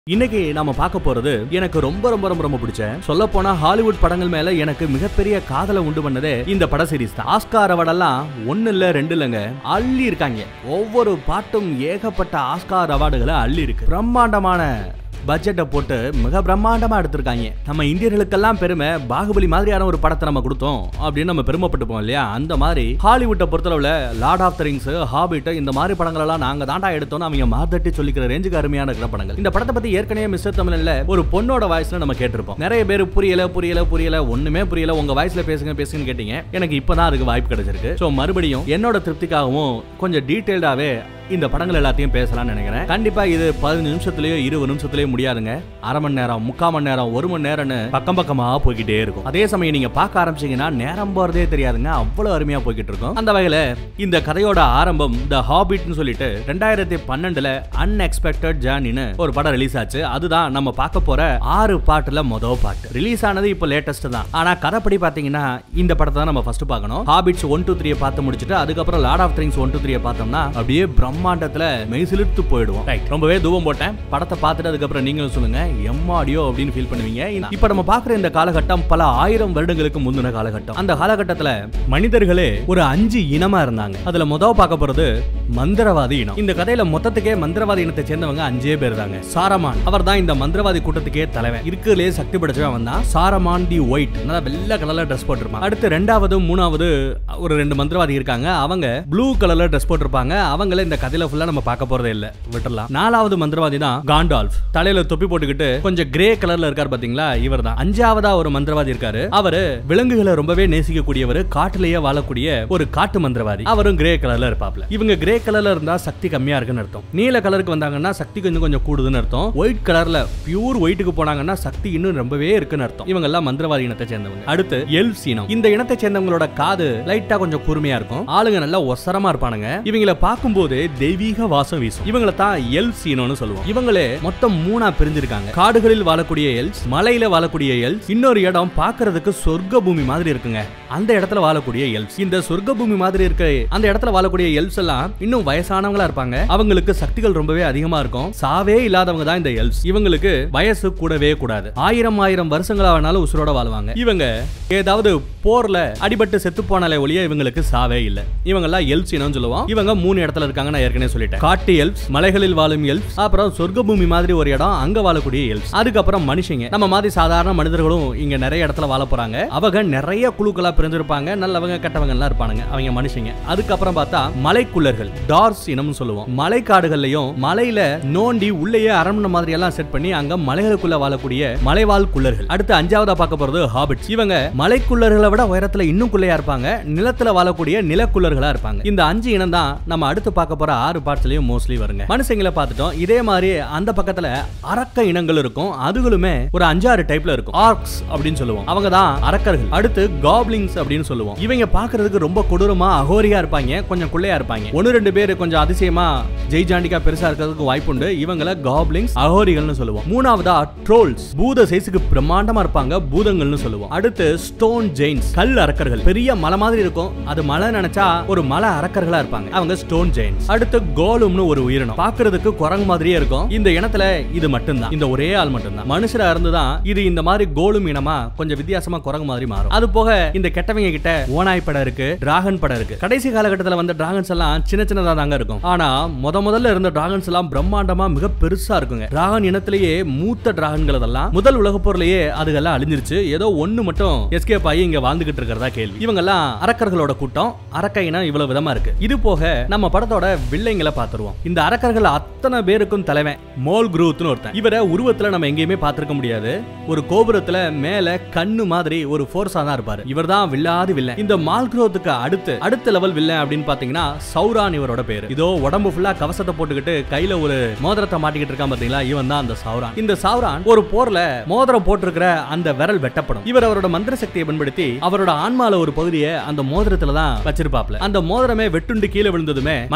இன்னைக்கு நாம பார்க்க போறது எனக்கு ரொம்ப ரொம்ப ரொம்ப ரொம்ப பிடிச்ச சொல்ல போனா ஹாலிவுட் படங்கள் மேல எனக்கு மிகப்பெரிய காதலை உண்டு பண்ணதே இந்த பட சீரிஸ் தான் ஆஸ்கார் அவார்டெல்லாம் ஒன்னு இல்ல ரெண்டு இல்லைங்க அள்ளி இருக்காங்க ஒவ்வொரு பாட்டும் ஏகப்பட்ட ஆஸ்கார் அவார்டுகளை அள்ளி இருக்கு பிரம்மாண்டமான பட்ஜெட்டை போட்டு மிக பிரம்மாண்டமா எடுத்திருக்காங்க நம்ம இந்தியர்களுக்கெல்லாம் பெருமை பாகுபலி மாதிரியான ஒரு படத்தை நம்ம கொடுத்தோம் அப்படின்னு நம்ம பெருமைப்பட்டுப்போம் இல்லையா அந்த மாதிரி ஹாலிவுட்டை பொறுத்தளவுல Lord of the Rings Hobbit இந்த மாதிரி படங்கள் எல்லாம் நாங்க தாண்டா எடுத்தோம்னு அவங்க மார்தட்டி சொல்லிக்கிற ரேஞ்சுக்கு அருமையான இருக்கிற படங்கள் இந்த படத்தை பத்தி ஏற்கனவே மிஸ்டர் தமிழ்ல ஒரு பொண்ணோட வாய்ஸ்ல நம்ம கேட்டிருப்போம் நிறைய பேர் புரியல புரியல புரியல ஒண்ணுமே புரியல உங்க வாய்ஸ்ல பேசுங்க பேசுங்கன்னு கேட்டீங்க எனக்கு இப்பதான் அதுக்கு வாய்ப்பு கிடைச்சிருக்கு சோ மறுபடியும் என்னோட திருப்திக்காகவும் கொஞ்சம் டீடைல்டாவே இந்த படங்கள் எல்லாத்தையும் பேசலாம்னு நினைக்கிறேன் கண்டிப்பா இது பதினஞ்சு நிமிஷத்துலயோ இருபது நிமிஷத்துலயோ முடியாதுங்க அரை மணி நேரம் முக்கால் மணி நேரம் ஒரு மணி நேரம்னு பக்கம் பக்கமா போய்கிட்டே இருக்கும் அதே சமயம் நீங்க பார்க்க ஆரம்பிச்சீங்கன்னா நேரம் போறதே தெரியாதுங்க அவ்வளவு அருமையா போய்கிட்டு இருக்கும் அந்த வகையில இந்த கதையோட ஆரம்பம் த ஹாபிட்னு சொல்லிட்டு ரெண்டாயிரத்தி பன்னெண்டுல அன்எக்ஸ்பெக்டட் ஜேர்னின்னு ஒரு படம் ரிலீஸ் ஆச்சு அதுதான் நம்ம பார்க்க போற ஆறு பாட்டுல மொதல் பாட்டு ரிலீஸ் ஆனது இப்போ லேட்டஸ்ட் தான் ஆனா கதைப்படி பாத்தீங்கன்னா இந்த படத்தை தான் நம்ம ஃபர்ஸ்ட் பார்க்கணும் ஹாபிட்ஸ் ஒன் டூ த்ரீ பார்த்து முடிச்சுட்டு அதுக்கப்புறம் Lord of things one two three பார்த்தோம்னா அப்படியே பிரம்மாண்டத்துல மெய்சிலிர்த்து போயிடுவோம் ரைட் ரொம்பவே தூவம் போட்டேன் படத்தை பார்த்துட்டு அதுக்கப்புறம் நீங்களும் சொல்லுங்க எம்மாடியோ அப்படின்னு ஃபீல் பண்ணுவீங்க இப்ப நம்ம பார்க்குற இந்த காலகட்டம் பல ஆயிரம் வருடங்களுக்கு முந்தின காலகட்டம் அந்த காலகட்டத்துல மனிதர்களே ஒரு அஞ்சு இனமா இருந்தாங்க அதுல முதல் பார்க்க போறது மந்திரவாதி இனம் இந்த கதையில மொத்தத்துக்கே மந்திரவாதி இனத்தை சேர்ந்தவங்க அஞ்சே பேர் தாங்க சாரமான் அவர் தான் இந்த மந்திரவாதி கூட்டத்துக்கே தலைவன் இருக்கிறதுலே சக்தி படைச்சவன் வந்தான் சாரமான் தி ஒயிட் நல்லா வெள்ளை கலர்ல ட்ரெஸ் போட்டிருப்பான் அடுத்து ரெண்டாவது மூணாவது ஒரு ரெண்டு மந்திரவாதி இருக்காங்க அவங்க ப்ளூ கலர்ல ட்ரெஸ் போட்டிருப்பாங்க அவங்கள இந்த கதையில ஃபுல்லா நம்ம பார்க்க போறதே இல்ல விட்டுறலாம் நாலாவது மந்திரவாதி தான் காண்டால்ஃப் தலையில தொப்பி போட்டுக்கிட்டு கொஞ்சம் கிரே கலர்ல இருக்கார் பாத்தீங்களா இவர் தான் அஞ்சாவதா ஒரு மந்திரவாதி இருக்காரு அவரு விலங்குகளை ரொம்பவே நேசிக்கக்கூடியவர் காட்டுலயே வாழக்கூடிய ஒரு காட்டு மந்திரவாதி அவரும் கிரே கலர்ல இருப்பாப்ல இவங்க கிரே கலர்ல இருந்தா சக்தி கம்மியா இருக்குன்னு அர்த்தம் நீல கலருக்கு வந்தாங்கன்னா சக்தி கொஞ்சம் கொஞ்சம் கூடுதுன்னு அர்த்தம் ஒயிட் கலர்ல பியூர் ஒயிட்டுக்கு போனாங்கன்னா சக்தி இன்னும் ரொம்பவே இருக்குன்னு அர்த்தம் இவங்க எல்லாம் மந்திரவாதி இனத்தை சேர்ந்தவங்க அடுத்து எல்ஸ் இனம் இந்த இனத்தை சேர்ந்தவங்களோட காது லைட்டா கொஞ்சம் கூர்மையா இருக்கும் ஆளுங்க நல்லா ஒசரமா இருப்பானுங்க இவங்கள பார்க்கும்போது தெய்வீக வாசம் வீசும் இவங்கள தான் எல்ஸ் இனம்னு சொல்லுவோம் இவங்களே மொத்தம் மூணா பிரிஞ்சிருக்காங்க காடுகளில் வாழக்கூடிய எல்ஸ் மலையில வாழக்கூடிய எல்ஸ் இன்னொரு இடம் பார்க்கிறதுக்கு சொர்க்க பூமி மாதிரி இருக்குங்க அந்த இடத்துல வாழக்கூடிய எல்ஸ் இந்த சொர்க்க பூமி மாதிரி இருக்க அந்த இடத்துல வாழக்கூடிய எல்ஸ் எல்லாம் இன்னும் வயசானவங்களா இருப்பாங்க அவங்களுக்கு சக்திகள் ரொம்பவே அதிகமா இருக்கும் சாவே இல்லாதவங்க தான் இந்த எல்ஸ் இவங்களுக்கு வயசு கூடவே கூடாது ஆயிரம் ஆயிரம் வருஷங்களா வேணாலும் உசுரோட வாழ்வாங்க இவங்க ஏதாவது போர்ல அடிபட்டு செத்து போனாலே ஒழிய இவங்களுக்கு சாவே இல்ல இவங்க எல்லாம் எல்ஸ் இனம் சொல்லுவோம் இவங்க மூணு இடத்துல இருக்காங்க நான் ஏற்கனவே சொல்லிட்டேன் காட்டு எல்ஸ் மலைகளில் வாழும் எல்ஸ் அப்புறம் சொர்க்க பூமி மாதிரி ஒரு இடம் அங்க வாழக்கூடிய எல்ஸ் அதுக்கப்புறம் மனுஷங்க நம்ம மாதிரி சாதாரண மனிதர்களும் இங்க நிறைய இடத்துல வாழ போறாங்க அவங்க நிறைய குழுக்களா பிரிஞ்சிருப்பாங்க நல்லவங்க கெட்டவங்க எல்லாம் இருப்பானுங்க அவங்க மனுஷங்க அதுக்கப்புறம் பார்த்தா மலைக்குள்ளர்கள் டார்ஸ் இனம்னு சொல்லுவோம் மலைக்காடுகள்லயும் மலையில நோண்டி உள்ளேயே அரண்மனை மாதிரி எல்லாம் செட் பண்ணி அங்க மலைகளுக்குள்ள வாழக்கூடிய மலைவாழ் குள்ளர்கள் அடுத்து அஞ்சாவதா பார்க்க போறது ஹாபிட்ஸ் இவங்க மலைக்குள்ளர்களை விட உயரத்துல இன்னும் குள்ளையா இருப்பாங்க நிலத்துல வாழக்கூடிய நிலக்குள்ளர்களா இருப்பாங்க இந்த அஞ்சு இனம் தான் நம்ம அடுத்து பார்க்க போற ஆறு பார்ட்ஸ்லயும் மோஸ்ட்லி வருங்க மனுஷங்களை பார்த்துட்டோம் இதே மாதிரி அந்த பக்கத்துல அரக்க இனங்கள் இருக்கும் அதுகளுமே ஒரு அஞ்சாறு டைப்ல இருக்கும் ஆர்க்ஸ் அப்படின்னு சொல்லுவோம் அவங்க தான் அரக்கர்கள் அடுத்து காப்லிங்ஸ் அப்படின்னு சொல்லுவோம் இவங்க பாக்குறதுக்கு ரொம்ப கொடூரமா அகோரியா இருப்பாங்க கொஞ்சம் குள்ளையா இருப்பாங்க ஒன்னு ரெண்டு பேர் கொஞ்சம் அதிசயமா ஜெய்ஜாண்டிக்கா பெருசா இருக்கிறதுக்கு வாய்ப்புண்டு இவங்கள காப்லிங்ஸ் அகோரிகள்னு சொல்லுவோம் மூணாவதா ட்ரோல்ஸ் பூத சைஸுக்கு பிரம்மாண்டமா இருப்பாங்க பூதங்கள்னு சொல்லுவோம் அடுத்து ஸ்டோன் ஜெயின்ஸ் கல் அரக்கர்கள் பெரிய மலை மாதிரி இருக்கும் அது மலை நினைச்சா ஒரு மலை அரக்கர்களா இருப்பாங்க அவங்க ஸ்டோன் ஜெயின்ஸ் அடுத்து கோலும்னு ஒரு உயிரினம் பாக்குறதுக்கு குரங்கு மாதிரியே இருக்கும் இந்த இனத்துல இது மட்டும்தான் இந்த ஒரே ஆள் மட்டும்தான் மனுஷரா இருந்துதான் இது இந்த மாதிரி கோலும் இனமா கொஞ்சம் வித்தியாசமா குரங்கு மாதிரி மாறும் அது போக இந்த கெட்டவங்க கிட்ட ஓனாய் படம் இருக்கு டிராகன் படம் இருக்கு கடைசி காலகட்டத்துல வந்த டிராகன்ஸ் எல்லாம் சின்ன சின்னதா தாங்க இருக்கும் ஆனா முத முதல்ல இருந்த டிராகன்ஸ் எல்லாம் பிரம்மாண்டமா மிக பெருசா இருக்குங்க டிராகன் இனத்திலேயே மூத்த டிராகன்கள் அதெல்லாம் முதல் உலக போர்லயே அதுகெல்லாம் அழிஞ்சிருச்சு ஏதோ ஒண்ணு மட்டும் எஸ்கேப் ஆகி இங்க வாழ்ந்துகிட்டு இருக்கிறதா கேள்வி இவங்க எல்லாம் அரக்கர்களோட கூட்டம் அரக்க இனம் இவ்வளவு விதமா இருக்கு இது போக நம்ம படத்தோட வில்லைங்களை பாத்துருவோம் இந்த அரக்கர்கள் அத்தனை பேருக்கும் தலைவன் மோல் குரூத்னு ஒருத்தன் இவரை உருவத்துல நம்ம எங்கேயுமே பார்த்திருக்க முடியாது ஒரு கோபுரத்துல மேல கண்ணு மாதிரி ஒரு ஃபோர்ஸா தான் இருப்பாரு இவர் தான் வில்லாதி வில்லன் இந்த மால் குரோத்துக்கு அடுத்து அடுத்த லெவல் வில்லன் அப்படின்னு பாத்தீங்கன்னா சௌரான் இவரோட பேரு இதோ உடம்பு ஃபுல்லா கவசத்தை போட்டுக்கிட்டு கையில ஒரு மோதிரத்தை மாட்டிக்கிட்டு இருக்கான் பாத்தீங்களா இவன் தான் அந்த சௌரான் இந்த சௌரான் ஒரு போர்ல மோதிரம் போட்டிருக்கிற அந்த விரல் வெட்டப்படும் இவர் அவரோட மந்திர சக்தியை பயன்படுத்தி அவரோட ஆன்மால ஒரு பகுதியை அந்த மோதிரத்துல தான் வச்சிருப்பாப்ல அந்த மோதிரமே வெட்டுண்டு கீழே விழுந்ததுமே மனுஷன் செத்து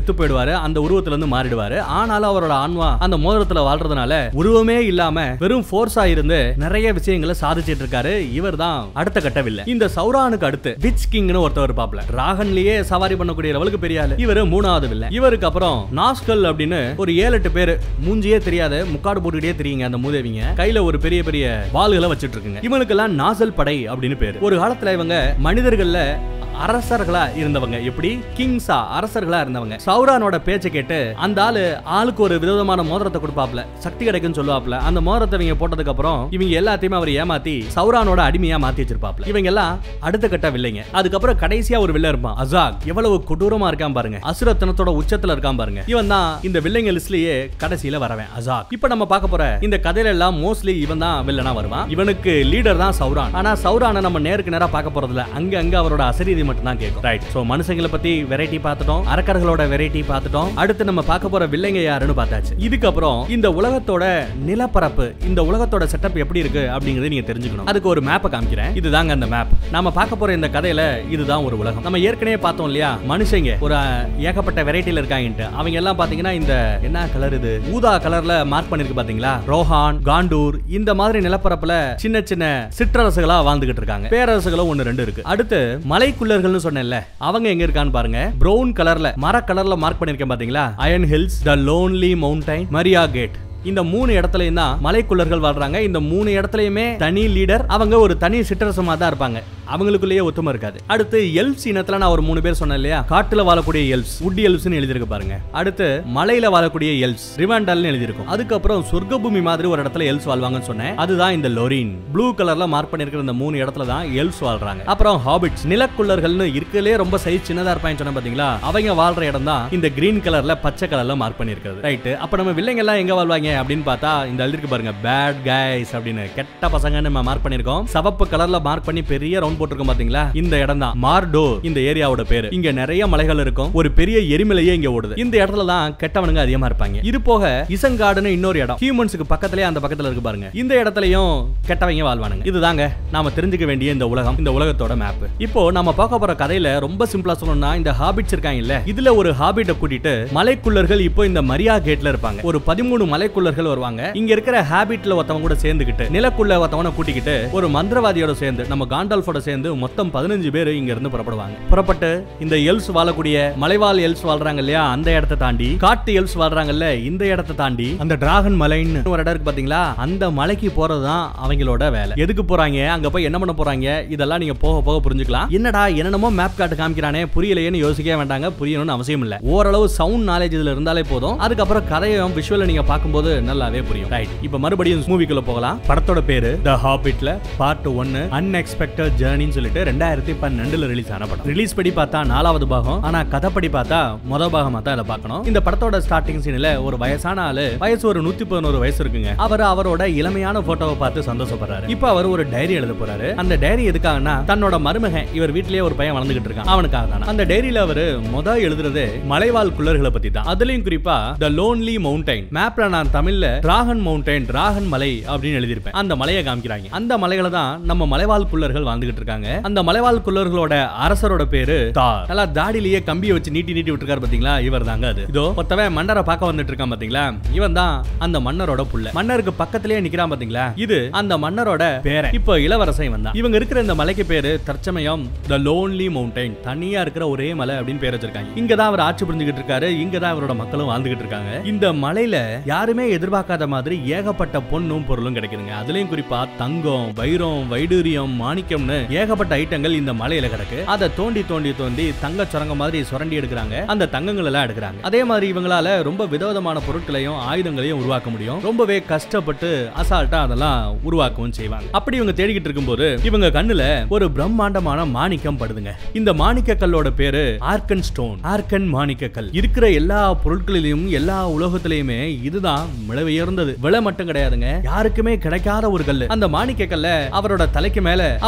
செத்து போயிடுவாரு அந்த உருவத்துல இருந்து மாறிடுவாரு ஆனாலும் அவரோட ஆன்மா அந்த மோதிரத்துல வாழ்றதுனால உருவமே இல்லாம வெறும் ஃபோர்ஸா இருந்து நிறைய விஷயங்களை சாதிச்சிட்டு இருக்காரு இவர் தான் அடுத்த கட்ட வில்ல இந்த சௌரானுக்கு அடுத்து விச் கிங்னு ஒருத்தவர் இருப்பாப்ல ராகன்லயே சவாரி பண்ணக்கூடிய லெவலுக்கு பெரிய ஆளு இவரு மூணாவது வில்ல இவருக்கு அப்புறம் நாஸ்கல் அப்படின்னு ஒரு ஏழு எட்டு பேரு மூஞ்சியே தெரியாத முக்காடு போட்டுக்கிட்டே தெரியுங்க அந்த மூதேவிங்க கையில ஒரு பெரிய பெரிய வாள்களை வச்சிட்டு இருக்குங்க இவனுக்கெல்லாம் நாசல் படை அப்படின்னு பேரு ஒரு காலத்துல இவங்க மனிதர்கள்ல அரசர்களா இருந்தவங்க எப்படி கிங்ஸா அரசர்களா இருந்தவங்க சௌரானோட பேச்சை கேட்டு அந்த ஆளு ஆளுக்கு ஒரு விதமான மோதிரத்தை கொடுப்பாப்ல சக்தி கிடைக்குன்னு சொல்லுவாப்ல அந்த மோதிரத்தை இவங்க போட்டதுக்கு அப்புறம் இவங்க எல்லாத்தையுமே அவர் ஏமாத்தி சௌரானோட அடிமையா மாத்தி வச்சிருப்பாப்ல இவங்க எல்லாம் அடுத்த கட்ட வில்லைங்க அதுக்கப்புறம் கடைசியா ஒரு வில்ல இருப்பான் அசாக் எவ்வளவு கொடூரமா இருக்கான் பாருங்க அசுரத்தனத்தோட உச்சத்துல இருக்கான் பாருங்க இவன் தான் இந்த வில்லைங்க லிஸ்ட்லயே கடைசியில வரவன் அசாக் இப்ப நம்ம பார்க்க போற இந்த கதையில எல்லாம் மோஸ்ட்லி இவன் தான் வில்லனா வருவான் இவனுக்கு லீடர் தான் சௌரான் ஆனா சௌரானை நம்ம நேருக்கு நேரா பார்க்க போறதுல அங்க அங்க அவரோட அசரீதி மட்டும் தான் கேட்கும் ரைட் சோ மனுஷங்களை பத்தி வெரைட்டி பார்த்துட்டோம் அரக்கர்களோட வெரைட்டி பார்த்துட்டோம் அடுத்து நம்ம பார்க்க போற வில்லைங்க யாருன்னு பார்த்தாச்சு இதுக்கப்புறம் இந்த உலகத்தோட நிலப்பரப்பு இந்த உலகத்தோட செட்டப் எப்படி இருக்கு அப்படிங்கறத நீங்க தெரிஞ்சுக்கணும் அதுக்கு ஒரு மேப்பை காமிக்கிறேன் இதுதாங்க அந்த மேப் நாம பார்க்க போற இந்த கதையில இதுதான் ஒரு உலகம் நம்ம ஏற்கனவே பார்த்தோம் இல்லையா மனுஷங்க ஒரு அஹ், ஏகப்பட்ட வெரைட்டில இருக்காங்கன்ட்டு அவங்க எல்லாம் பாத்தீங்கன்னா இந்த என்ன கலர் இது ஊதா கலர்ல மார்க் பண்ணிருக்கு பாத்தீங்களா ரோஹான் காண்டூர் இந்த மாதிரி நிலப்பரப்புல சின்ன சின்ன சிற்றரசுகளா வாழ்ந்துகிட்டு இருக்காங்க பேரரசுகளும் ஒன்னு ரெண்டு இருக்கு அடுத்து மலைக்குள்ளர்கள்னு சொன்னேன்ல அவங்க எங்க இருக்கான்னு பாருங்க ப்ரௌன் கலர்ல மர கலர்ல மார்க் பண்ணிருக்கேன் பாத்தீங்களா Iron Hills the lonely Mountain Moria gate இந்த மூணு இடத்துலயும் தான் மலைக்குள்ளர்கள் வாழ்றாங்க இந்த மூணு இடத்துலயுமே தனி லீடர் அவங்க ஒரு தனி சிற்றரசமா தான் இருப்பாங்க அவங்களுக்குள்ளேயே ஒத்துமை இருக்காது அடுத்து எல்ப்ஸ் இனத்துல நான் ஒரு மூணு பேர் சொன்னேன் இல்லையா காட்டுல வாழக்கூடிய எல்ப்ஸ் உட் எல்ப்ஸ்னு எழுதிருக்கு பாருங்க அடுத்து மலையில வாழக்கூடிய எல்ப்ஸ் ரிவாண்டல்னு எழுதிருக்கும் அதுக்கப்புறம் சொர்க்கபூமி மாதிரி ஒரு இடத்துல எல்ஸ் வாழ்வாங்கன்னு சொன்னேன் அதுதான் இந்த லொரின் ப்ளூ கலர்ல மார்க் பண்ணிருக்கிற இந்த மூணு இடத்துல தான் எல்ஸ் வாழ்றாங்க அப்புறம் ஹாபிட்ஸ் நிலக்குள்ளர்கள்னு இருக்கலே ரொம்ப சைஸ் சின்னதா இருப்பாங்க சொன்னேன் பாத்தீங்களா அவங்க வாழ்ற இடம் தான் இந்த கிரீன் கலர்ல பச்சை கலர்ல மார்க் பண்ணிருக்கிறது ரைட் அப்ப நம்ம வில்லைங்க எல்லாம் எங்க வாழ்வாங்க அப்படின்னு பார்த்தா இந்த எழுதிருக்கு பாருங்க பேட் கைஸ் அப்படின்னு கெட்ட பசங்கன்னு நம்ம மார்க் பண்ணிருக்கோம் சவப்பு கலர்ல மார்க் பண்ணி பெரிய ரவுண்ட் போட்டிருக்கோம் பாத்தீங்களா இந்த இடம் தான் மார்டோ இந்த ஏரியாவோட பேரு இங்க நிறைய மலைகள் இருக்கும் ஒரு பெரிய எரிமலையே இங்க ஓடுது இந்த இடத்துல தான் கெட்டவனுங்க அதிகமா இருப்பாங்க இது போக இசங்காடுன்னு இன்னொரு இடம் ஹியூமன்ஸுக்கு பக்கத்துலயே அந்த பக்கத்துல இருக்கு பாருங்க இந்த இடத்துலயும் கெட்டவங்க வாழ்வானுங்க இதுதாங்க நாம தெரிஞ்சுக்க வேண்டிய இந்த உலகம் இந்த உலகத்தோட மேப் இப்போ நம்ம பார்க்க போற கதையில ரொம்ப சிம்பிளா சொல்லணும்னா இந்த ஹாபிட்ஸ் இருக்காங்க இல்ல இதுல ஒரு ஹாபிட்ட கூட்டிட்டு மலைக்குள்ளர்கள் இப்போ இந்த மரியா கேட்ல இருப்பாங்க ஒரு பதிமூணு மலைக்குள்ளர்கள் வருவாங்க இங்க இருக்கிற ஹாபிட்ல ஒருத்தவங்க கூட சேர்ந்துக்கிட்டு நிலக்குள்ள ஒருத்தவனை கூட்டிக்கிட்டு ஒரு மந்திரவாதியோட சேர்ந்து நம்ம காண்டால்ஃபோட சேர்ந்து மொத்தம் பதினஞ்சு பேர் இங்க இருந்து புறப்படுவாங்க புறப்பட்டு இந்த எல்ஸ் வாழக்கூடிய மலைவாழ் எல்ஸ் வாழ்றாங்க இல்லையா அந்த இடத்தை தாண்டி காட்டு எல்ஸ் வாழ்றாங்கல்ல இந்த இடத்தை தாண்டி அந்த டிராகன் மலைன்னு ஒரு இடம் இருக்கு பாத்தீங்களா அந்த மலைக்கு போறதுதான் அவங்களோட வேலை எதுக்கு போறாங்க அங்க போய் என்ன பண்ண போறாங்க இதெல்லாம் நீங்க போக போக புரிஞ்சுக்கலாம் என்னடா என்னென்னமோ மேப் காட்டு காமிக்கிறானே புரியலையேன்னு யோசிக்கவே வேண்டாங்க புரியணும்னு அவசியம் இல்ல ஓரளவு சவுண்ட் நாலேஜ் இதுல இருந்தாலே போதும் அதுக்கப்புறம் கதையும் விஷுவல நீங்க பார்க்கும்போது நல்லாவே புரியும் ரைட் இப்போ மறுபடியும் மூவிக்குள்ள போகலாம் படத்தோட பேரு த ஹாபிட்ல பார்ட் ஒன்னு அன்எக்ஸ்பெக்டட் ஜேர்னின்னு சொல்லிட்டு ரெண்டாயிரத்தி பன்னெண்டுல ரிலீஸ் ஆன படம் ரிலீஸ் படி பார்த்தா நாலாவது பாகம் ஆனா கதைப்படி பார்த்தா முத பாகமா தான் இதை பார்க்கணும் இந்த படத்தோட ஸ்டார்டிங் சீன்ல ஒரு வயசான ஆளு வயசு ஒரு நூத்தி பதினோரு வயசு இருக்குங்க அவர் அவரோட இளமையான போட்டோவை பார்த்து சந்தோஷப்படுறாரு இப்போ அவர் ஒரு டைரி எழுத போறாரு அந்த டைரி எதுக்காகனா தன்னோட மருமகன் இவர் வீட்லயே ஒரு பையன் வளர்ந்துகிட்டு இருக்கான் அவனுக்காக தான் அந்த டைரியில அவரு முத எழுதுறது மலைவாழ் குள்ளர்களை பத்தி தான் அதுலயும் குறிப்பா த லோன்லி மவுண்டைன் மேப்ல நான் தமிழ்ல டிராகன் மவுண்டைன் டிராகன் மலை அப்படின்னு எழுதியிருப்பேன் அந்த மலையை காமிக்கிறாங்க அந்த மலைகளை தான் நம்ம மலைவாழ் குள்ளர்கள் வாழ்ந்துகிட்டு இருக்காங்க அந்த மலைவாழ் குள்ளர்களோட அரசரோட பேரு தார் நல்லா தாடியிலேயே கம்பியை வச்சு நீட்டி நீட்டி விட்டுருக்காரு பாத்தீங்களா இவர் தாங்க அது இதோ ஒருத்தவன் மன்னரை பார்க்க வந்துட்டு இருக்கான் பாத்தீங்களா இவன் தான் அந்த மன்னரோட புள்ள மன்னருக்கு பக்கத்திலேயே நிக்கிறான் பாத்தீங்களா இது அந்த மன்னரோட பேரன் இப்போ இளவரசன் இவன் தான் இவங்க இருக்கிற இந்த மலைக்கு பேரு தற்சமயம் த லோன்லி மவுண்டைன் தனியா இருக்கிற ஒரே மலை அப்படின்னு பேர் வச்சிருக்காங்க இங்க தான் அவர் ஆட்சி புரிஞ்சுக்கிட்டு இருக்காரு இங்க தான் அவரோட மக்களும் வாழ்ந்துகிட்டு இருக்காங்க இந்த மலையில யாருமே எதிர்பார்க்காத மாதிரி ஏகப்பட்ட பொண்ணும் பொருளும் கிடைக்குதுங்க அதுலயும் குறிப்பா தங்கம் வைரம் வைடூரியம் மாணிக்கம்னு ஏகப்பட்ட ஐட்டங்கள் இந்த மலையில கிடக்கு அதை தோண்டி தோண்டி தோண்டி தங்க சுரங்கம் மாதிரி சுரண்டி எடுக்கிறாங்க அந்த தங்கங்கள் எல்லாம் எடுக்கிறாங்க அதே மாதிரி இவங்களால ரொம்ப விதவிதமான பொருட்களையும் ஆயுதங்களையும் உருவாக்க முடியும் ரொம்பவே கஷ்டப்பட்டு அசால்ட்டா அதெல்லாம் உருவாக்கவும் செய்வாங்க அப்படி இவங்க தேடிக்கிட்டு இருக்கும்போது இவங்க கண்ணுல ஒரு பிரம்மாண்டமான மாணிக்கம் படுதுங்க இந்த மாணிக்க கல்லோட பேரு ஆர்கன் ஸ்டோன் ஆர்கன் மாணிக்க கல் இருக்கிற எல்லா பொருட்களிலும் எல்லா உலகத்திலயுமே இதுதான் விலை உயர்ந்தது விலை மட்டும் கிடையாதுங்க யாருக்குமே கிடைக்காத ஒரு கல்லு அந்த மாணிக்க கல்ல அவரோட தலைக்கு மேல அவரோட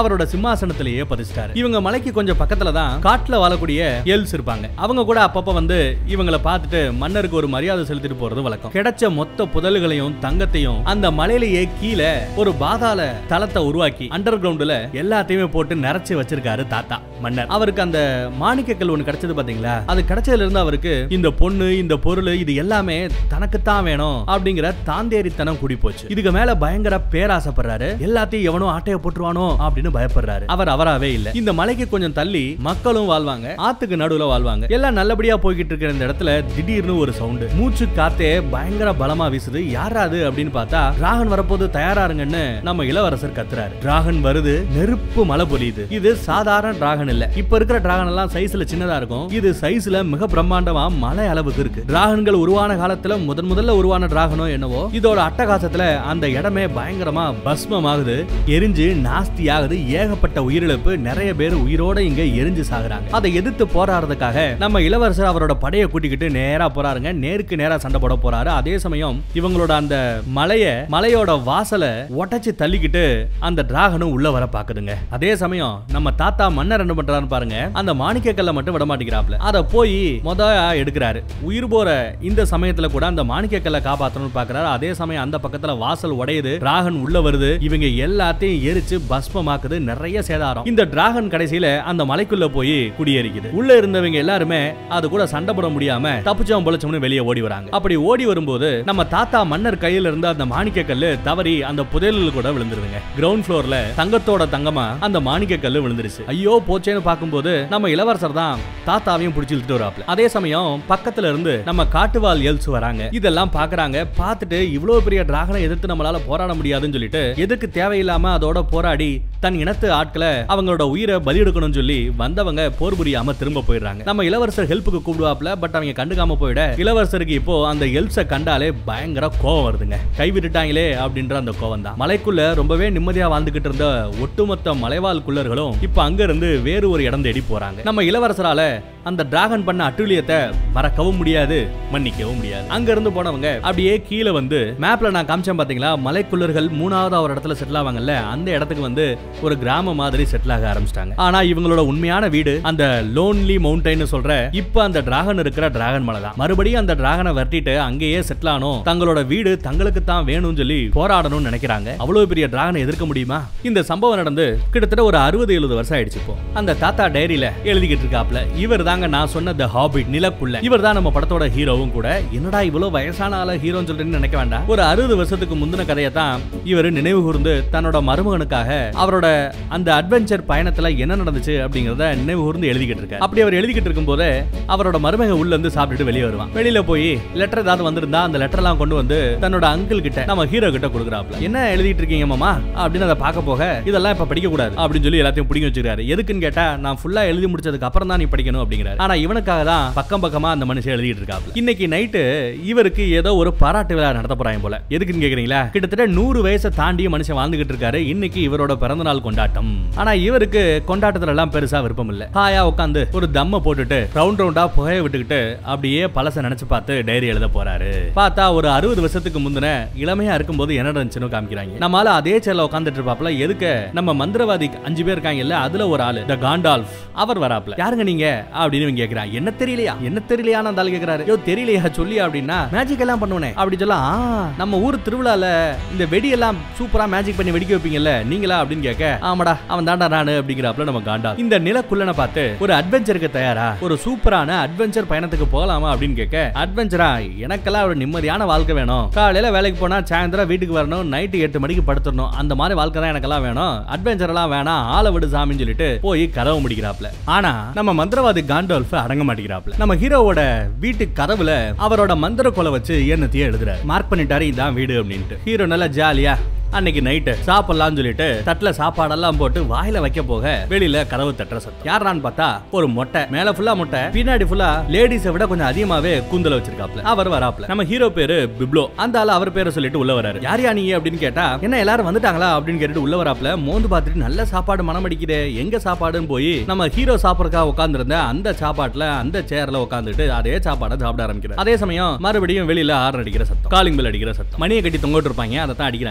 சிம்மாசனத்திலேயே பதிச்சிட்டாரு இவங்க மலைக்கு கொஞ்சம் பக்கத்துல தான் காட்டுல வாழக்கூடிய எல்ஸ் இருப்பாங்க அவங்க கூட அப்பப்ப வந்து இவங்களை பார்த்துட்டு மன்னருக்கு ஒரு மரியாதை செலுத்திட்டு போறது வழக்கம் கிடைச்ச மொத்த புதல்களையும் தங்கத்தையும் அந்த மலையிலேயே கீழே ஒரு பாதாள தளத்தை உருவாக்கி அண்டர் கிரவுண்ட்ல எல்லாத்தையுமே போட்டு நிறைச்சு வச்சிருக்காரு தாத்தா மன்னர் அவருக்கு அந்த மாணிக்கக்கல் ஒண்ணு கிடைச்சது பாத்தீங்களா அது கிடைச்சதுல இருந்து அவருக்கு இந்த பொண்ணு இந்த பொருள் இது எல்லாமே தனக்குத்தான் வேணும் அப்படிங்கிற தாந்தேரித்தனம் கூடி போச்சு இதுக்கு மேல பயங்கர பேராசைப்படுறாரு எல்லாத்தையும் எவனோ ஆட்டைய போட்டுருவானோ அப்படின்னு பயப்படுறாரு அவர் அவராவே இல்ல இந்த மலைக்கு கொஞ்சம் தள்ளி மக்களும் வாழ்வாங்க ஆத்துக்கு நடுவுல வாழ்வாங்க எல்லாம் நல்லபடியா போய்கிட்டு இருக்கிற இந்த இடத்துல திடீர்னு ஒரு சவுண்டு மூச்சு காத்தே பயங்கர பலமா வீசுது யாராது அப்படின்னு பார்த்தா டிராகன் வரப்போது தயாராருங்கன்னு நம்ம இளவரசர் கத்துறாரு டிராகன் வருது நெருப்பு மழை பொழியுது இது சாதாரண டிராகன் இல்ல இப்ப இருக்கிற டிராகன் எல்லாம் சைஸ்ல சின்னதா இருக்கும் இது சைஸ்ல மிக பிரம்மாண்டமா மலை அளவுக்கு இருக்கு டிராகன்கள் உருவான காலத்துல முதன் முதல்ல உருவான டிராகனோ என்னவோ இதோட அட்டகாசத்துல அந்த இடமே பயங்கரமா பஸ்மமாகுது எரிஞ்சு நாஸ்தி ஆகுது ஏகப்பட்ட உயிரிழப்பு நிறைய பேர் உயிரோட இங்க எரிஞ்சு சாகுறாங்க அதை எதிர்த்து போராடுறதுக்காக நம்ம இளவரசர் அவரோட படையை கூட்டிக்கிட்டு நேரா போறாருங்க நேருக்கு நேரா சண்டை போட போறாரு அதே சமயம் இவங்களோட அந்த மலைய மலையோட வாசலை உடைச்சு தள்ளிக்கிட்டு அந்த டிராகனும் உள்ள வர பாக்குதுங்க அதே சமயம் நம்ம தாத்தா மன்னர் என்ன பண்றாருன்னு பாருங்க அந்த மாணிக்க கல்லை மட்டும் விட மாட்டேங்கிறாப்ல அத போய் மொத எடுக்கிறாரு உயிர் போற இந்த சமயத்துல கூட அந்த மாணிக்க கல்லை காப்பாத்தணும்னு பாக்குறாரு அதே சமயம் அந்த பக்கத்துல வாசல் உடையுது டிராகன் உள்ள வருது இவங்க எல்லாத்தையும் எரிச்சு பஸ்மமாக்குது நிறைய சேதாரம் இந்த டிராகன் கடைசியில அந்த மலைக்குள்ள போய் குடியேறிக்குது உள்ள இருந்தவங்க எல்லாருமே அது கூட சண்டை போட முடியாம தப்பிச்சோம் பொழைச்சோம்னு வெளியே ஓடி வராங்க அப்படி ஓடி வரும்போது நம்ம தாத்தா மன்னர் கையில இருந்த அந்த மாணிக்க கல்லு தவறி அந்த புதையலில் கூட விழுந்துருதுங்க கிரவுண்ட் ஃப்ளோர்ல தங்கத்தோட தங்கமா அந்த மாணிக்க கல்லு விழுந்துருச்சு ஐயோ போச்சேன்னு பார்க்கும்போது நம்ம இளவரசர் தான் தாத்தாவையும் பிடிச்சி இழுத்துட்டு வராப்ல அதே சமயம் பக்கத்துல இருந்து நம்ம காட்டுவால் எல்ஸ் வராங்க இதெல்லாம் பாக்குறாங்க பார்த்துட்டு இவ்வளவு பெரிய டிராகனை எதிர்த்து நம்மளால போராட முடியாதுன்னு சொல்லிட்டு எதுக்கு தேவையில்லாம அதோட போராடி தன் இனத்து ஆட்களை அவங்களோட உயிரை பலி எடுக்கணும்னு சொல்லி வந்தவங்க போர் புரியாம திரும்ப போயிடுறாங்க நம்ம இளவரசர் ஹெல்ப்புக்கு கூப்பிடுவாப்ல பட் அவங்க கண்டுக்காம போயிட இளவரசருக்கு இப்போ அந்த எல்ஸை கண்டாலே பயங்கர கோவம் வருதுங்க கைவிட்டுட்டாங்களே அப்படின்ற அந்த கோவம் தான் மலைக்குள்ள ரொம்பவே நிம்மதியா வாழ்ந்துகிட்டு இருந்த ஒட்டுமொத்த மலைவாழ் குள்ளர்களும் இப்ப அங்க இருந்து வேறு ஒரு இடம் தேடி போறாங்க நம்ம இளவரசரால அந்த டிராகன் பண்ண அட்டுழியத்தை மறக்கவும் முடியாது மன்னிக்கவும் முடியாது அங்க இருந்து போனவங்க அப்படியே கீழே வந்து மேப்ல நான் காமிச்சேன் பாத்தீங்களா மலைக்குள்ளர்கள் மூணாவது ஒரு இடத்துல செட்டில் ஆவாங்கல்ல அந்த இடத்துக்கு வந்து ஒரு கிராம மாதிரி செட்டில் ஆக ஆரம்பிச்சிட்டாங்க ஆனா இவங்களோட உண்மையான வீடு அந்த லோன்லி மவுண்டைன் சொல்ற இப்ப அந்த டிராகன் இருக்கிற டிராகன் மலை தான் மறுபடியும் அந்த டிராகனை வரட்டிட்டு அங்கேயே செட்டில் ஆனோம் தங்களோட வீடு தங்களுக்கு தான் வேணும்னு சொல்லி போராடணும்னு நினைக்கிறாங்க அவ்வளவு பெரிய டிராகனை எதிர்க்க முடியுமா இந்த சம்பவம் நடந்து கிட்டத்தட்ட ஒரு அறுபது எழுபது வருஷம் ஆயிடுச்சு இப்போ அந்த தாத்தா டைரியில எழுதிக்கிட்டு இருக்காப்ல இவர் தாங்க நான் சொன்ன த ஹாபிட் நிலக்குள்ள இவர் தான் நம்ம படத்தோட ஹீரோவும் கூட என்னடா இவ்வளவு வயசான ஆள ஹீரோன்னு சொல்லிட்டு நினைக்க வேண்டாம் ஒரு அறுபது வருஷத்துக்கு முந்தின கதையை தான் இவர் நினைவு கூர்ந்து தன்னோட மருமகனுக்காக அவரோட அந்த அட்வென்ச்சர் பயணத்துல என்ன நடந்துச்சு அப்படிங்கறத நினைவு கூர்ந்து எழுதிக்கிட்டு இருக்காரு அப்படி அவர் எழுதிக்கிட்டு இருக்கும்போது அவரோட மருமகன் உள்ள இருந்து சாப்பிட்டுட்டு வெளியே வருவான் வெளியில போய் லெட்டர் ஏதாவது வந்திருந்தா அந்த லெட்டர் எல்லாம் கொண்டு வந்து தன்னோட அங்கிள் கிட்ட நம்ம ஹீரோ கிட்ட கொடுக்குறாப்ல என்ன எழுதிட்டு இருக்கீங்க மாமா அப்படின்னு அதை பார்க்க போக இதெல்லாம் இப்ப படிக்க கூடாது அப்படின்னு சொல்லி எல்லாத்தையும் பிடிங்க வச்சிருக்காரு எதுக்குன்னு கேட்டா நான் ஃபுல்லா எழுதி முடிச்சதுக்கு அப்புறம் தான் நீ படிக்கணும் அப்படிங்கிறாரு ஆனா இவனுக்காக தான் பக்கம் பக்கமா அந்த மனுஷன் எழுதிட்டு இருக்காப்ல இன்னைக்கு நைட்டு இவருக்கு ஏதோ ஒரு பாராட்டு விழா நடத்த போறாங்க போல எதுக்குன்னு கேக்குறீங்களா கிட்டத்தட்ட நூறு வயசை தாண்டிய மனுஷன் வாழ்ந்துகிட்டு இருக்காரு இன்னைக்கு இவரோட பிறந்த நாள் கொண்டாட்டம் ஆனா இவருக்கு கொண்டாட்டத்துல எல்லாம் பெருசா விருப்பம் இல்ல ஹாயா உட்காந்து ஒரு தம்ம போட்டுட்டு ரவுண்ட் ரவுண்டா புகைய விட்டுக்கிட்டு அப்படியே பழச நினைச்சு பார்த்து டைரி எழுத போறாரு பார்த்தா ஒரு அறுபது வருஷத்துக்கு முந்தின இளமையா இருக்கும்போது என்ன நடந்துச்சுன்னு காமிக்கிறாங்க நம்மால அதே சேர்ல உட்காந்துட்டு இருப்பாப்ல எதுக்கு நம்ம மந்திரவாதி அஞ்சு பேர் இருக்காங்கல்ல அதுல ஒரு ஆளு த காண்டால்ஃப் அவர் வராப்ல யாருங்க நீங்க அப்படின்னு இவங்க கேக்குறான் என்ன தெரியலையா என்ன தெரியலையான்னு அந்த ஆளு கேக்குறாரு யோ தெரியலையா சொல்லி அப்படின்னா மேஜிக் எல்லாம் பண்ணுவனே அப்படி சொல்ல "ஆ, நம்ம ஊர் திருவிழால இந்த வெடி எல்லாம் சூப்பரா மேஜிக் பண்ணி வெடிக்க வைப்பீங்கல்ல நீங்களா அப்படின்னு கேட்க ஆமாடா அவன் தாண்டா நானு அப்படிங்கிறாப்ல நம்ம காண்டா இந்த நிலக்குள்ளன பார்த்து ஒரு அட்வென்ச்சருக்கு தயாரா ஒரு சூப்பரான அட்வென்ச்சர் பயணத்துக்கு போகலாமா அப்படின்னு கேட்க அட்வென்ச்சரா எனக்கெல்லாம் ஒரு நிம்மதியான வாழ்க்கை வேணும் காலையில வேலைக்கு போனா சாயந்தரம் வீட்டுக்கு வரணும் நைட்டு எட்டு மணிக்கு படுத்துடணும் அந்த மாதிரி வாழ்க்கை தான் எனக்கெல்லாம் வேணும் அட்வென்ச்சர் எல்லாம் வேணாம் ஆளை விடு சாமின்னு சொல்லிட்டு போய் கதவை முடிக்கிறாப்ல ஆனா நம்ம மந்திரவாதி காண்டோல்ஃப் அடங்க மாட்டேங்கிறாப்ல நம்ம ஹீரோவோட வீட்டு கதவுல அவரோட மந்திர கொலை வச்சு என்னத்தையும் எழுதுறாரு மார்க் பண்ணிட்டாரு இதான் வீடு அப்படின்ட்டு ஹீரோ நல்லா ஜாலியா அன்னைக்கு நைட்டு சாப்பிடலாம்னு சொல்லிட்டு தட்டுல சாப்பாடெல்லாம் போட்டு வாயில வைக்க போக வெளியில கதவு தட்டுற சத்தம் யாரான்னு பார்த்தா ஒரு மொட்டை மேல ஃபுல்லா மொட்டை பின்னாடி ஃபுல்லா லேடிஸை விட கொஞ்சம் அதிகமாவே கூந்தல வச்சிருக்காப்ல அவர் வராப்ல நம்ம ஹீரோ பேரு பிப்ளோ அந்த ஆளு அவர் பேரை சொல்லிட்டு உள்ள வராரு யார் யா நீங்க அப்படின்னு கேட்டா என்ன எல்லாரும் வந்துட்டாங்களா அப்படின்னு கேட்டுட்டு உள்ள வராப்ல மோந்து பார்த்துட்டு நல்ல சாப்பாடு மனம் அடிக்குதே எங்க சாப்பாடுன்னு போய் நம்ம ஹீரோ சாப்பிடறதுக்காக உட்கார்ந்திருந்த அந்த சாப்பாட்டுல அந்த சேர்ல உட்காந்துட்டு அதே சாப்பாடை சாப்பிட ஆரம்பிக்கிறார் அதே சமயம் மறுபடியும் வெளியில ஆறு அடிக்கிற சத்தம் காலிங் பெல் அடிக்கிற சத்தம் மணியை கட்டி தொங்கிட்டு இருப்பாங்க அதை தான் அடிக்கிறாங்க இப்ப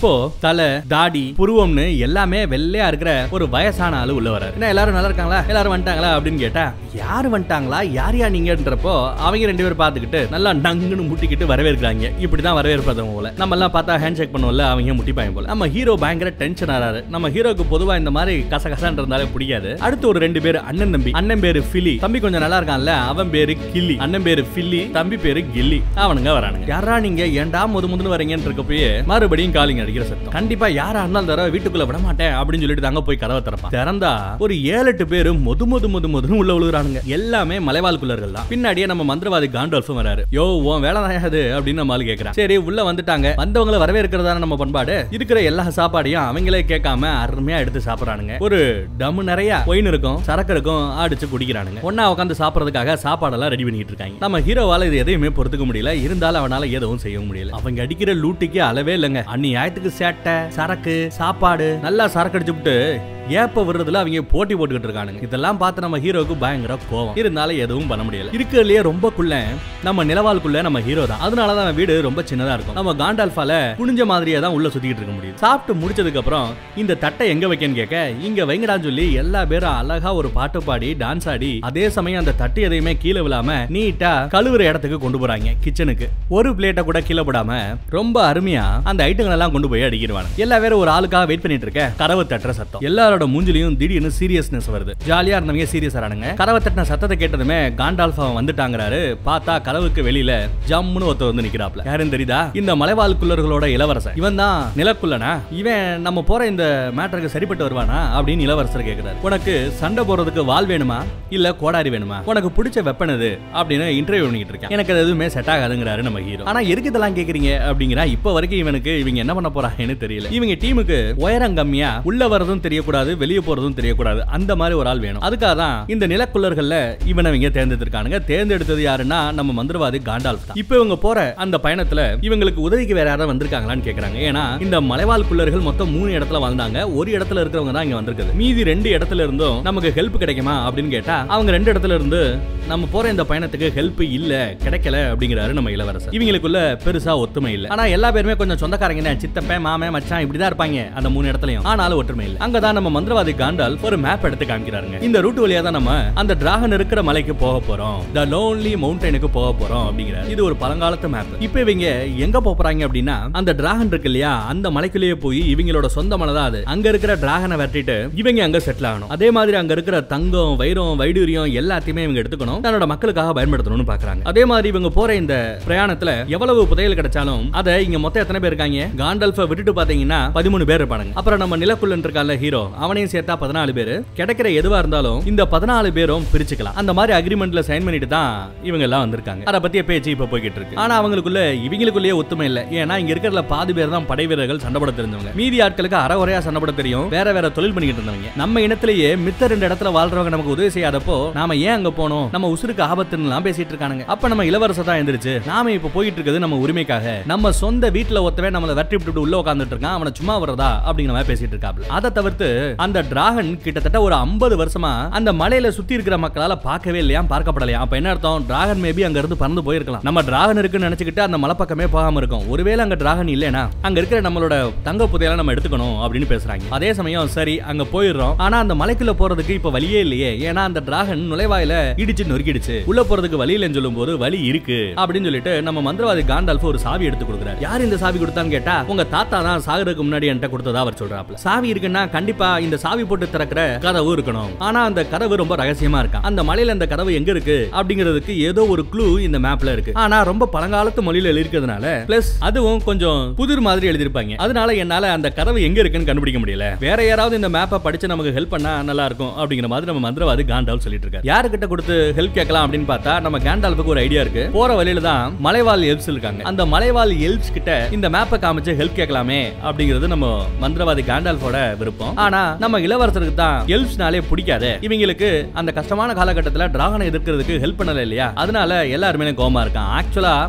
இப்போ தலை தாடி புருவம்னு எல்லாமே வெள்ளையா இருக்கிற ஒரு வயசான ஆளு உள்ள வராரு என்ன எல்லாரும் நல்லா இருக்காங்களா எல்லாரும் வந்துட்டாங்களா அப்படின்னு கேட்டா யாரு வந்துட்டாங்களா யார் யா நீங்கன்றப்போ அவங்க ரெண்டு பேரும் பார்த்துக்கிட்டு நல்லா நங்குன்னு முட்டிக்கிட்டு வரவேற்கிறாங்க இப்படிதான் வரவேற்பதவங்க போல நம்ம எல்லாம் பார்த்தா ஹேண்ட் ஷேக் பண்ணுவோம்ல அவங்க முட்டிப்பாங்க போல நம்ம ஹீரோ பயங்கர டென்ஷன் ஆறாரு நம்ம ஹீரோக்கு பொதுவா இந்த மாதிரி கசகசான் இருந்தாலே பிடிக்காது அடுத்து ஒரு ரெண்டு பேர் அண்ணன் தம்பி அண்ணன் பேரு ஃபிலி தம்பி கொஞ்சம் நல்லா இருக்கான்ல அவன் பேரு கில்லி அண்ணன் பேரு ஃபில்லி தம்பி பேரு கில்லி அவனுங்க வரானுங்க யாரா நீங்க ஏன்டா முது முதுன்னு வரீங்கன்னு இருக்கப்பயே மறுபடியும் காலிங் அடிக்கிற சத்தம் கண்டிப்பா யாரா இருந்தாலும் தர வீட்டுக்குள்ள விட மாட்டேன் அப்படின்னு சொல்லிட்டு தாங்க போய் கதவை திறப்பான் திறந்தா ஒரு ஏழு எட்டு பேரு மொது மொது மொது மொதுன்னு உள்ள விழுகிறானுங்க எல்லாமே மலைவாழ் குள்ளர்கள் தான் பின்னாடியே நம்ம மந்திரவாதி காண்டல்ஃபும் வராரு யோ உன் வேலை தான் அது அப்படின்னு நம்ம ஆளு கேக்குறான் சரி உள்ள வந்துட்டாங்க வந்தவங்கள வரவேற்கிறதான நம்ம பண்பாடு இருக்கிற எல்லா சாப்பாடையும் அவங்களே கேட்காம அருமையா எடுத்து சாப்பிடுறானுங்க ஒரு டம்மு நிறைய ஒயின் இருக்கும் சரக்கு இருக்கும் அடிச்சு குடிக்கிறானுங்க ஒன்னா உட்காந்து சாப்பிடறதுக்காக சாப்பாடெல்லாம் ரெடி பண்ணிட்டு இருக்காங்க நம்ம ஹீரோவால இது எதையுமே பொறுத்துக்க முடியல இருந்தாலும் அவனால எதுவும் செய்ய முடியல அவங்க அடிக்கிற லூட்டிக்கு அளவே இல்லைங்க அந்நியாயத்துக்கு சேட்டை சரக்கு சாப்பாடு நல்லா சரக்கு அடிச்சுட்டு ஏப்ப விடுறதுல அவங்க போட்டி போட்டுக்கிட்டு இருக்கானுங்க இதெல்லாம் பார்த்து நம்ம ஹீரோக்கு பயங்கர கோவம் இருந்தாலும் எதுவும் பண்ண முடியல இருக்கிறதுலயே ரொம்ப குள்ள நம்ம நிலவாளுக்குள்ள நம்ம ஹீரோ தான் அதனாலதான் அவன் வீடு ரொம்ப சின்னதா இருக்கும் நம்ம காண்டால்ஃபால குனிஞ்ச மாதிரியே தான் உள்ள சுத்திக்கிட்டு இருக்க முடியும் சாப்பிட்டு முடிச்சதுக்கு அப்புறம் இந்த தட்டை எங்க வைக்கன்னு கேட்க இங்க வைங்கடான்னு சொல்லி எல்லா பேரும் அழகா ஒரு பாட்டு பாடி டான்ஸ் ஆடி அதே சமயம் அந்த தட்டு எதையுமே கீழே விழாம நீட்டா கழுவுற இடத்துக்கு கொண்டு போறாங்க கிச்சனுக்கு ஒரு பிளேட்டை கூட கீழே போடாம ரொம்ப அருமையா அந்த ஐட்டங்கள் எல்லாம் கொண்டு போய் அடிக்கிடுவாங்க எல்லா பேரும் ஒரு ஆளுக்காக வெயிட் பண்ணிட்டு இருக்க கதவு தட்டுற சத்தம் எல்லாரோட மூஞ்சிலையும் திடீர்னு சீரியஸ்னஸ் வருது ஜாலியா இருந்தவங்க சீரியஸ் ஆறானுங்க கதவை தட்டின சத்தத்தை கேட்டதுமே காண்டால்ஃபா வந்துட்டாங்கிறாரு பார்த்தா கதவுக்கு வெளியில ஜம்முன்னு ஒருத்தர் வந்து நிக்கிறாப்ல யாருன்னு தெரியுதா இந்த மலைவாழ் குள்ளர்களோட இளவரசர் இவன் தான் நிலக்குள்ளனா இவன் நம்ம போற இந்த மேட்டருக்கு சரிப்பட்டு வருவானா அப்படின்னு இளவரசர் கேக்குறாரு உனக்கு சண்டை போறதுக்கு வாள் வேணுமா இல்ல கோடாரி வேணுமா உனக்கு பிடிச்ச வெப்பன் எது அப்படின்னு இன்டர்வியூ பண்ணிட்டு இருக்கேன் எனக்கு அது எதுவுமே செட் ஆகாதுங்கிறாரு நம்ம ஹீரோ ஆனா எதுக்கு இதெல்லாம் கேக்குறீங்க அப்படிங்கிறா இப்ப வரைக்கும் இவனுக்கு இவங்க என்ன பண்ண போறாங்கன்னு தெரியல இவங்க டீமுக்கு உயரம் கம்மியா உள்ள வரதும் தெரியக்கூடாது வெளியே போறதும் தெரியக்கூடாது அந்த மாதிரி ஒரு ஆள் வேணும் அதுக்காக தான் இந்த நிலக்குள்ளர்கள்ல இவனை இவங்க தேர்ந்தெடுத்திருக்கானுங்க தேர்ந்தெடுத்தது யாருன்னா நம்ம மந்திரவாதி காண்டால்ஃப் தான் இப்போ இவங்க போற அந்த பயணத்துல இவங்களுக்கு உதவிக்கு வேற யாராவது வந்திருக்காங்களான்னு கேக்குறாங்க ஏன்னா இந்த மலைவாழ் குள்ளர்கள் மொத்தம் மூணு இடத்துல வாழ்ந்தாங்க ஒரு இடத்துல இருக்கிறவங்க தான் இங்க வந்திருக்குது மீதி ரெண்டு இடத்துல இருந்தும் நமக்கு ஹெல்ப் கிடைக்குமா அப்படின்னு கேட்டா அவங்க ரெண்டு இடத்துல இருந்து நம்ம போற இந்த பயணத்துக்கு ஹெல்ப் இல்ல கிடைக்கல அப்படிங்கிறாரு நம்ம இளவரசர் இவங்களுக்குள்ள பெருசா ஒத்துமை இல்ல ஆனா எல்லா பேருமே கொஞ்சம் சொந்தக்காரங்க தான் சித்தப்பன் மாமன் மச்சான் இப்படிதான் இருப்பாங்க அந்த மூணு இடத்துலயும் ஆனாலும் ஒற்றுமை இல்ல அங்கதான் நம்ம மந்திரவாதி காண்டால் ஒரு மேப் எடுத்து காமிக்கிறாருங்க இந்த ரூட் வழியா தான் நம்ம அந்த டிராகன் இருக்கிற மலைக்கு போக போறோம் த லோன்லி மவுண்டனுக்கு போக போறோம் அப்படிங்கிறாரு இது ஒரு பழங்காலத்து மேப் இப்போ இவங்க எங்க போப் போறாங்க அப்படின்னா அந்த டிராகன் இருக்கு இல்லையா அந்த மலைக்குள்ளேயே போய் இவங்களோட சொந்த மலை தான் அது அங்க இருக்கிற டிராகனை வெட்டிட்டு இவங்க அங்க செட்டில் ஆகணும் அதே மாதிரி அங்க இருக்கிற தங்கம் வைரம் வைடூரியம் எல்லாத்தையுமே இவங்க எடுத்துக்கணும் தன்னோட மக்களுக்காக பயன்படுத்தணும்னு பாக்குறாங்க அதே மாதிரி இவங்க போற இந்த பிரயாணத்துல எவ்வளவு புதையல் கிடைச்சாலும் அதை இங்க மொத்தம் எத்தனை பேர் இருக்காங்க காண்டல்ஃப விட்டுட்டு பாத்தீங்கன்னா பதிமூணு பேர் இருப்பானுங்க அப்புறம் நம்ம நிலக்குள்ளன் இருக்கால ஹீரோ அவனையும் சேர்த்தா பதினாலு பேர் கிடைக்கிற எதுவா இருந்தாலும் இந்த பதினாலு பேரும் பிரிச்சுக்கலாம் அந்த மாதிரி அக்ரிமெண்ட்ல சைன் பண்ணிட்டு தான் இவங்க எல்லாம் வந்திருக்காங்க அதை பத்திய பேச்சு இப்ப போய்கிட்டு இருக்கு ஆனா அவங்களுக்குள்ள இவங்களுக்குள்ளேயே ஒத்துமை இல்ல ஏன்னா இங்க இருக்கிற பாதி பேர் தான் படை வீரர்கள் சண்டை போட தெரிஞ்சவங்க மீதி ஆட்களுக்கு அறகுறையா சண்டை போட தெரியும் வேற வேற தொழில் பண்ணிக்கிட்டு இருந்தவங்க நம்ம இனத்திலேயே மித்த ரெண்டு இடத்துல வாழ்றவங்க நமக்கு உதவி செய்யாதப்போ நாம ஏன் அங்க போனோம் நம்ம உசுருக்கு ஆபத்துன்னு எல்லாம் பேசிட்டு இருக்கானுங்க அப்ப நம்ம இளவரசர் தான் எந்திரிச்சு நாம இப்ப போயிட்டு இருக்கிறது நம்ம உரிமைக்காக நம்ம சொந்த வீட்டுல ஒருத்தவே நம்மள வெட்டி விட்டுட்டு உள்ள உட்காந்துட்டு இருக்கான் அவனை சும்மா வர்றதா அப்படிங்கிற மாதிரி பேசிட்டு இருக்காப்ல அதை தவிர்த்து அந்த டிராகன் கிட்டத்தட்ட ஒரு ஐம்பது வருஷமா அந்த மலையில சுத்தி இருக்கிற மக்களால பார்க்கவே இல்லையா பார்க்கப்படலையா அப்ப என்ன அர்த்தம் டிராகன் மேபி அங்க இருந்து பறந்து போயிருக்கலாம் நம்ம டிராகன் இருக்குன்னு நினைச்சுக்கிட்டு அந்த மலை பக்கமே போகாம இருக்கும் ஒருவேளை அங்க டிராகன் இல்லைனா அங்க இருக்கிற நம்மளோட தங்க புதையலை நம்ம எடுத்துக்கணும் அப்படின்னு பேசுறாங்க அதே சமயம் சரி அங்க போயிடுறோம் ஆனா அந்த மலைக்குள்ள போறதுக்கு இப்ப வழியே இல்லையே ஏன்னா அந்த டிராகன் நுழைவாயில இடிச்சு நொறுக்கிடுச்சு உள்ள போறதுக்கு வழி இல்லைன்னு சொல்லும் போது வழி இருக்கு அப்படின்னு சொல்லிட்டு நம்ம மந்திரவாதி காண்டால்ஃப் ஒரு சாவி எடுத்து கொடுக்குறாரு யார் இந்த சாவி கொடுத்தான்னு கேட்டா உங்க தாத்தா தான் சாகுறதுக்கு முன்னாடி என்கிட்ட கொடுத்ததா அவர் சொல்றாப்ல சாவி இருக்குன்னா கண்டிப்பா இந்த சாவி போட்டு திறக்கிற கதவு இருக்கணும் ஆனா அந்த கதவு ரொம்ப ரகசியமா இருக்கா அந்த மலையில அந்த கதவு எங்க இருக்கு அப்படிங்கிறதுக்கு ஏதோ ஒரு க்ளூ இந்த மேப்ல இருக்கு ஆனா ரொம்ப பழங்காலத்து மொழியில இருக்கிறதுனால பிளஸ் அதுவும் கொஞ்சம் புதிர் மாதிரி எழுதிருப்பாங்க அதனால என்னால அந்த கதவு எங்க இருக்குன்னு கண்டுபிடிக்க முடியல வேற யாராவது இந்த மேப்பை படிச்சு நமக்கு ஹெல்ப் பண்ணா நல்லா இருக்கும் அப்படிங்கிற மாதிரி நம்ம மந்திரவாதி காண்டால் சொல்லிட்டு இருக்காரு யாருக்கிட்ட கொடுத்து ஹெல்ப் கேட்கலாம் அப்படின்னு பார்த்தா நம்ம கேண்டால்ஃபுக்கு ஒரு ஐடியா இருக்கு போற வழியில தான் மலைவாழ் எல்ப்ஸ் இருக்காங்க அந்த மலைவாழ் எல்ப்ஸ் கிட்ட இந்த மேப்பை காமிச்சு ஹெல்ப் கேட்கலாமே அப்படிங்கிறது நம்ம மந்திரவாதி காண்டால்ஃபோட விருப்பம் ஆனா நம்ம இளவரசருக்கு தான் எல்ப்ஸ்னாலே பிடிக்காது இவங்களுக்கு அந்த கஷ்டமான காலகட்டத்துல டிராகனை எதிர்க்கிறதுக்கு ஹெல்ப் பண்ணல இல்லையா அதனால எல்லாருமே கோமா இருக்கான் ஆக்சுவலா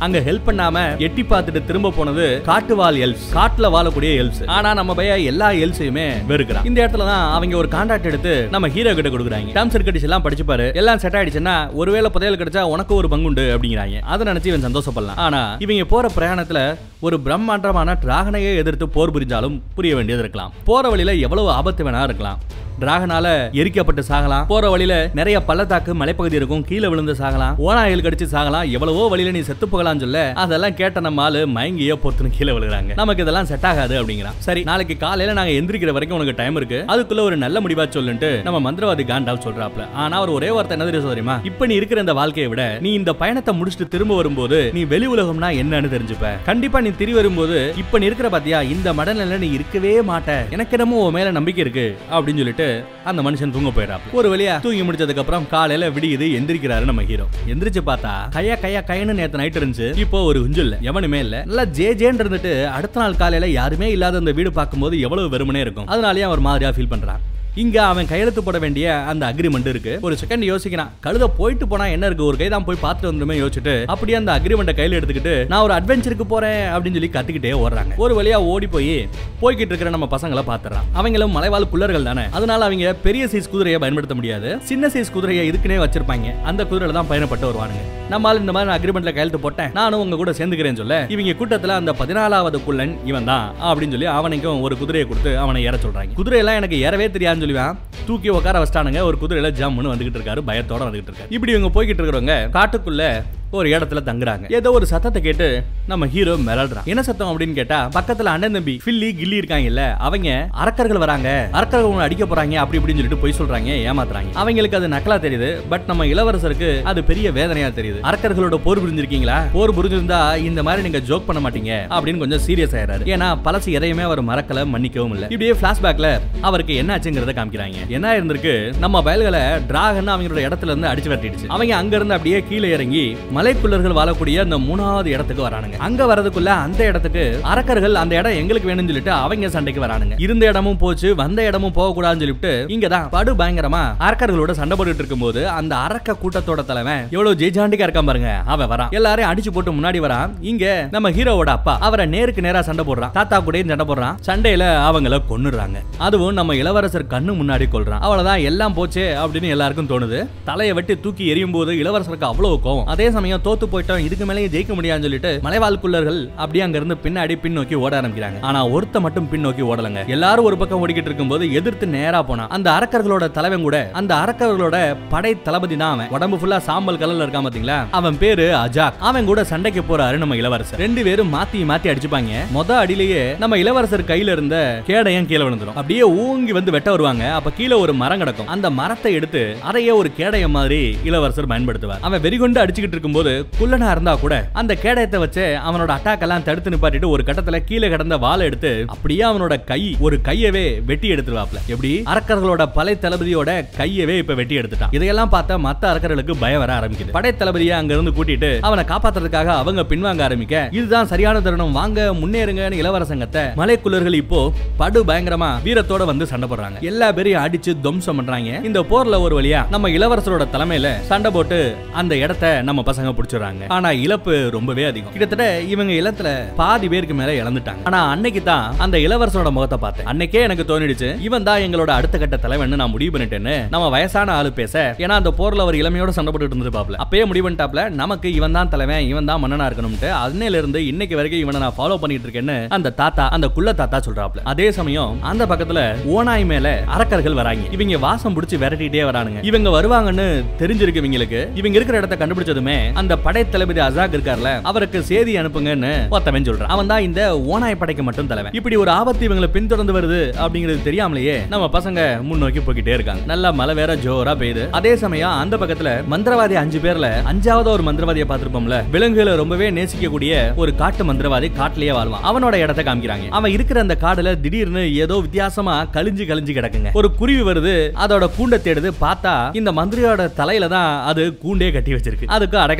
அங்க ஹெல்ப் பண்ணாம எட்டி பார்த்துட்டு திரும்ப போனது காட்டுவால் எல்ஸ் காட்டுல வாழக்கூடிய எல்ஸ் ஆனா நம்ம பைய எல்லா எல்ஸையுமே வெறுக்கிறான் இந்த இடத்துல தான் அவங்க ஒரு கான்ட்ராக்ட் எடுத்து நம்ம ஹீரோ கிட்ட கொடுக்குறாங்க டேர்ம்ஸ் அண்ட் கண்டிஷன் எல்லாம் படிச்சுப்பாரு எல்லாம் செட் ஆயிடுச்சுன்னா ஒருவேளை புதையல் கிடைச்சா உனக்கு ஒரு பங்குண்டு அப்படிங்கிறாங்க அதை நினைச்சு இவன் சந்தோஷப்படலாம் ஆனா இவங்க போற பிரயாணத்துல ஒரு பிரம்மாண்டமான டிராகனையே எதிர்த்து போர் புரிஞ்சாலும் புரிய வேண்டியது இருக்கலாம் போற வழியில எவ்வளவு ஆபத்து வேணா இருக்கலாம் டிராகனால எரிக்கப்பட்டு சாகலாம் போற வழியில நிறைய பள்ளத்தாக்கு மலைப்பகுதி இருக்கும் கீழே விழுந்து சாகலாம் ஓனாயில் கடிச்சு சாகலாம் எவ்வளவோ வழியில நீ செத்து போகலாம்னு சொல்ல அதெல்லாம் கேட்ட நம்ம ஆளு மயங்கியோ பொத்துன்னு கீழே விழுகிறாங்க நமக்கு இதெல்லாம் செட் ஆகாது அப்படிங்கிறான் சரி நாளைக்கு காலையில நாங்க எந்திரிக்கிற வரைக்கும் உனக்கு டைம் இருக்கு அதுக்குள்ள ஒரு நல்ல முடிவா சொல்லுன்ட்டு நம்ம மந்திரவாதி காண்டால் சொல்றாப்ல ஆனா அவர் ஒரே வார்த்தை என்ன தெரியும் தெரியுமா இப்ப நீ இருக்கிற இந்த வாழ்க்கையை விட நீ இந்த பயணத்தை முடிச்சுட்டு திரும்ப வரும்போது நீ வெளி உலகம்னா என்னன்னு தெரிஞ்சுப்ப கண்டிப்பா நீ திரி வரும்போது இப்ப நீ இருக்கிற பாத்தியா இந்த மடநிலை நீ இருக்கவே மாட்ட எனக்கு என்னமோ உன் மேல நம்பிக்கை இருக்கு அப்படின்னு சொல்லிட்டு அந்த மனுஷன் தூங்க போயிடாப்ல ஒரு வழியா தூங்கி முடிச்சதுக்கு அப்புறம் காலையில விடியுது எந்திரிக்கிறாரு நம்ம ஹீரோ எந்திரிச்சு பார்த்தா கையா கையா கைன்னு நேத்து நைட் இருந்துச்சு இப்போ ஒரு குஞ்சு இல்ல எவனுமே இல்ல நல்லா ஜே ஜேன்னு இருந்துட்டு அடுத்த நாள் காலையில யாருமே இல்லாத அந்த வீடு பார்க்கும்போது எவ்வளவு வெறுமனே இருக்கும் அதனாலயே அவர் மாதிரியா ஃபீல் பண்றான் இங்க அவன் கையெழுத்து போட வேண்டிய அந்த அக்ரிமெண்ட் இருக்கு ஒரு செகண்ட் யோசிக்கிறான் கழுத போயிட்டு போனா என்ன இருக்கு ஒரு கை தான் போய் பார்த்துட்டு வந்துமே யோசிச்சுட்டு அப்படியே அந்த அக்ரிமெண்ட்டை கையில எடுத்துக்கிட்டு நான் ஒரு அட்வென்ச்சருக்கு போறேன் அப்படின்னு சொல்லி கத்திக்கிட்டே ஓடுறாங்க ஒரு வழியா ஓடி போய் போய்கிட்டு இருக்கிற நம்ம பசங்களை பாத்துறான் அவங்களும் மலைவாழ் புல்லர்கள் தானே அதனால அவங்க பெரிய சைஸ் குதிரையை பயன்படுத்த முடியாது சின்ன சைஸ் குதிரையை இதுக்குனே வச்சிருப்பாங்க அந்த குதிரையில தான் பயணப்பட்டு வருவானுங்க நம்மால இந்த மாதிரி அக்ரிமெண்ட்ல கையெழுத்து போட்டேன் நானும் உங்க கூட சேர்ந்துக்கிறேன்னு சொல்ல இவங்க கூட்டத்துல அந்த பதினாலாவது குள்ளன் இவன் தான் அப்படின்னு சொல்லி அவனுக்கும் ஒரு குதிரையை கொடுத்து அவனை ஏற சொல்றாங்க குதிரையெல்லாம் எனக்கு ஏறவே தெரியாதுன்னு சொல்லுவான் தூக்கி உட்கார வச்சிட்டானுங்க ஒரு குதிரையில ஜம்முன்னு வந்துகிட்டு இருக்காரு பயத்தோட வந்துகிட்டு இருக்காரு இப்படி இவங்க போய்கிட்டு இருக்கிறவங்க காட்டுக்குள்ள ஒரு இடத்துல தங்குறாங்க ஏதோ ஒரு சத்தத்தை கேட்டு நம்ம ஹீரோ மிரள்றான் என்ன சத்தம் அப்படின்னு கேட்டா பக்கத்துல அண்ணன் தம்பி ஃபில்லி கில்லி இருக்காங்கல்ல அவங்க அரக்கர்கள் வராங்க அரக்கர்கள் உன்னை அடிக்க போறாங்க அப்படி இப்படின்னு சொல்லிட்டு போய் சொல்றாங்க ஏமாத்துறாங்க அவங்களுக்கு அது நக்கலா தெரியுது பட் நம்ம இளவரசருக்கு அது பெரிய வேதனையா தெரியுது அரக்கர்களோட போர் புரிஞ்சிருக்கீங்களா போர் புரிஞ்சிருந்தா இந்த மாதிரி நீங்க ஜோக் பண்ண மாட்டீங்க அப்படின்னு கொஞ்சம் சீரியஸ் ஆயிராரு ஏன்னா பழசு எதையுமே அவர் மறக்கல மன்னிக்கவும் இல்ல இப்படியே பிளாஷ்பேக்ல அவருக்கு என்ன ஆச்சுங்கிறத காமிக்கிறாங்க என்ன இருந்திருக்கு நம்ம பயல்களை டிராகன் அவங்களோட இடத்துல இருந்து அடிச்சு விரட்டிடுச்சு அவங்க அங்க இருந்து அப்படியே கீழே இறங்கி மலைக்குள்ளர்கள் வாழக்கூடிய அந்த மூணாவது இடத்துக்கு வரானுங்க அங்க வரதுக்குள்ள அந்த இடத்துக்கு அரக்கர்கள் அந்த இடம் எங்களுக்கு வேணும்னு சொல்லிட்டு அவங்க சண்டைக்கு வரானுங்க இருந்த இடமும் போச்சு வந்த இடமும் போக கூடாதுன்னு சொல்லிட்டு இங்கதான் படு பயங்கரமா அரக்கர்களோட சண்டை போட்டுட்டு இருக்கும்போது அந்த அரக்க கூட்டத்தோட தலைவன் எவ்வளவு ஜெய்ஜாண்டிக்கா இருக்கான் பாருங்க அவன் வரான் எல்லாரையும் அடிச்சு போட்டு முன்னாடி வரான் இங்க நம்ம ஹீரோவோட அப்பா அவரை நேருக்கு நேரா சண்டை போடுறான் தாத்தா கூடயும் சண்டை போடுறான் சண்டையில அவங்கள கொன்னுடுறாங்க அதுவும் நம்ம இளவரசர் கண்ணு முன்னாடி கொள்றான் அவ்வளவுதான் எல்லாம் போச்சே அப்படின்னு எல்லாருக்கும் தோணுது தலையை வெட்டி தூக்கி எரியும் போது இளவரசருக்கு அவ்வளவு கோவம் அதே சமயம் தோத்து போயிட்டோம் இதுக்கு மேலேயே ஜெயிக்க முடியாதுன்னு சொல்லிட்டு மலைவாழ்குள்ளர்கள் அப்படியே அங்க இருந்து பின்னாடி பின் நோக்கி ஓட ஆரம்பிக்கிறாங்க ஆனா ஒருத்த மட்டும் பின் நோக்கி ஓடலங்க எல்லாரும் ஒரு பக்கம் ஓடிக்கிட்டு இருக்கும்போது எதிர்த்து நேரா போனா அந்த அரக்கர்களோட தலைவன் கூட அந்த அரக்கர்களோட படை தளபதி தான் அவன் உடம்பு ஃபுல்லா சாம்பல் கலர்ல இருக்கான் பாத்தீங்களா அவன் பேரு அஜாக் அவன் கூட சண்டைக்கு போறாரு நம்ம இளவரசர் ரெண்டு பேரும் மாத்தி மாத்தி அடிச்சுப்பாங்க மொத அடியிலேயே நம்ம இளவரசர் கையில இருந்த கேடயம் கீழே விழுந்துரும் அப்படியே ஊங்கி வந்து வெட்ட வருவாங்க அப்ப கீழே ஒரு மரம் கிடக்கும் அந்த மரத்தை எடுத்து அதையே ஒரு கேடயம் மாதிரி இளவரசர் பயன்படுத்துவார் அவன் வெறிகொண்டு அடிச்சுக்கிட்டு இருக்கும்போது குள்ளனா இருந்தா கூட அந்த கேடயத்தை வச்சு அவனோட அட்டாக் எல்லாம் தடுத்து நிப்பாட்டிட்டு ஒரு கட்டத்துல கீழே கிடந்த வாளை எடுத்து அப்படியே அவனோட கை ஒரு கையவே வெட்டி எடுத்துருவாப்ல எப்படி அரக்கர்களோட படை தளபதியோட கையவே இப்ப வெட்டி எடுத்துட்டான் இதையெல்லாம் பார்த்தா மத்த அரக்கர்களுக்கு பயம் வர ஆரம்பிக்குது படை தளபதியை அங்க இருந்து கூட்டிட்டு அவனை காப்பாத்துறதுக்காக அவங்க பின்வாங்க ஆரம்பிக்க இதுதான் சரியான தருணம் வாங்க முன்னேறுங்கன்னு இளவரசங்கத்தை மலைக்குள்ளர்கள் இப்போ படு பயங்கரமா வீரத்தோட வந்து சண்டை போடுறாங்க எல்லா பேரையும் அடிச்சு துவம்சம் பண்றாங்க இந்த போர்ல ஒரு வழியா நம்ம இளவரசரோட தலைமையில சண்டை போட்டு அந்த இடத்தை நம்ம பசங்க பிடிச்சிடுறாங்க ஆனா இழப்பு ரொம்பவே அதிகம் கிட்டத்தட்ட இவங்க இளத்துல பாதி பேருக்கு மேல இழந்துட்டாங்க ஆனா அன்னைக்கு தான் அந்த இளவரசரோட முகத்தை பார்த்தேன் அன்னைக்கே எனக்கு தோணிடுச்சு இவன் தான் எங்களோட அடுத்த கட்ட தலைவன் நான் முடிவு பண்ணிட்டேன்னு நம்ம வயசான ஆளு பேச ஏன்னா அந்த போர்ல அவர் இளமையோட சண்டை போட்டுட்டு இருந்தது பாப்ல அப்பயே முடிவு பண்ணிட்டாப்ல நமக்கு இவன் தான் தலைவன் இவன் தான் மன்னனா இருக்கணும்ட்டு அன்னையில இருந்து இன்னைக்கு வரைக்கும் இவனை நான் ஃபாலோ பண்ணிட்டு இருக்கேன்னு அந்த தாத்தா அந்த குள்ள தாத்தா சொல்றாப்ல அதே சமயம் அந்த பக்கத்துல ஓனாய் மேல அரக்கர்கள் வராங்க இவங்க வாசம் பிடிச்சு விரட்டிட்டே வரானுங்க இவங்க வருவாங்கன்னு தெரிஞ்சிருக்கு இவங்களுக்கு இவங்க இருக்கிற இடத்த கண்டுபிடிச்சதுமே அந்த படை தளபதி அசாக் இருக்கார்ல அவருக்கு செய்தி அனுப்புங்கன்னு ஒருத்தவன் சொல்றான் அவன் தான் இந்த ஓனாய் படைக்கு மட்டும் தலைவன் இப்படி ஒரு ஆபத்து இவங்களை பின்தொடர்ந்து வருது அப்படிங்கிறது தெரியாமலேயே நம்ம பசங்க முன்னோக்கி போய்கிட்டே இருக்காங்க நல்லா மழை வேற ஜோரா பெய்யுது அதே சமயம் அந்த பக்கத்துல மந்திரவாதி அஞ்சு பேர்ல அஞ்சாவது ஒரு மந்திரவாதியை பார்த்திருப்போம்ல விலங்குகளை ரொம்பவே நேசிக்கக்கூடிய ஒரு காட்டு மந்திரவாதி காட்டுலயே வாழ்வான் அவனோட இடத்தை காமிக்கிறாங்க அவன் இருக்கிற அந்த காடுல திடீர்னு ஏதோ வித்தியாசமா கழிஞ்சு கழிஞ்சு கிடக்குங்க ஒரு குருவி வருது அதோட கூண்டை தேடுது பார்த்தா இந்த மந்திரியோட தலையில தான் அது கூண்டே கட்டி வச்சிருக்கு அதுக்கு அடைக்கலம்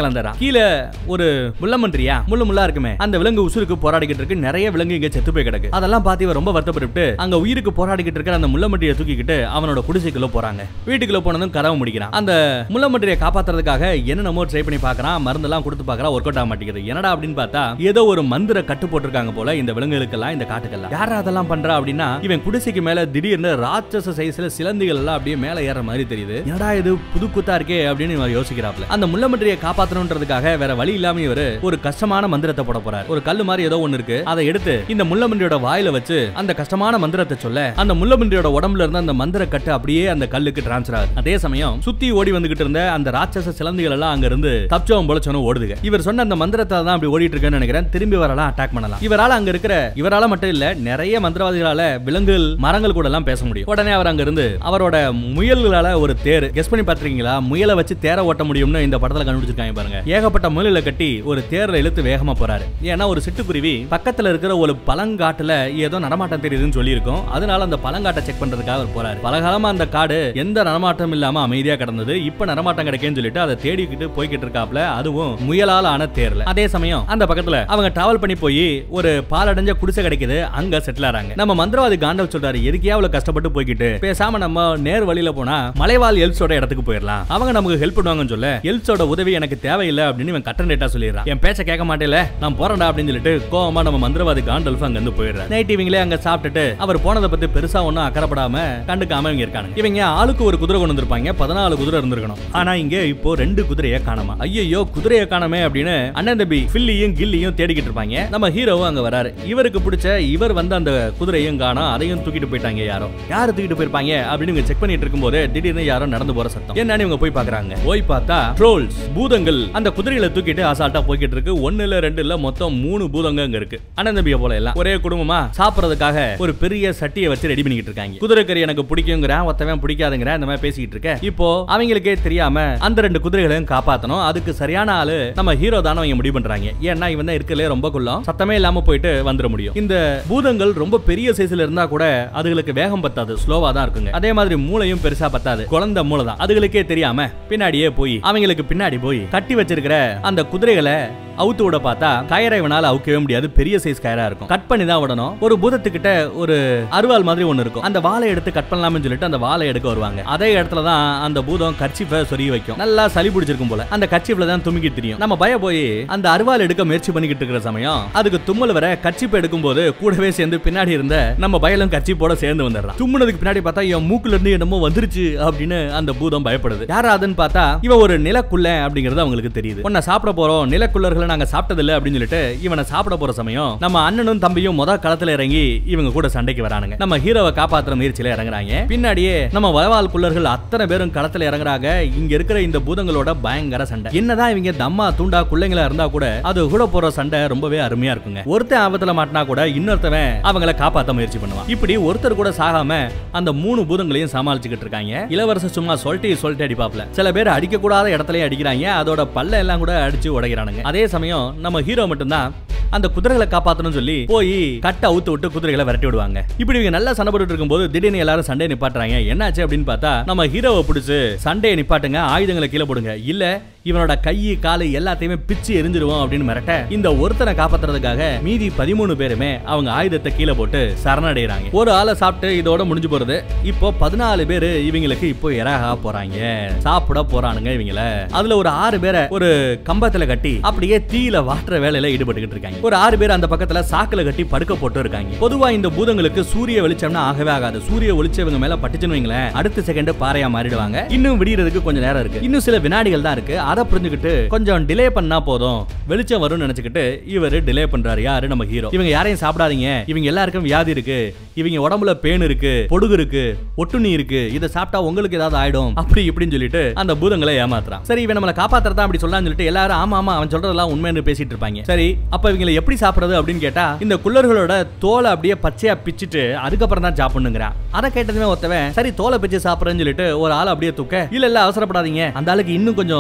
கலந்துறான் கீழே ஒரு முள்ளமன்றியா முள்ளு முள்ளா இருக்குமே அந்த விலங்கு உசுருக்கு போராடிக்கிட்டு இருக்கு நிறைய விலங்கு இங்க செத்து போய் கிடக்கு அதெல்லாம் பார்த்து இவன் ரொம்ப வருத்தப்பட்டு அங்க உயிருக்கு போராடிக்கிட்டு இருக்கிற அந்த முள்ளமன்றியை தூக்கிக்கிட்டு அவனோட குடிசைக்குள்ள போறாங்க வீட்டுக்குள்ள போனதும் கதவை முடிக்கிறான் அந்த முள்ளமன்றியை காப்பாத்துறதுக்காக என்னென்னமோ ட்ரை பண்ணி பார்க்கறான் மருந்தெல்லாம் கொடுத்து பார்க்கறான் ஒர்க் அவுட் ஆக மாட்டேங்குது என்னடா அப்படின்னு பார்த்தா ஏதோ ஒரு மந்திர கட்டு போட்டிருக்காங்க போல இந்த விலங்குகளுக்கெல்லாம் இந்த காட்டுக்கெல்லாம் யாரா அதெல்லாம் பண்றா அப்படின்னா இவன் குடிசைக்கு மேல திடீர்னு ராட்சச சைஸ்ல சிலந்திகள் எல்லாம் அப்படியே மேல ஏற மாதிரி தெரியுது என்னடா இது புது குத்தா இருக்கே அப்படின்னு இவன் யோசிக்கிறாப்ல அந்த முள்ளமன்றியை காப்பாத்தணுன்றதுக்காக வேற வழி இல்லாம இவரு ஒரு கஷ்டமான மந்திரத்தை போட போறார் ஒரு கல்லு மாதிரி ஏதோ ஒண்ணு இருக்கு அதை எடுத்து இந்த முள்ளமன்றியோட வாயில வச்சு அந்த கஷ்டமான மந்திரத்தை சொல்ல அந்த முள்ளமன்றியோட உடம்புல இருந்த அந்த மந்திர கட்டு அப்படியே அந்த கல்லுக்கு டிரான்ஸ்ஃபர் ஆகுது அதே சமயம் சுத்தி ஓடி வந்துகிட்டு இருந்த அந்த ராட்சச சிலந்திகள் எல்லாம் அங்க இருந்து தப்பிச்சவன் பொழைச்சவனும் ஓடுதுங்க இவர் சொன்ன அந்த மந்திரத்தை தான் அப்படி ஓடிட்டு இருக்கேன்னு நினைக்கிறேன் திரும்பி வரலாம் அட்டாக் பண்ணலாம் இவரால அங்க இருக்கிற இவரால மட்டும் இல்ல நிறைய மந்திரவாதிகளால விலங்குகள் மரங்கள் கூட எல்லாம் பேச முடியும் உடனே அவர் அங்க இருந்து அவரோட முயல்களால ஒரு தேர் கெஸ் பண்ணி பாத்திருக்கீங்களா முயலை வச்சு தேர ஓட்ட முடியும்னு இந்த படத்துல கண்டுபிடிச்சிருக்காங்க பாருங்க ஏகப்பட்ட முயல கட்டி ஒரு தேர்ல இழுத்து வேகமா போறாரு ஏன்னா ஒரு சிட்டுக்குருவி பக்கத்துல இருக்கிற ஒரு பழங்காட்டுல ஏதோ நடமாட்டம் தெரியுதுன்னு சொல்லியிருக்கோம் அதனால அந்த பழங்காட்டை செக் பண்றதுக்காக அவர் போறாரு பலகாலமா அந்த காடு எந்த நடமாட்டம் இல்லாம அமைதியா கிடந்தது இப்ப நடமாட்டம் கிடைக்கேன்னு சொல்லிட்டு அதை தேடிக்கிட்டு போய்கிட்டு இருக்காப்ல அதுவும் முயலால ஆன தேர்ல அதே சமயம் அந்த பக்கத்துல அவங்க டிராவல் பண்ணி போய் ஒரு பாலடைஞ்ச குடிசை கிடைக்குது அங்க செட்டில் ஆறாங்க நம்ம மந்திரவாதி காண்டவ் சொல்றாரு எதுக்கே அவ்வளவு கஷ்டப்பட்டு போய்கிட்டு பேசாம நம்ம நேர் வழியில போனா மலைவாழ் எல்ஸோட இடத்துக்கு போயிடலாம் அவங்க நமக்கு ஹெல்ப் பண்ணுவாங்கன்னு சொல்ல எல்ஸோட உதவி எனக்கு தேவையில்லை அப்படின்னு இவன் கட்டன் டேட்டா சொல்லிடுறான் என் பேச்ச கேட்க மாட்டேல நான் போறேன்டா அப்படின்னு சொல்லிட்டு கோவமா நம்ம மந்திரவாதி காண்டல்ஃப் அங்க இருந்து போயிடுறாரு நைட் இவங்களே அங்க சாப்பிட்டுட்டு அவர் போனதை பத்தி பெருசா ஒன்னும் அக்கறப்படாம கண்டுக்காம இவங்க இருக்காங்க இவங்க ஆளுக்கு ஒரு குதிரை கொண்டு வந்திருப்பாங்க பதினாலு குதிரை இருந்திருக்கணும் ஆனா இங்க இப்போ ரெண்டு குதிரையை காணாம ஐயோ குதிரையை காணாமே அப்படின்னு அண்ணன் தம்பி ஃபில்லியும் கில்லியும் தேடிக்கிட்டு இருப்பாங்க நம்ம ஹீரோவும் அங்க வராரு இவருக்கு பிடிச்ச இவர் வந்து அந்த குதிரையும் காணோம் அதையும் தூக்கிட்டு போயிட்டாங்க யாரோ யாரு தூக்கிட்டு போயிருப்பாங்க அப்படின்னு இவங்க செக் பண்ணிட்டு இருக்கும்போது திடீர்னு யாரோ நடந்து போற சத்தம் என்னன்னு இவங்க போய் பாக்குறாங்க போய் பார்த்தா ட்ரோல்ஸ் பூதங்கள் அந்த குதிரையில தூக்கிட்டு அசால்ட்டா போய்கிட்டு இருக்கு ஒன்னு இல்ல ரெண்டு இல்ல மொத்தம் மூணு பூதங்க அங்க இருக்கு அண்ணன் தம்பிய போல எல்லாம் ஒரே குடும்பமா சாப்பிடறதுக்காக ஒரு பெரிய சட்டியை வச்சு ரெடி பண்ணிக்கிட்டு இருக்காங்க குதிரைக்கறி எனக்கு பிடிக்குங்கிறேன் ஒத்தவன் பிடிக்காதுங்கிற இந்த மாதிரி பேசிக்கிட்டு இருக்க இப்போ அவங்களுக்கே தெரியாம அந்த ரெண்டு குதிரைகளையும் காப்பாத்தணும் அதுக்கு சரியான ஆளு நம்ம ஹீரோ தானே அவங்க முடிவு பண்றாங்க ஏன்னா இவன் தான் இருக்கலே ரொம்ப குள்ளம் சத்தமே இல்லாம போயிட்டு வந்துட முடியும் இந்த பூதங்கள் ரொம்ப பெரிய சைஸ்ல இருந்தா கூட அதுகளுக்கு வேகம் பத்தாது ஸ்லோவா தான் இருக்குங்க அதே மாதிரி மூளையும் பெருசா பத்தாது குழந்தை மூளை தான் அதுகளுக்கே தெரியாம பின்னாடியே போய் அவங்களுக்கு பின்னாடி போய் கட்டி வச்சிருக்கிற அந்த குதிரைகளை அவுத்து விட பார்த்தா கயரை இவனால அவுக்கவே முடியாது பெரிய சைஸ் கயரா இருக்கும் கட் பண்ணி தான் விடணும் ஒரு பூதத்துக்கிட்ட ஒரு அருவாள் மாதிரி ஒன்னு இருக்கும் அந்த வாழை எடுத்து கட் பண்ணலாம்னு சொல்லிட்டு அந்த வாழை எடுக்க வருவாங்க அதே இடத்துல தான் அந்த பூதம் கர்ச்சிஃபை சொருகி வைக்கும் நல்லா சளி பிடிச்சிருக்கும் போல அந்த கர்ச்சிஃப்ல தான் தும்மிக்கி தெரியும் நம்ம பய போய் அந்த அருவாள் எடுக்க முயற்சி பண்ணிக்கிட்டு இருக்கிற சமயம் அதுக்கு தும்மல் வர கர்ச்சிப்பை எடுக்கும்போது கூடவே சேர்ந்து பின்னாடி இருந்த நம்ம பயலும் கர்ச்சிப்போட சேர்ந்து வந்துடுறான் தும்முனதுக்கு பின்னாடி பார்த்தா என் மூக்குல இருந்து என்னமோ வந்துருச்சு அப்படின்னு அந்த பூதம் பயப்படுது யாராதுன்னு பார்த்தா இவன் ஒரு நிலக்குள்ள அப்படிங்கிறது அவங்களுக்கு தெரியுது உன்னை சாப்பிட போறோம் நிலக்குள்ளர்களை நாங்க சாப்பிட்டதில்ல அப்படின்னு சொல்லிட்டு இவனை சாப்பிட போற சமயம் நம்ம அண்ணனும் தம்பியும் முத களத்துல இறங்கி இவங்க கூட சண்டைக்கு வரானுங்க நம்ம ஹீரோவை காப்பாத்துற முயற்சியில இறங்குறாங்க பின்னாடியே நம்ம வளவால் குள்ளர்கள் அத்தனை பேரும் களத்துல இறங்குறாங்க இங்க இருக்கிற இந்த பூதங்களோட பயங்கர சண்டை என்னதான் இவங்க தம்மா தூண்டா குள்ளைங்களா இருந்தா கூட அது கூட போற சண்டை ரொம்பவே அருமையா இருக்குங்க ஒருத்தன் ஆபத்துல மாட்டினா கூட இன்னொருத்தவன் அவங்கள காப்பாத்த முயற்சி பண்ணுவான் இப்படி ஒருத்தர் கூட சாகாம அந்த மூணு பூதங்களையும் சமாளிச்சுக்கிட்டு இருக்காங்க இளவரசர் சும்மா சொல்லிட்டு சொல்லிட்டு அடிப்பாப்ல சில பேர் அடிக்க கூடாத இடத்துலயே அடிக்கிறாங்க அதோட பல்ல எல்லாம் கூட அடிச்சு உடைக்கிறானுங்க அதே சமயம் நம்ம ஹீரோ மட்டும்தான் அந்த குதிரைகளை காப்பாத்தணும்னு சொல்லி போய் கட்ட அவுத்து விட்டு குதிரைகளை விரட்டி விடுவாங்க இப்படி இவங்க நல்லா சண்டை போட்டுட்டு இருக்கும்போது திடீர்னு எல்லாரும் சண்டையை நிப்பாட்டுறாங்க என்னாச்சு அப்படின்னு பார்த்தா நம்ம ஹீரோவை பிடிச்சு சண்டையை நிப்பாட்டுங்க ஆயுதங்களை கீழே போடுங்க இல்ல இவனோட கை காலை எல்லாத்தையுமே பிச்சு எரிஞ்சிருவோம் அப்படின்னு மிரட்ட இந்த ஒருத்தனை காப்பாத்துறதுக்காக மீதி பதிமூணு பேருமே அவங்க ஆயுதத்தை கீழே போட்டு சரணடைறாங்க ஒரு ஆளை சாப்பிட்டு இதோட முடிஞ்சு போறது இப்போ பதினாலு பேரு இவங்களுக்கு இப்போ இறகா போறாங்க சாப்பிட போறானுங்க இவங்கள அதுல ஒரு ஆறு பேரை ஒரு கம்பத்துல கட்டி அப்படியே தீயில வாட்டுற வேலையில ஈடுபட்டுக்கிட்டு இருக்காங்க ஒரு ஆறு பேர் அந்த பக்கத்துல சாக்குல கட்டி படுக்க போட்டு இருக்காங்க பொதுவா இந்த பூதங்களுக்கு சூரிய வெளிச்சம்னா ஆகவே ஆகாது சூரிய வெளிச்சம் இவங்க மேல பட்டுச்சுன்னு வைங்களேன் அடுத்த செகண்ட் பாறையா மாறிடுவாங்க இன்னும் விடியறதுக்கு கொஞ்சம் நேரம் இருக்கு இன்னும் சில வினாடிகள் தான் இருக்கு அதை புரிஞ்சுக்கிட்டு கொஞ்சம் டிலே பண்ணா போதும் வெளிச்சம் வரும்னு நினைச்சுக்கிட்டு இவரு டிலே பண்றாரு யாரு நம்ம ஹீரோ இவங்க யாரையும் சாப்பிடாதீங்க இவங்க எல்லாருக்கும் வியாதி இருக்கு இவங்க உடம்புல பேன் இருக்கு பொடுகு இருக்கு ஒட்டுண்ணி இருக்கு இதை சாப்பிட்டா உங்களுக்கு ஏதாவது ஆயிடும் அப்படி இப்படின்னு சொல்லிட்டு அந்த பூதங்களை ஏமாத்துறான் சரி இவன் நம்மளை காப்பாத்துறதா அப்படி சொல்லலாம்னு சொல்லிட்டு எல்லாரும் ஆமா ஆமா அவன் சொல்றதெல்லாம் உண்மைன்னு பேசிட்டு இருப்பாங்க சரி அப்ப இவங்களை எப்படி சாப்பிடுறது அப்படின்னு கேட்டா இந்த குள்ளர்களோட தோலை அப்படியே பச்சையா பிச்சிட்டு அதுக்கப்புறம் தான் சாப்பிடணுங்கிறான் அதை கேட்டதுமே ஒருத்தவன் சரி தோலை பிச்சு சாப்பிடுறேன்னு சொல்லிட்டு ஒரு ஆள் அப்படியே தூக்க இல்ல இல்ல அவசரப்படாதீங்க அந்த ஆளுக்கு இன்னும் கொஞ்சம் வியாதி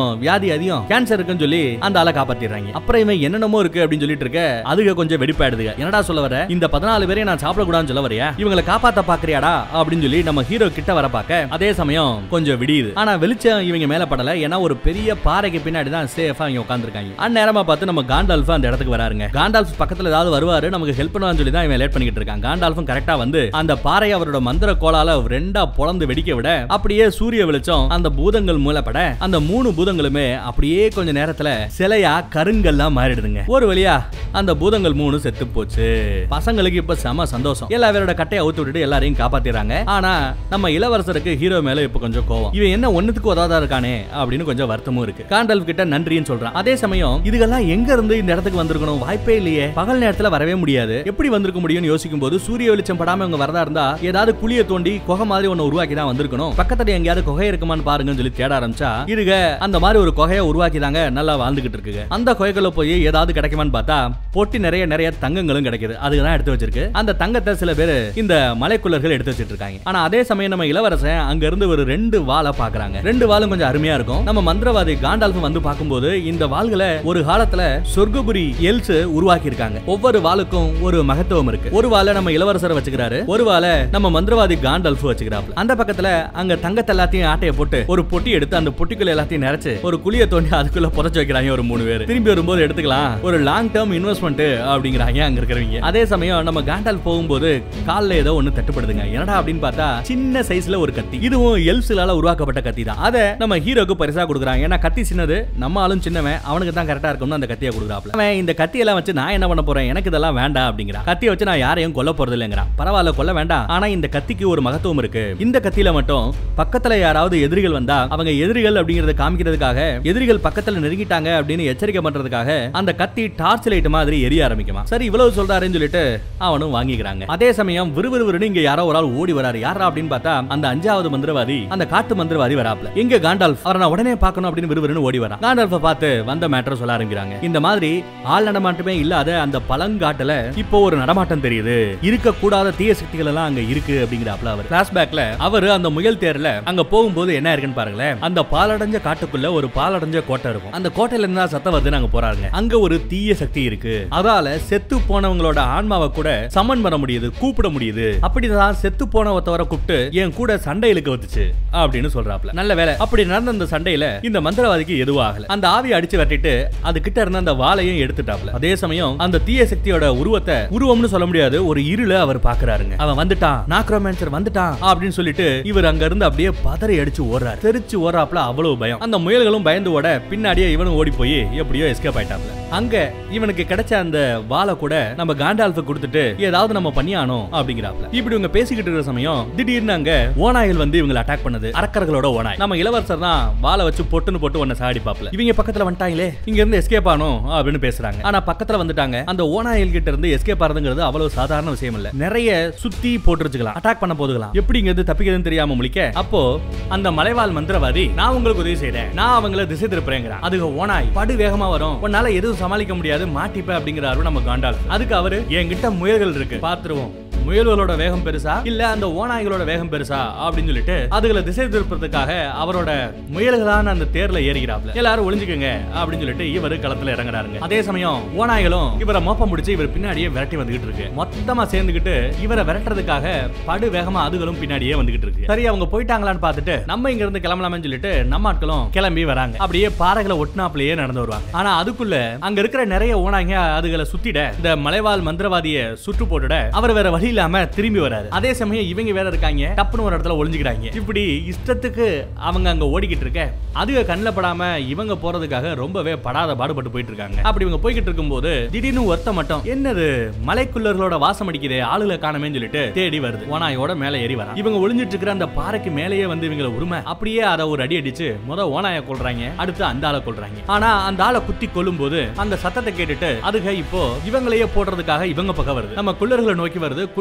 வியாதி அதிகம் கேன்சர் இருக்குன்னு சொல்லி அந்த ஆளை காப்பாத்திடுறாங்க அப்புறம் இவன் என்னென்னமோ இருக்கு அப்படின்னு சொல்லிட்டு இருக்க அதுக கொஞ்சம் வெடிப்பாயிடுதுங்க என்னடா சொல்ல வர இந்த பதினாலு பேரையும் நான் சாப்பிடக்கூடாதுன்னு சொல்ல வரியா இவங்களை காப்பாத்த பாக்குறியாடா அப்படின்னு சொல்லி நம்ம ஹீரோ கிட்ட வர பார்க்க அதே சமயம் கொஞ்சம் விடியுது ஆனா வெளிச்சம் இவங்க மேல படல ஏன்னா ஒரு பெரிய பாறைக்கு பின்னாடி தான் சேஃபா இவங்க உட்காந்துருக்காங்க அந்நேரமா பார்த்து நம்ம காண்டால்ஃப் அந்த இடத்துக்கு வராருங்க காண்டால்ஃப் பக்கத்துல ஏதாவது வருவாரு நமக்கு ஹெல்ப் பண்ணுவான்னு சொல்லி தான் இவன் லேட் பண்ணிக்கிட்டு இருக்கான் காண்டால்ஃபும் கரெக்டா வந்து அந்த பாறையை அவரோட மந்திர கோலால ரெண்டா பொளந்து வெடிக்க விட அப்படியே சூரிய வெளிச்சம் அந்த பூதங்கள் மூலப்பட அந்த மூணு பூதங்களுமே அப்படியே கொஞ்ச நேரத்துல சிலையா கருங்கல்லா மாறிடுதுங்க ஒரு வழியா அந்த பூதங்கள் மூணு செத்து போச்சு பசங்களுக்கு இப்ப செம சந்தோஷம் எல்லா பேரோட கட்டையை அவுத்து விட்டுட்டு எல்லாரையும் காப்பாத்திடுறாங்க ஆனா நம்ம இளவரசருக்கு ஹீரோ மேல இப்ப கொஞ்சம் கோவம் இவன் என்ன ஒண்ணுத்துக்கு உதவாதா இருக்கானே அப்படின்னு கொஞ்சம் வருத்தமும் இருக்கு காண்டல் கிட்ட நன்றின்னு சொல்றான் அதே சமயம் இதுகெல்லாம் எங்க இருந்து இந்த இடத்துக்கு வந்திருக்கணும் வாய்ப்பே இல்லையே பகல் நேரத்துல வரவே முடியாது எப்படி வந்திருக்க முடியும்னு யோசிக்கும் போது சூரிய வெளிச்சம் படாம இவங்க வரதா இருந்தா ஏதாவது குழிய தோண்டி குகை மாதிரி ஒண்ணு உருவாக்கி தான் வந்திருக்கணும் பக்கத்துல எங்கேயாவது குகை இருக்குமான்னு பாருங்கன்னு சொல்லி தேட ஆரம்பிச்சா இருக அந்த மாதிரி ஒரு குகையை உருவாக்கி தாங்க நல்லா வாழ்ந்துகிட்டு இருக்குங்க அந்த குகைக்குள்ள போய் ஏதாவது கிடைக்குமான்னு பார்த்தா பொட்டி நிறைய நிறைய தங்கங்களும் கிடைக்குது அதுக்கு தான் எடுத்து வச்சிருக்கு அந்த தங்கத்தை சில பேர் இந்த மலைக்குள்ளர்கள் எடுத்து வச்சிட்டு இருக்காங்க ஆனா அதே சமயம் நம்ம இளவரசன் அங்க இருந்து ஒரு ரெண்டு வாளை பாக்குறாங்க ரெண்டு வாளும் கொஞ்சம் அருமையா இருக்கும் நம்ம மந்திரவாதி காண்டால்ஃப் வந்து பார்க்கும்போது இந்த வாள்களை ஒரு காலத்துல சொர்க்கபுரி எல்ஸ் உருவாக்கி இருக்காங்க ஒவ்வொரு வாளுக்கும் ஒரு மகத்துவம் இருக்கு ஒரு வாளை நம்ம இளவரசரை வச்சுக்கிறாரு ஒரு வாளை நம்ம மந்திரவாதி காண்டால்ஃப் வச்சுக்கிறாப்ல அந்த பக்கத்துல அங்க தங்கத்தை எல்லாத்தையும் ஆட்டைய போட்டு ஒரு பொட்டி எடுத்து அந்த பொட்டிக்குள்ள எல்லாத்தையும் நிறைச்சு ஒரு குழிய தோண்டி அதுக்குள்ள புதைச்சு வைக்கிறாங்க ஒரு மூணு பேர் திரும்பி வரும்போது எடுத்துக்கலாம் ஒரு லாங் டேர்ம் இன்வெஸ்ட்மெண்ட் அப்படிங்கிறாங்க அங்க இருக்கிறவங்க அதே சமயம் நம்ம காண்டால் போகும்போது கால்ல ஏதோ ஒண்ணு தட்டுப்படுதுங்க என்னடா அப்படின்னு பார்த்தா சின்ன சைஸ்ல ஒரு கத்தி இதுவும் எல்ஸ்லால உருவாக்கப்பட்ட கத்தி தான் அதை நம்ம ஹீரோக்கு பரிசா கொடுக்குறாங்க ஏன்னா கத்தி சின்னது நம்ம ஆளும் சின்னவன் அவனுக்கு தான் கரெக்டா இருக்கும்னு அந்த கத்தியை கொடுக்குறாப்ல அவன் இந்த கத்தியெல்லாம் வச்சு நான் என்ன பண்ண போறேன் எனக்கு இதெல்லாம் வேண்டாம் அப்படிங்கிறான் கத்தியை வச்சு நான் யாரையும் கொல்ல போறது இல்லைங்கிறான் பரவாயில்ல கொல்ல வேண்டாம் ஆனா இந்த கத்திக்கு ஒரு மகத்துவம் இருக்கு இந்த கத்தியில மட்டும் பக்கத்துல யாராவது எதிரிகள் வந்தா அவங்க எதிரிகள் அப்படிங்கறத காமிக்கிறதுக்காக எதிரிகள் பக்கத்துல நெருங்கிட்டாங்க அப்படின்னு எச்சரிக்கை பண்றதுக்காக அந்த கத்தி டார்ச் லைட் மாதிரி எரிய ஆரம்பிக்குமா சரி இவ்வளவு சொல்றாருன்னு சொல்லிட்டு அவனும் வாங்கிக்கிறாங்க அதே சமயம் விறுவிறுவிறுன்னு இங்க யாரோ ஒரு ஆள் ஓடி வராரு யாரா அப்படின்னு பார்த்தா அந்த அஞ்சாவது மந்திரவாதி அந்த காட்டு மந்திரவாதி வராப்ல எங்க காண்டால்ஃப் அவரை நான் உடனே பார்க்கணும் அப்படின்னு விறுவிறுன்னு ஓடி வரான் காண்டால்ஃப பார்த்து வந்த மேட்டர் சொல்ல ஆரம்பிக்கிறாங்க இந்த மாதிரி ஆள் நடமாட்டமே இல்லாத அந்த பழங்காட்டுல இப்போ ஒரு நடமாட்டம் தெரியுது இருக்க கூடாத தீய சக்திகள் எல்லாம் அங்க இருக்கு அப்படிங்கிறாப்ல அவர் பிளாஷ்பேக்ல அவரு அந்த முயல் தேர்ல அங்க போகும்போது என்ன இருக்குன்னு பாருங்களேன் அந்த பாலடைஞ்ச காட்டுக்குள்ள ஒரு பாலடைஞ்ச கோட்டை இருக்கும் அந்த கோட்டையில இருந்தா சத்தம் வருது நாங்க போறாங்க அங்க ஒரு தீய சக்தி இருக்கு அதால செத்து போனவங்களோட ஆன்மாவை கூட சமன் பண்ண முடியுது கூப்பிட முடியுது அப்படிதான் செத்து போனவத்தவரை கூப்பிட்டு என் கூட சண்டை இழுக்க வந்துச்சு அப்படின்னு சொல்றாப்ல நல்ல வேலை அப்படி நடந்த அந்த சண்டையில இந்த மந்திரவாதிக்கு எதுவும் ஆகல அந்த ஆவியை அடிச்சு வெட்டிட்டு அது கிட்ட இருந்த அந்த வாளையும் எடுத்துட்டாப்ல அதே சமயம் அந்த தீய சக்தியோட உருவத்தை உருவம்னு சொல்ல முடியாது ஒரு இருள அவர் பாக்குறாருங்க அவன் வந்துட்டான் நாக்ரோமேன்சர் வந்துட்டான் அப்படின்னு சொல்லிட்டு இவர் அங்க இருந்து அப்படியே பதறி அடிச்சு ஓடுறாரு தெரிச்சு ஓடுறாப்ல அவ்வளவு பயம் அந்த முயல்களும் பயந்து ஓட பின்னாடியே இவனும் ஓடி போய் எப்படியோ எஸ்கேப் ஆயிட்டாப்ல அங்க இவனுக்கு கிடைச்ச அந்த வாளை கூட நம்ம காண்டால்ஃபு கொடுத்துட்டு ஏதாவது நம்ம பண்ணியானோம் அப்படிங்கிறாப்ல இப்படி இவங்க பேசிக்கிட்டு இருக்கிற சமயம் திடீர்னு அங்க ஓநாய்கள் வந்து இவங்களை அட்டாக் பண்ணுது அரக்கர்களோட ஓனாய் நம்ம இளவரசர் தான் வாளை வச்சு பொட்டுன்னு போட்டு ஒன்னு சாடிப்பாப்ல இவங்க பக்கத்துல வந்துட்டாங்களே இங்க இருந்து எஸ்கேப் ஆனோம் அப்படின்னு பேசுறாங்க ஆனா பக்கத்துல வந்துட்டாங்க அந்த ஓநாய்கள் கிட்ட இருந்து எஸ்கேப் ஆறதுங்கிறது அவ்வளவு சாதாரண விஷயம் இல்ல நிறைய சுத்தி போட்டுருச்சுக்கலாம் அட்டாக் பண்ண போதுக்கலாம் எப்படி இங்க இருந்து தப்பிக்கிறதுன்னு தெரியாம முழிக்க அப்போ அந்த மலைவாழ் மந்திரவாதி நான் உங்களுக்கு உதவி செய்றேன் நான் அவங்கள திசை திருப்புறேங்கிறான் அதுக்கு ஓனாய் படு வேகமா வரும் உன்னால எதுவும் சமாளிக்க முடியாது மாட்டிப்ப அப்படிங்கிறாரு நம்ம காண்டால் அதுக்கு அவரு என்கிட்ட முயல்கள் இருக்கு பாத்துருவோம் முயல்களோட வேகம் பெருசா இல்ல அந்த ஓநாய்களோட வேகம் பெருசா அப்படின்னு சொல்லிட்டு அதுகளை திசை திருப்பறதுக்காக அவரோட முயல்களான அந்த தேர்ல ஏறிக்கிறாப்ல எல்லாரும் ஒளிஞ்சுக்கங்க அப்படின்னு சொல்லிட்டு இவரு களத்துல இறங்குறாருங்க அதே சமயம் ஓநாய்களும் இவரை மோப்பம் முடிச்சு இவர் பின்னாடியே விரட்டி வந்துகிட்டு இருக்கு மொத்தமா சேர்ந்துகிட்டு இவரை விரட்டுறதுக்காக படு வேகமா அதுகளும் பின்னாடியே வந்துகிட்டு இருக்கு சரி அவங்க போயிட்டாங்களான்னு பார்த்துட்டு நம்ம இங்க இருந்து கிளம்பலாம்னு சொல்லிட்டு நம்ம ஆட்களும் கிளம்பி வராங்க அப்படியே பாறைகளை ஒட்டினாப்லயே நடந்து வருவாங்க ஆனா அதுக்குள்ள அங்க இருக்கிற நிறைய ஓனாங்க அதுகளை சுத்திட இந்த மலைவாழ் மந்திரவாதிய சுற்று போட்டுட அவர் வேற வழி இல்லாம திரும்பி வராரு அதே சமயம் இவங்க வேற இருக்காங்க டப்புன்னு ஒரு இடத்துல ஒளிஞ்சுக்கிறாங்க இப்படி இஷ்டத்துக்கு அவங்க அங்க ஓடிக்கிட்டு இருக்க அதுக கண்ணில் படாம இவங்க போறதுக்காக ரொம்பவே படாத பாடுபட்டு போயிட்டு இருக்காங்க அப்படி இவங்க போய்கிட்டு இருக்கும்போது திடீர்னு ஒருத்த மட்டும் என்னது மலைக்குள்ளர்களோட வாசம் அடிக்குதே ஆளுகளை காணமேன்னு சொல்லிட்டு தேடி வருது ஓனாயோட மேல ஏறி வரா இவங்க ஒளிஞ்சிட்டு இருக்கிற அந்த பாறைக்கு மேலேயே வந்து இவங்களை உரிமை அப்படியே அதை ஒரு அடி அடிச்சு முத ஓனாய கொள்றாங்க அடுத்து அந்த ஆளை கொள்றாங்க ஆனா அந்த ஆளை குத்தி கொல்லும் போது அந்த சத்தத்தை கேட்டுட்டு அதுக இப்போ இவங்களையே போடுறதுக்காக இவங்க பக்கம் வருது நம்ம குள்ளர்களை நோக்கி வருது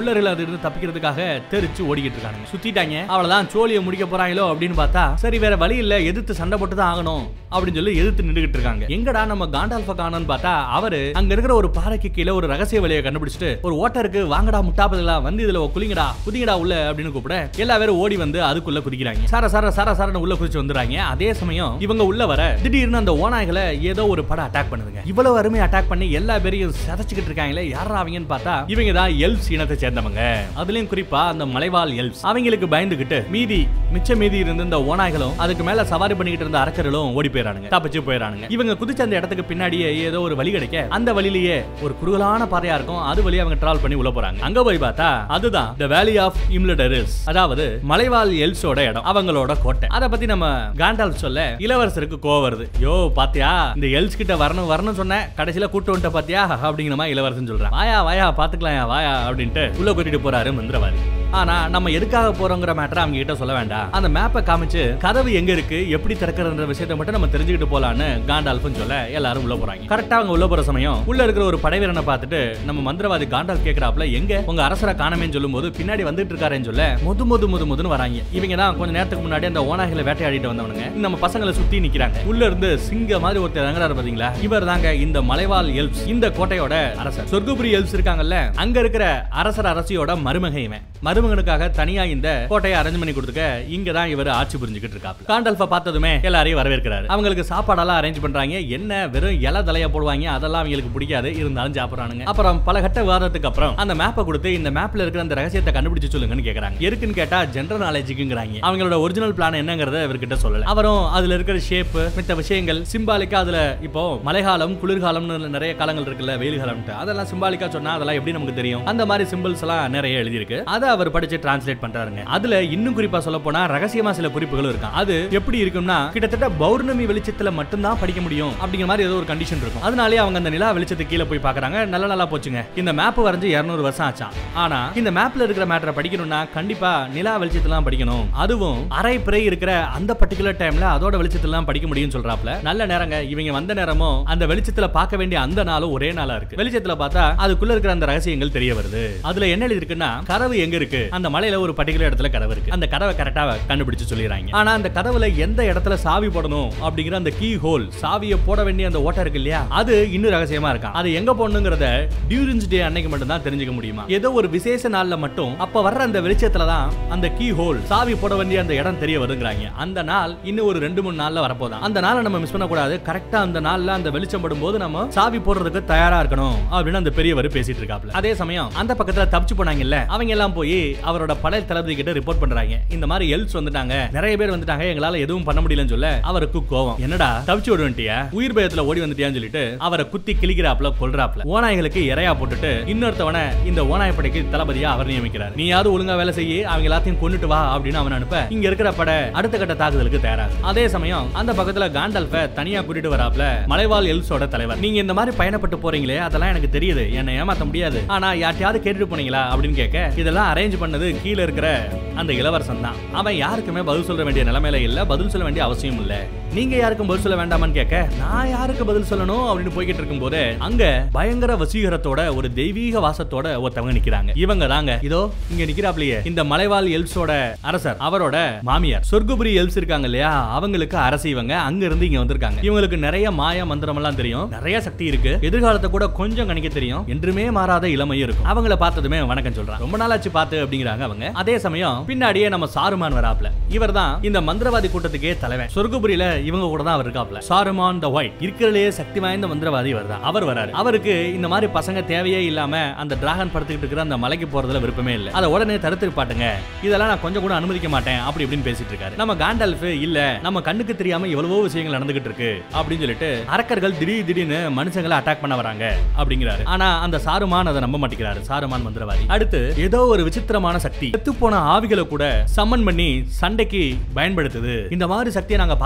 குள்ளர்கள் அது இருந்து தப்பிக்கிறதுக்காக தெரிச்சு ஓடிக்கிட்டு இருக்காங்க சுத்திட்டாங்க அவ்வளவுதான் சோழியை முடிக்க போறாங்களோ அப்படின்னு பார்த்தா சரி வேற வழி இல்ல எதிர்த்து சண்டை போட்டு தான் ஆகணும் அப்படின்னு சொல்லி எதிர்த்து நின்றுகிட்டு இருக்காங்க எங்கடா நம்ம காண்டால்ஃப காணோம்னு பார்த்தா அவரு அங்க இருக்கிற ஒரு பாறைக்கு கீழே ஒரு ரகசிய வழியை கண்டுபிடிச்சிட்டு ஒரு ஓட்ட இருக்கு வாங்கடா முட்டாப்பதுகளா வந்து இதுல குளிங்கடா குதிங்கடா உள்ள அப்படின்னு கூப்பிட எல்லா பேரும் ஓடி வந்து அதுக்குள்ள குதிக்கிறாங்க சார சார சார சாரன்னு உள்ள குதிச்சு வந்துறாங்க அதே சமயம் இவங்க உள்ள வர திடீர்னு அந்த ஓநாய்களை ஏதோ ஒரு படம் அட்டாக் பண்ணுதுங்க இவ்வளவு அருமை அட்டாக் பண்ணி எல்லா பேரையும் சதைச்சுக்கிட்டு இருக்காங்களே யாரா அவங்கன்னு பார்த்தா இவங்க தான் எல்ஸ் இனத்தை சேர்ந்தவங்க அதுலயும் குறிப்பா அந்த மலைவாழ் எல்ஸ் அவங்களுக்கு பயந்துகிட்டு மீதி மிச்ச மீதி இருந்த இந்த ஓநாய்களும் அதுக்கு மேல சவாரி பண்ணிக்கிட்டு இருந்த அரக்கர்களும் ஓடி போயிறானுங்க தப்பிச்சு போயிறானுங்க இவங்க குதிச்ச அந்த இடத்துக்கு பின்னாடியே ஏதோ ஒரு வழி கிடைக்க அந்த வழியிலேயே ஒரு குறுகலான பாதையா இருக்கும் அது வழியா அவங்க டிராவல் பண்ணி உள்ள போறாங்க அங்க போய் பார்த்தா அதுதான் த வேலி ஆஃப் இம்லடரிஸ் அதாவது மலைவாழ் எல்ஸோட இடம் அவங்களோட கோட்டை அத பத்தி நம்ம காண்டால் சொல்ல இளவரசருக்கு கோவம் வருது யோ பாத்தியா இந்த எல்ஸ் கிட்ட வரணும் வரணும் சொன்னேன் கடைசியில கூட்டு வந்துட்ட பாத்தியா அப்படிங்கிற மாதிரி இளவரசன் சொல்றான் வாயா வாயா பாத்துக்கலாம் வாயா அப்படின்ட்டு உள்ள கூட்டிட்டு போறாரு மந்திரவாதி ஆனா நம்ம எதுக்காக போறோங்கிற மேட்டர் அவங்க கிட்ட சொல்ல வேண்டாம் அந்த மேப்பை காமிச்சு கதவு எங்க இருக்கு எப்படி திறக்கிறன்ற விஷயத்தை மட்டும் நம்ம தெரிஞ்சுக்கிட்டு போலான்னு காண்டால்ஃப்னு சொல்ல எல்லாரும் உள்ள போறாங்க கரெக்டா அவங்க உள்ள போற சமயம் உள்ள இருக்கிற ஒரு படைவீரனை பார்த்துட்டு நம்ம மந்திரவாதி காண்டால் கேக்குறாப்ல எங்க உங்க அரசரை காணமேன்னு சொல்லும்போது பின்னாடி வந்துட்டு இருக்காருன்னு சொல்ல முது முது முது முதுன்னு வராங்க இவங்க தான் கொஞ்ச நேரத்துக்கு முன்னாடி அந்த ஓநாய்களை வேட்டையாடிட்டு வந்தவனுங்க நம்ம பசங்களை சுத்தி நிக்கிறாங்க உள்ள இருந்து சிங்க மாதிரி ஒருத்தர் இறங்குறாரு பாத்தீங்களா இவர் தாங்க இந்த மலைவாழ் எல்ப்ஸ் இந்த கோட்டையோட அரசர் சொர்க்கபுரி எல்ப்ஸ் இருக்காங்கல்ல அங்க இருக்கிற அரசர் அரசியோட மருமக இவன் மருமகனுக்காக தனியா இந்த கோட்டையை அரேஞ்ச் பண்ணி கொடுத்துக்க இங்க தான் இவர் ஆட்சி புரிஞ்சுக்கிட்டு இருக்காரு காண்டல்ஃப பார்த்ததுமே எல்லாரையும் வரவேற்கிறாரு அவங்களுக்கு சாப்பாடெல்லாம் அரேஞ்ச் பண்றாங்க என்ன வெறும் இலை தலைய போடுவாங்க அதெல்லாம் அவங்களுக்கு பிடிக்காது இருந்தாலும் சாப்பிடுறானுங்க அப்புறம் பல கட்ட விவாதத்துக்கு அப்புறம் அந்த மேப்பை கொடுத்து இந்த மேப்ல இருக்கிற அந்த ரகசியத்தை கண்டுபிடிச்சு சொல்லுங்கன்னு கேக்குறாங்க எதுக்குன்னு கேட்டா ஜெனரல் நாலேஜுக்குங்கிறாங்க அவங்களோட ஒரிஜினல் பிளான் என்னங்கறத இவர்கிட்ட சொல்லல அவரும் அதுல இருக்கிற ஷேப் மித்த விஷயங்கள் சிம்பாலிக்கா அதுல இப்போ மழைக்காலம் குளிர்காலம்னு நிறைய காலங்கள் இருக்குல்ல வெயில் காலம்ட்டு அதெல்லாம் சிம்பாலிக்கா சொன்னா அதெல்லாம் எப்படி நமக்கு தெரியும் அந்த மாதிரி சிம்பிள்ஸ் எல்லாம் நிறைய எழுதியிருக்கு அதை அவர் படிச்சு டிரான்ஸ்லேட் பண்றாருங்க அதுல இன்னும் குறிப்பா சொல்ல போனா ரகசியமா சில குறிப்புகளும் இருக்கும் அது எப்படி இருக்கும்னா கிட்டத்தட்ட பௌர்ணமி வெளிச்சத்துல மட்டும்தான் படிக்க முடியும் அப்படிங்கிற மாதிரி ஏதோ ஒரு கண்டிஷன் இருக்கும் அதனாலே அவங்க அந்த நிலா வெளிச்சத்துக்கு கீழே போய் பாக்குறாங்க நல்ல நல்லா போச்சுங்க இந்த மேப் வரைஞ்சு 200 வருஷம் ஆச்சாம் ஆனா இந்த மேப்ல இருக்கிற மேட்டரை படிக்கணும்னா கண்டிப்பா நிலா வெளிச்சத்துல தான் படிக்கணும் அதுவும் அரை பிறை இருக்கிற அந்த பர்டிகுலர் டைம்ல அதோட வெளிச்சத்துல தான் படிக்க முடியும்னு சொல்றாப்ல நல்ல நேரங்க இவங்க வந்த நேரமும் அந்த வெளிச்சத்துல பார்க்க வேண்டிய அந்த நாளும் ஒரே நாளா இருக்கு வெளிச்சத்துல பார்த்தா அதுக்குள்ள இருக்கிற அந்த ரகசியங்கள் தெரிய வருது அதுல என்ன எழுதி இருக்குன்னா கதவு எங்க இருக்கு அந்த மலையில ஒரு பர்டிகுலர் இடத்துல கதவு இருக்கு அந்த கதவை கரெக்டா கண்டுபிடிச்சு சொல்லிடுறாங்க ஆனா அந்த கதவுல எந்த இடத்துல சாவி போடணும் அப்படிங்கிற அந்த கீ ஹோல் சாவியை போட வேண்டிய அந்த ஓட்டை இருக்கு இல்லையா அது இன்னும் ரகசியமா இருக்கான் அது எங்க போடணுங்கிறத டியூரன்ஸ் டே அன்னைக்கு மட்டும் தான் தெரிஞ்சுக்க முடியுமா ஏதோ ஒரு விசேஷ நாள்ல மட்டும் அப்ப வர்ற அந்த வெளிச்சத்துல தான் அந்த கீ ஹோல் சாவி போட வேண்டிய அந்த இடம் தெரிய வருங்கிறாங்க அந்த நாள் இன்னும் ஒரு ரெண்டு மூணு நாள்ல வரப்போதான் அந்த நாளை நம்ம மிஸ் பண்ணக்கூடாது கரெக்டா அந்த நாள்ல அந்த வெளிச்சம் படும்போது நம்ம சாவி போடுறதுக்கு தயாரா இருக்கணும் அப்படின்னு அந்த பெரியவர் பேசிட்டு இருக்காப்ல அதே சமயம் அந்த பக்கத்துல தப்பிச்சு போனாங்கல்ல அவங்க எல்லாம் போய் அவரோட பழைய தளபதி கிட்ட ரிப்போர்ட் பண்றாங்க இந்த மாதிரி எல்ஸ் வந்துட்டாங்க நிறைய பேர் வந்துட்டாங்க எங்களால எதுவும் பண்ண முடியலன்னு சொல்ல அவருக்கு கோவம் என்னடா தப்பிச்சு விடுவன்ட்டியா உயிர் பயத்துல ஓடி வந்துட்டியான்னு சொல்லிட்டு அவரை குத்தி கிளிக்கிறாப்ல கொல்றாப்ல ஓநாய்களுக்கு இரையா போட்டுட்டு இன்னொருத்தவனை இந்த ஓநாய் படைக்கு தளபதியா அவர் நியமிக்கிறார் நீயாவது ஒழுங்கா வேலை செய்ய அவங்க எல்லாத்தையும் கொண்டுட்டு வா அப்படின்னு அவன் அனுப்ப இங்க இருக்கிற படை அடுத்த கட்ட தாக்குதலுக்கு தயாராகு அதே சமயம் அந்த பக்கத்துல காண்டல்ஃப தனியா கூட்டிட்டு வராப்ல மலைவாழ் எல்ஸோட தலைவர் நீங்க இந்த மாதிரி பயணப்பட்டு போறீங்களே அதெல்லாம் எனக்கு தெரியுது என்னை ஏமாத்த முடியாது ஆனா யார்ட்டையாவது கேட்டுட்டு போனீங்களா அப்படின்னு கேட்க இதெல்லாம் அரேஞ்ச் பண்ணது கீழ இருக்கிற அந்த இளவரசன் தான் அவன் யாருக்குமே பதில் சொல்ல வேண்டிய நிலைமையில இல்ல பதில் சொல்ல வேண்டிய அவசியம் இல்ல நீங்க யாருக்கும் பதில் சொல்ல வேண்டாமான்னு கேட்க நான் யாருக்கு பதில் சொல்லணும் அப்படின்னு போய்கிட்டு இருக்கும் போது அங்க பயங்கர வசீகரத்தோட ஒரு தெய்வீக வாசத்தோட ஒருத்தவங்க நிக்கிறாங்க இவங்க தாங்க இதோ இங்க நிக்கிறாப்லயே இந்த மலைவாழ் எல்ஸோட அரசர் அவரோட மாமியார் சொர்க்கபுரி எல்ஸ் இருக்காங்க இல்லையா அவங்களுக்கு அரசு இவங்க அங்க இருந்து இங்க வந்திருக்காங்க இவங்களுக்கு நிறைய மாய மந்திரம் எல்லாம் தெரியும் நிறைய சக்தி இருக்கு எதிர்காலத்தை கூட கொஞ்சம் கணிக்க தெரியும் என்றுமே மாறாத இளமையும் இருக்கும் அவங்கள பார்த்ததுமே வணக்கம் சொல்றான் ரொம்ப நாளாச்சு பார்த்து அப்படிங்கிறாங்க அவங்க அதே சமயம் பின்னாடியே நம்ம சாருமான் வராப்ல இவர் தான் இந்த மந்திரவாதி கூட்டத்துக்கே தலைவன் சொர்க்கபுரியில இவங்க கூட தான் அவர் இருக்காப்ல சாருமான் த ஒயிட் இருக்கிறதுலே சக்தி வாய்ந்த மந்திரவாதி இவர் தான் அவர் வராரு அவருக்கு இந்த மாதிரி பசங்க தேவையே இல்லாம அந்த டிராகன் படுத்துக்கிட்டு இருக்கிற அந்த மலைக்கு போறதுல விருப்பமே இல்ல அதை உடனே தடுத்து பாட்டுங்க இதெல்லாம் நான் கொஞ்சம் கூட அனுமதிக்க மாட்டேன் அப்படி இப்படின்னு பேசிட்டு இருக்காரு நம்ம காண்டல்ஃப் இல்ல நம்ம கண்ணுக்கு தெரியாம எவ்வளவோ விஷயங்கள் நடந்துகிட்டு இருக்கு அப்படின்னு சொல்லிட்டு அரக்கர்கள் திடீர் திடீர்னு மனுஷங்களை அட்டாக் பண்ண வராங்க அப்படிங்கிறாரு ஆனா அந்த சாருமான் அதை நம்ப மாட்டேங்கிறாரு சாருமான் மந்திரவாதி அடுத்து ஏதோ ஒரு விசித்திரமான சக்தி செத்து போன ஆவிகளை கூட சம்மன் பண்ணி சண்டைக்கு பயன்படுத்துது இந்த மாதிரி சக்தியை நாங்க பார்த்ததே இல்ல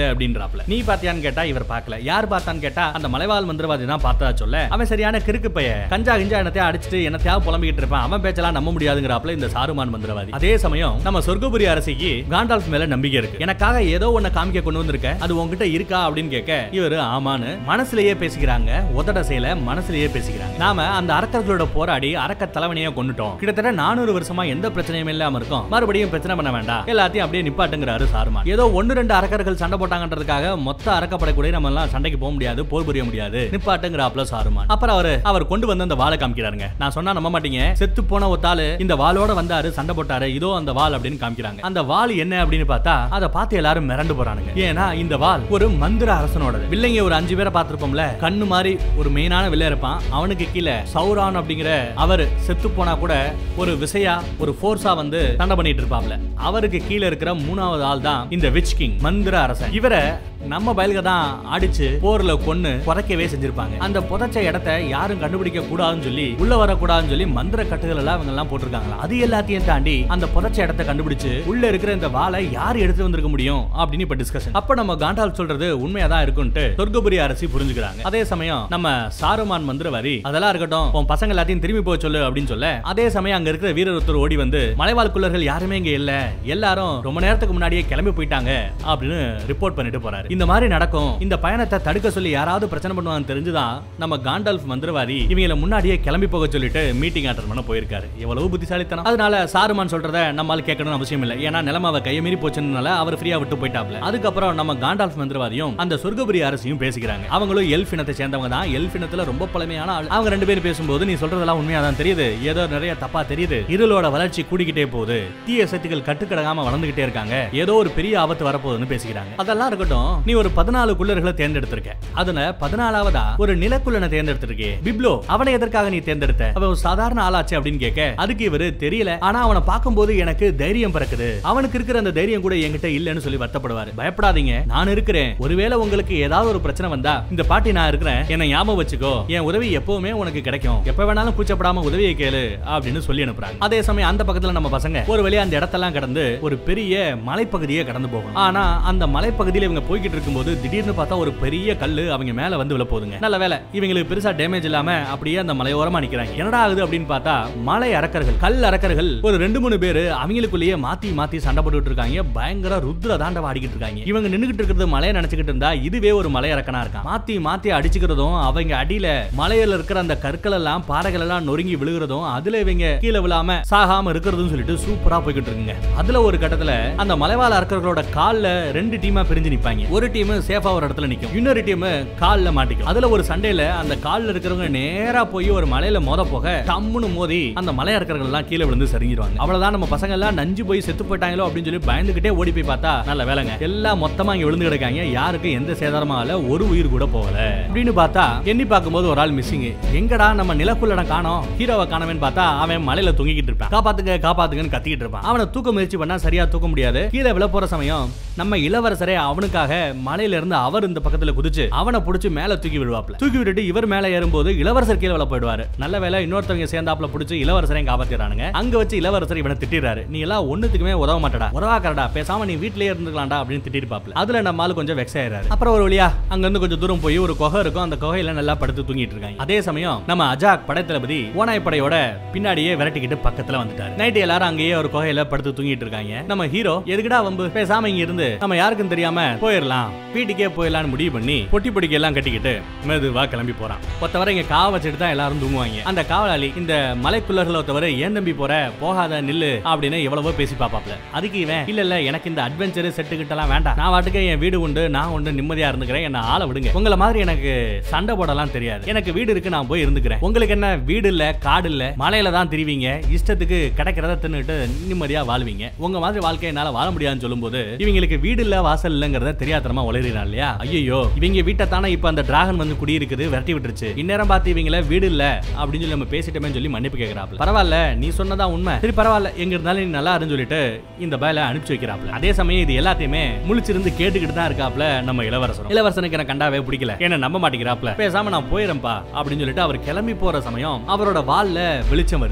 இல்ல அப்படின்றாப்ல நீ பாத்தியான்னு கேட்டா இவர் பார்க்கல யார் பார்த்தான்னு கேட்டா அந்த மலைவாழ் மந்திரவாதி தான் பார்த்ததா சொல்ல அவன் சரியான கிறுக்கு பைய கஞ்சா கிஞ்சா என்னத்தையா அடிச்சுட்டு என்னத்தையாவது புலம்பிக்கிட்டு இருப்பான் அவன் பேச்செல்லாம் நம்ப முடியாதுங்கிறாப்ல இந்த சாருமான் மந்திரவாதி அதே சமயம் நம்ம சொர்க்கபுரி அரசிக்கு காண்டால்ஃப் மேல நம்பிக்கை இருக்கு எனக்காக ஏதோ ஒன்ன காமிக்க கொண்டு வந்திருக்க அது உன்கிட்ட இருக்கா அப்படின்னு கேட்க இவரு ஆமான்னு மனசுலயே பேசிக்கிறாங்க உதட செயல மனசுலயே பேசிக்கிறாங்க நாம அந்த அரக்கர்களோட போராடி அரக்க தலைவனையே கொண்டுட்டோம் கிட்டத்தட்ட நானூறு வருஷமா எந்த பிரச்சனையும் இல்லாம இருக்கும் மறுபடியும் பிரச்சனை பண்ண வேண்டாம் எல்லாத்தையும் அப்படியே நிப்பாட்டுங்கிறாரு சாருமான் ஏதோ ஒன்னு ரெண்டு அரக்கர்கள் சண்டை போட்டாங்கன்றதுக்காக மொத்த அரக்கப்படை கூட நம்ம எல்லாம் சண்டைக்கு போக முடியாது போர் புரிய முடியாது நிப்பாட்டுங்கிறாப்ல சாருமான் அப்புறம் அவரு அவர் கொண்டு வந்து அந்த வாளை காமிக்கிறாருங்க நான் சொன்னா நம்ப மாட்டீங்க செத்து போன ஒத்தாலு இந்த வாளோட வந்தாரு சண்டை போட்டாரு இதோ அந்த வாள் அப்படின்னு காமிக்கிறாங்க அந்த வாள் என்ன அப்படின்னு பார்த்தா அதை பார்த்து எல்லாரும் மிரண்டு போறானுங்க ஏன்னா இந்த வாள் ஒரு மந்திர அரசனோடது வில்லைங்க ஒரு அஞ்சு பேரை பார்த்திருப்போம்ல கண்ணு மாதிரி ஒரு மெயினான வில்ல இருப்பான் அவனுக்கு கீழே சௌரான் அப்படிங்கிற அவர் செத்து போனா கூட ஒரு விசையா ஒரு ஃபோர்ஸா வந்து சண்டை பண்ணிட்டு இருப்பாப்ல அவருக்கு கீழே இருக்கிற மூணாவது ஆள் தான் இந்த விச் கிங் மந்திர அரசன் இவரை நம்ம பயலுக தான் அடிச்சு போர்ல கொன்னு புதைக்கவே செஞ்சிருப்பாங்க அந்த புதைச்ச இடத்த யாரும் கண்டுபிடிக்க கூடாதுன்னு சொல்லி உள்ள வரக்கூடாதுன்னு சொல்லி மந்திர கட்டுகள் எல்லாம் அவங்க எல்லாம் போட்டிருக்காங்களா அது எல்லாத்தையும் தாண்டி அந்த புதைச்ச இடத்த கண்டுபிடிச்சு உள்ள இருக்கிற இந்த வாளை யார் எடுத்து வந்திருக்க முடியும் அப்படின்னு இப்ப டிஸ்கஷன் அப்ப நம்ம காண்டால் சொல்றது உண்மையா தான் இருக்கும்ட்டு சொர்க்கபுரி அரசி புரிஞ்சுக்கிறாங்க அதே சமயம் நம்ம சாருமான் மந்திரவாதி அதெல்லாம் இருக்கட்டும் உன் பசங்க எல்லாத்தையும் திரும்பி போக சொல்லு அப்படின்னு சொல்ல அதே சமயம் அங்க இருக்கிற வீரர் ஒருத்தர் ஓடி வந்து மலைவாழ் குள்ளர்கள் யாருமே இங்க இல்ல எல்லாரும் ரொம்ப நேரத்துக்கு முன்னாடியே கிளம்பி போயிட்டாங்க அப்படின்னு ரிப்போர்ட் பண்ணிட்டு போறாரு இந்த மாதிரி நடக்கும் இந்த பயணத்தை தடுக்க சொல்லி யாராவது பிரச்சனை பண்ணுவாங்க தெரிஞ்சுதான் நம்ம காண்டால்ஃப் மந்திரவாதி இவங்கள முன்னாடியே கிளம்பி போக சொல்லிட்டு மீட்டிங் அட்டன் பண்ண போயிருக்காரு எவ்வளவு புத்திசாலித்தனம் அதனால சாருமான் சொல்றத நம்மால கேட்கணும்னு அவசியம் இல்லை ஏன்னா நிலைமை அவ கையை மீறி போச்சுனால அவர் ஃப்ரீயா விட்டு போயிட்டாப்ல அதுக்கப்புறம் நம்ம காண்டால்ஃப் மந்திரவாதியும் அந்த சொர்க்கபுரி அரசியும் பேசிக்கிறாங்க அவங்களும் எல்ஃப் இனத்தை சேர்ந்தவங்க தான் எல்ஃப் இனத்துல ரொம்ப பழமையான ஆள் அவங்க ரெண்டு பேரும் பேசும்போது நீ சொல்றதெல்லாம் உண்மையா தான் தெரியுது ஏதோ நிறைய தப்பா தெரியுது இருளோட வளர்ச்சி கூடிக்கிட்டே போகுது தீய சக்திகள் கட்டுக்கடங்காம வளர்ந்துகிட்டே இருக்காங்க ஏதோ ஒரு பெரிய ஆபத்து வரப்போகுதுன்னு பேசிக்கிறாங்க அதெல்லாம் இருக்கட்டும் நீ ஒரு பதினாலு குள்ளர்களை தேர்ந்தெடுத்திருக்க அதுல பதினாலாவதா ஒரு நிலக்குள்ளனை தேர்ந்தெடுத்திருக்கே பிப்லோ அவனை எதற்காக நீ தேர்ந்தெடுத்த அவன் ஒரு சாதாரண ஆளாச்சு அப்படின்னு கேட்க அதுக்கு இவரு தெரியல ஆனா அவனை பார்க்கும்போது எனக்கு தைரியம் பிறக்குது அவனுக்கு இருக்கிற அந்த தைரியம் கூட என்கிட்ட இல்லைன்னு சொல்லி வருத்தப்படுவாரு பயப்படாதீங்க நான் இருக்கிறேன் ஒருவேளை உங்களுக்கு ஏதாவது ஒரு பிரச்சனை வந்தா இந்த பாட்டி நான் இருக்கிறேன் என்னை ஞாபகம் வச்சுக்கோ என் உதவி எப்பவுமே உனக்கு கிடைக்கும் எப்ப வேணாலும் கூச்சப்படாம உதவியை கேளு அப்படின்னு சொல்லி அனுப்புறாங்க அதே சமயம் அந்த பக்கத்துல நம்ம பசங்க ஒரு வழியா அந்த இடத்தெல்லாம் கடந்து ஒரு பெரிய மலைப்பகுதியை கடந்து போகணும் ஆனா அந்த மலைப்பகுதியில இவங்க போய்கிட்டு இருக்கும்போது திடீர்னு பார்த்தா ஒரு பெரிய கல்லு அவங்க மேல வந்து விழ போகுதுங்க நல்ல வேலை இவங்களுக்கு பெருசா டேமேஜ் இல்லாம அப்படியே அந்த மலையோரமா நிக்கிறாங்க என்னடா ஆகுது அப்படின்னு பார்த்தா மலை அரக்கர்கள் கல் அரக்கர்கள் ஒரு ரெண்டு மூணு பேரு அவங்களுக்குள்ளேயே மாத்தி மாத்தி சண்டை போட்டுட்டு இருக்காங்க பயங்கர ருத்ர தாண்டவ ஆடிக்கிட்டு இருக்காங்க இவங்க நின்னுகிட்டு இருக்கிறது மலையை நினைச்சுக்கிட்டு இருந்தா இதுவே ஒரு மலை அரக்கனா இருக்கான் மாத்தி மாத்தி அடிச்சுக்கிறதும் அவங்க அடியில மலையில இருக்கிற அந்த கற்கள் எல்லாம் பாறைகள் எல்லாம் நொறுங்கி விழுகிறதும் அதுல இவங்க கீழே விழாம சாகாம இருக்கிறதும் சொல்லிட்டு சூப்பரா போய்கிட்டு இருக்குங்க அதுல ஒரு கட்டத்துல அந்த மலைவாழ் அரக்கர்களோட கால்ல ரெண்டு டீமா பிரிஞ்சு நிப்பாங்க ஒரு டீம் சேஃபா ஒரு இடத்துல நிக்கும் இன்னொரு டீம் கால்ல மாட்டிக்கும் அதுல ஒரு சண்டையில அந்த கால்ல இருக்கிறவங்க நேரா போய் ஒரு மலையில மோத போக டம்முன்னு மோதி அந்த மலை அரக்கர்கள் எல்லாம் கீழே விழுந்து சரிஞ்சிருவாங்க அவ்வளவுதான் நம்ம பசங்க எல்லாம் நஞ்சு போய் செத்து போயிட்டாங்களோ அப்படின்னு சொல்லி பயந்துகிட்டே ஓடி போய் பார்த்தா நல்ல வேலைங்க எல்லாம் மொத்தமா இங்க விழுந்து கிடக்காங்க யாருக்கும் எந்த சேதாரமும் ஆகல ஒரு உயிர் கூட போகல அப்படின்னு பார்த்தா எண்ணி பார்க்கும்போது ஒரு ஆள் மிஸ்ஸிங் எங்கடா நம்ம நிலக்குள்ளட காணோம் ஹீரோவை காணவேன்னு பார்த்தா அவன் மலையில தொங்கிக்கிட்டு இருப்பான் காப்பாத்துங்க காப்பாத்துங்கன்னு கத்திக்கிட்டு இருப்பான் அவனை தூக்க முயற்சி பண்ணா சரியா தூக்க முடியாது கீழே விழ போற சமயம் நம்ம இளவரசரே அவனுக்காக மலையில இருந்து அவர் இந்த பக்கத்துல குதிச்சு அவனை புடிச்சு மேல தூக்கி விடுவாப்ல தூக்கி விட்டுட்டு இவர் மேல ஏறும்போது இளவரசர் கீழே விழ போயிடுவாரு நல்ல வேலை இன்னொருத்தவங்க சேர்ந்தாப்புல புடிச்சு இளவரசரையும் காப்பாத்திடுறாங்க அங்க வச்சு இளவரசர் இவனை திட்டிடுறாரு நீ எல்லாம் ஒண்ணுத்துக்குமே உதவ மாட்டடா உறவாக்கறடா பேசாம நீ வீட்லயே இருந்துக்கலாம்டா அப்படின்னு திட்டிருப்பாப்ல அதுல நம்ம ஆளு கொஞ்சம் வெக்ஸ் ஆயிடுறாரு அப்புறம் ஒரு வழியா அங்க இருந்து கொஞ்சம் தூரம் போய் ஒரு குகை இருக்கும் அந்த குகையில நல்லா படுத்து தூங்கிட்டு இருக்காங்க அதே சமயம் நம்ம அஜாக் படைத்தளபதி ஓனாய் படையோட பின்னாடியே விரட்டிக்கிட்டு பக்கத்துல வந்துட்டாரு நைட்டு எல்லாரும் அங்கேயே ஒரு குகையில படுத்து தூங்கிட்டு இருக்காங்க நம்ம ஹீரோ எதுக்குடா வம்பு பேசாம இங்க இருந்து நம்ம யாருக்கும் தெரியாம போயிடலாம் வீட்டுக்கே போயிடலாம்னு முடிவு பண்ணி பொட்டி பொடிக்க எல்லாம் கட்டிக்கிட்டு மெதுவா கிளம்பி போறான் ஒருத்தவரை இங்க காவ வச்சுட்டு தான் எல்லாரும் தூங்குவாங்க அந்த காவலாளி இந்த மலைக்குள்ளர்களை ஒருத்தவரை ஏன் தம்பி போற போகாத நில்லு அப்படின்னு எவ்வளவோ பேசி பாப்பாப்ல அதுக்கு இவன் இல்ல இல்ல எனக்கு இந்த அட்வென்ச்சர் செட்டு கிட்டலாம் வேண்டாம் நான் வாட்டுக்கு என் வீடு உண்டு நான் உண்டு நிம்மதியா இருந்துக்கிறேன் என்ன ஆள விடுங்க உங்கள மாதிரி எனக்கு சண்டை போடலாம் தெரியாது எனக்கு வீடு இருக்கு நான் போய் இருந்துக்கிறேன் உங்களுக்கு என்ன வீடு இல்ல காடு இல்ல மலையில தான் திரிவீங்க இஷ்டத்துக்கு கிடைக்கிறத தின்னுட்டு நிம்மதியா வாழ்வீங்க உங்க மாதிரி வாழ்க்கை என்னால வாழ முடியாதுன்னு சொல்லும்போது இவங்களுக்கு வீடு இல்ல வாசல் இல்லங்கிறத தெரியாதனமா உளறினா இல்லையா ஐயோ இவங்க வீட்டை தானே இப்ப அந்த டிராகன் வந்து குடியிருக்குது விரட்டி விட்டுருச்சு இந்நேரம் பார்த்து இவங்கள வீடு இல்ல அப்படின்னு சொல்லி நம்ம பேசிட்டோமே சொல்லி மன்னிப்பு கேட்கறாப்ல பரவாயில்ல நீ சொன்னதா உண்மை சரி பரவாயில்ல எங்க இருந்தாலும் நீ நல்லா இருன்னு சொல்லிட்டு இந்த பயல அனுப்பிச்சு வைக்கிறாப்ல அதே சமயம் இது எல்லாத்தையுமே முழிச்சிருந்து கேட்டுக்கிட்டு தான் இருக்காப்ல நம்ம இளவரசர் இளவரசனுக்கு எனக்கு கண்டாவே பிடிக்கல என்ன நம்ப மாட்டேங்கிறாப்ல பேசாம நான் போயிடுறேன்ப்பா அப்படின்னு சொல்லிட்டு அவர் கிளம்பி போற சமயம் அவரோட வால்ல வெளிச்சம் வருது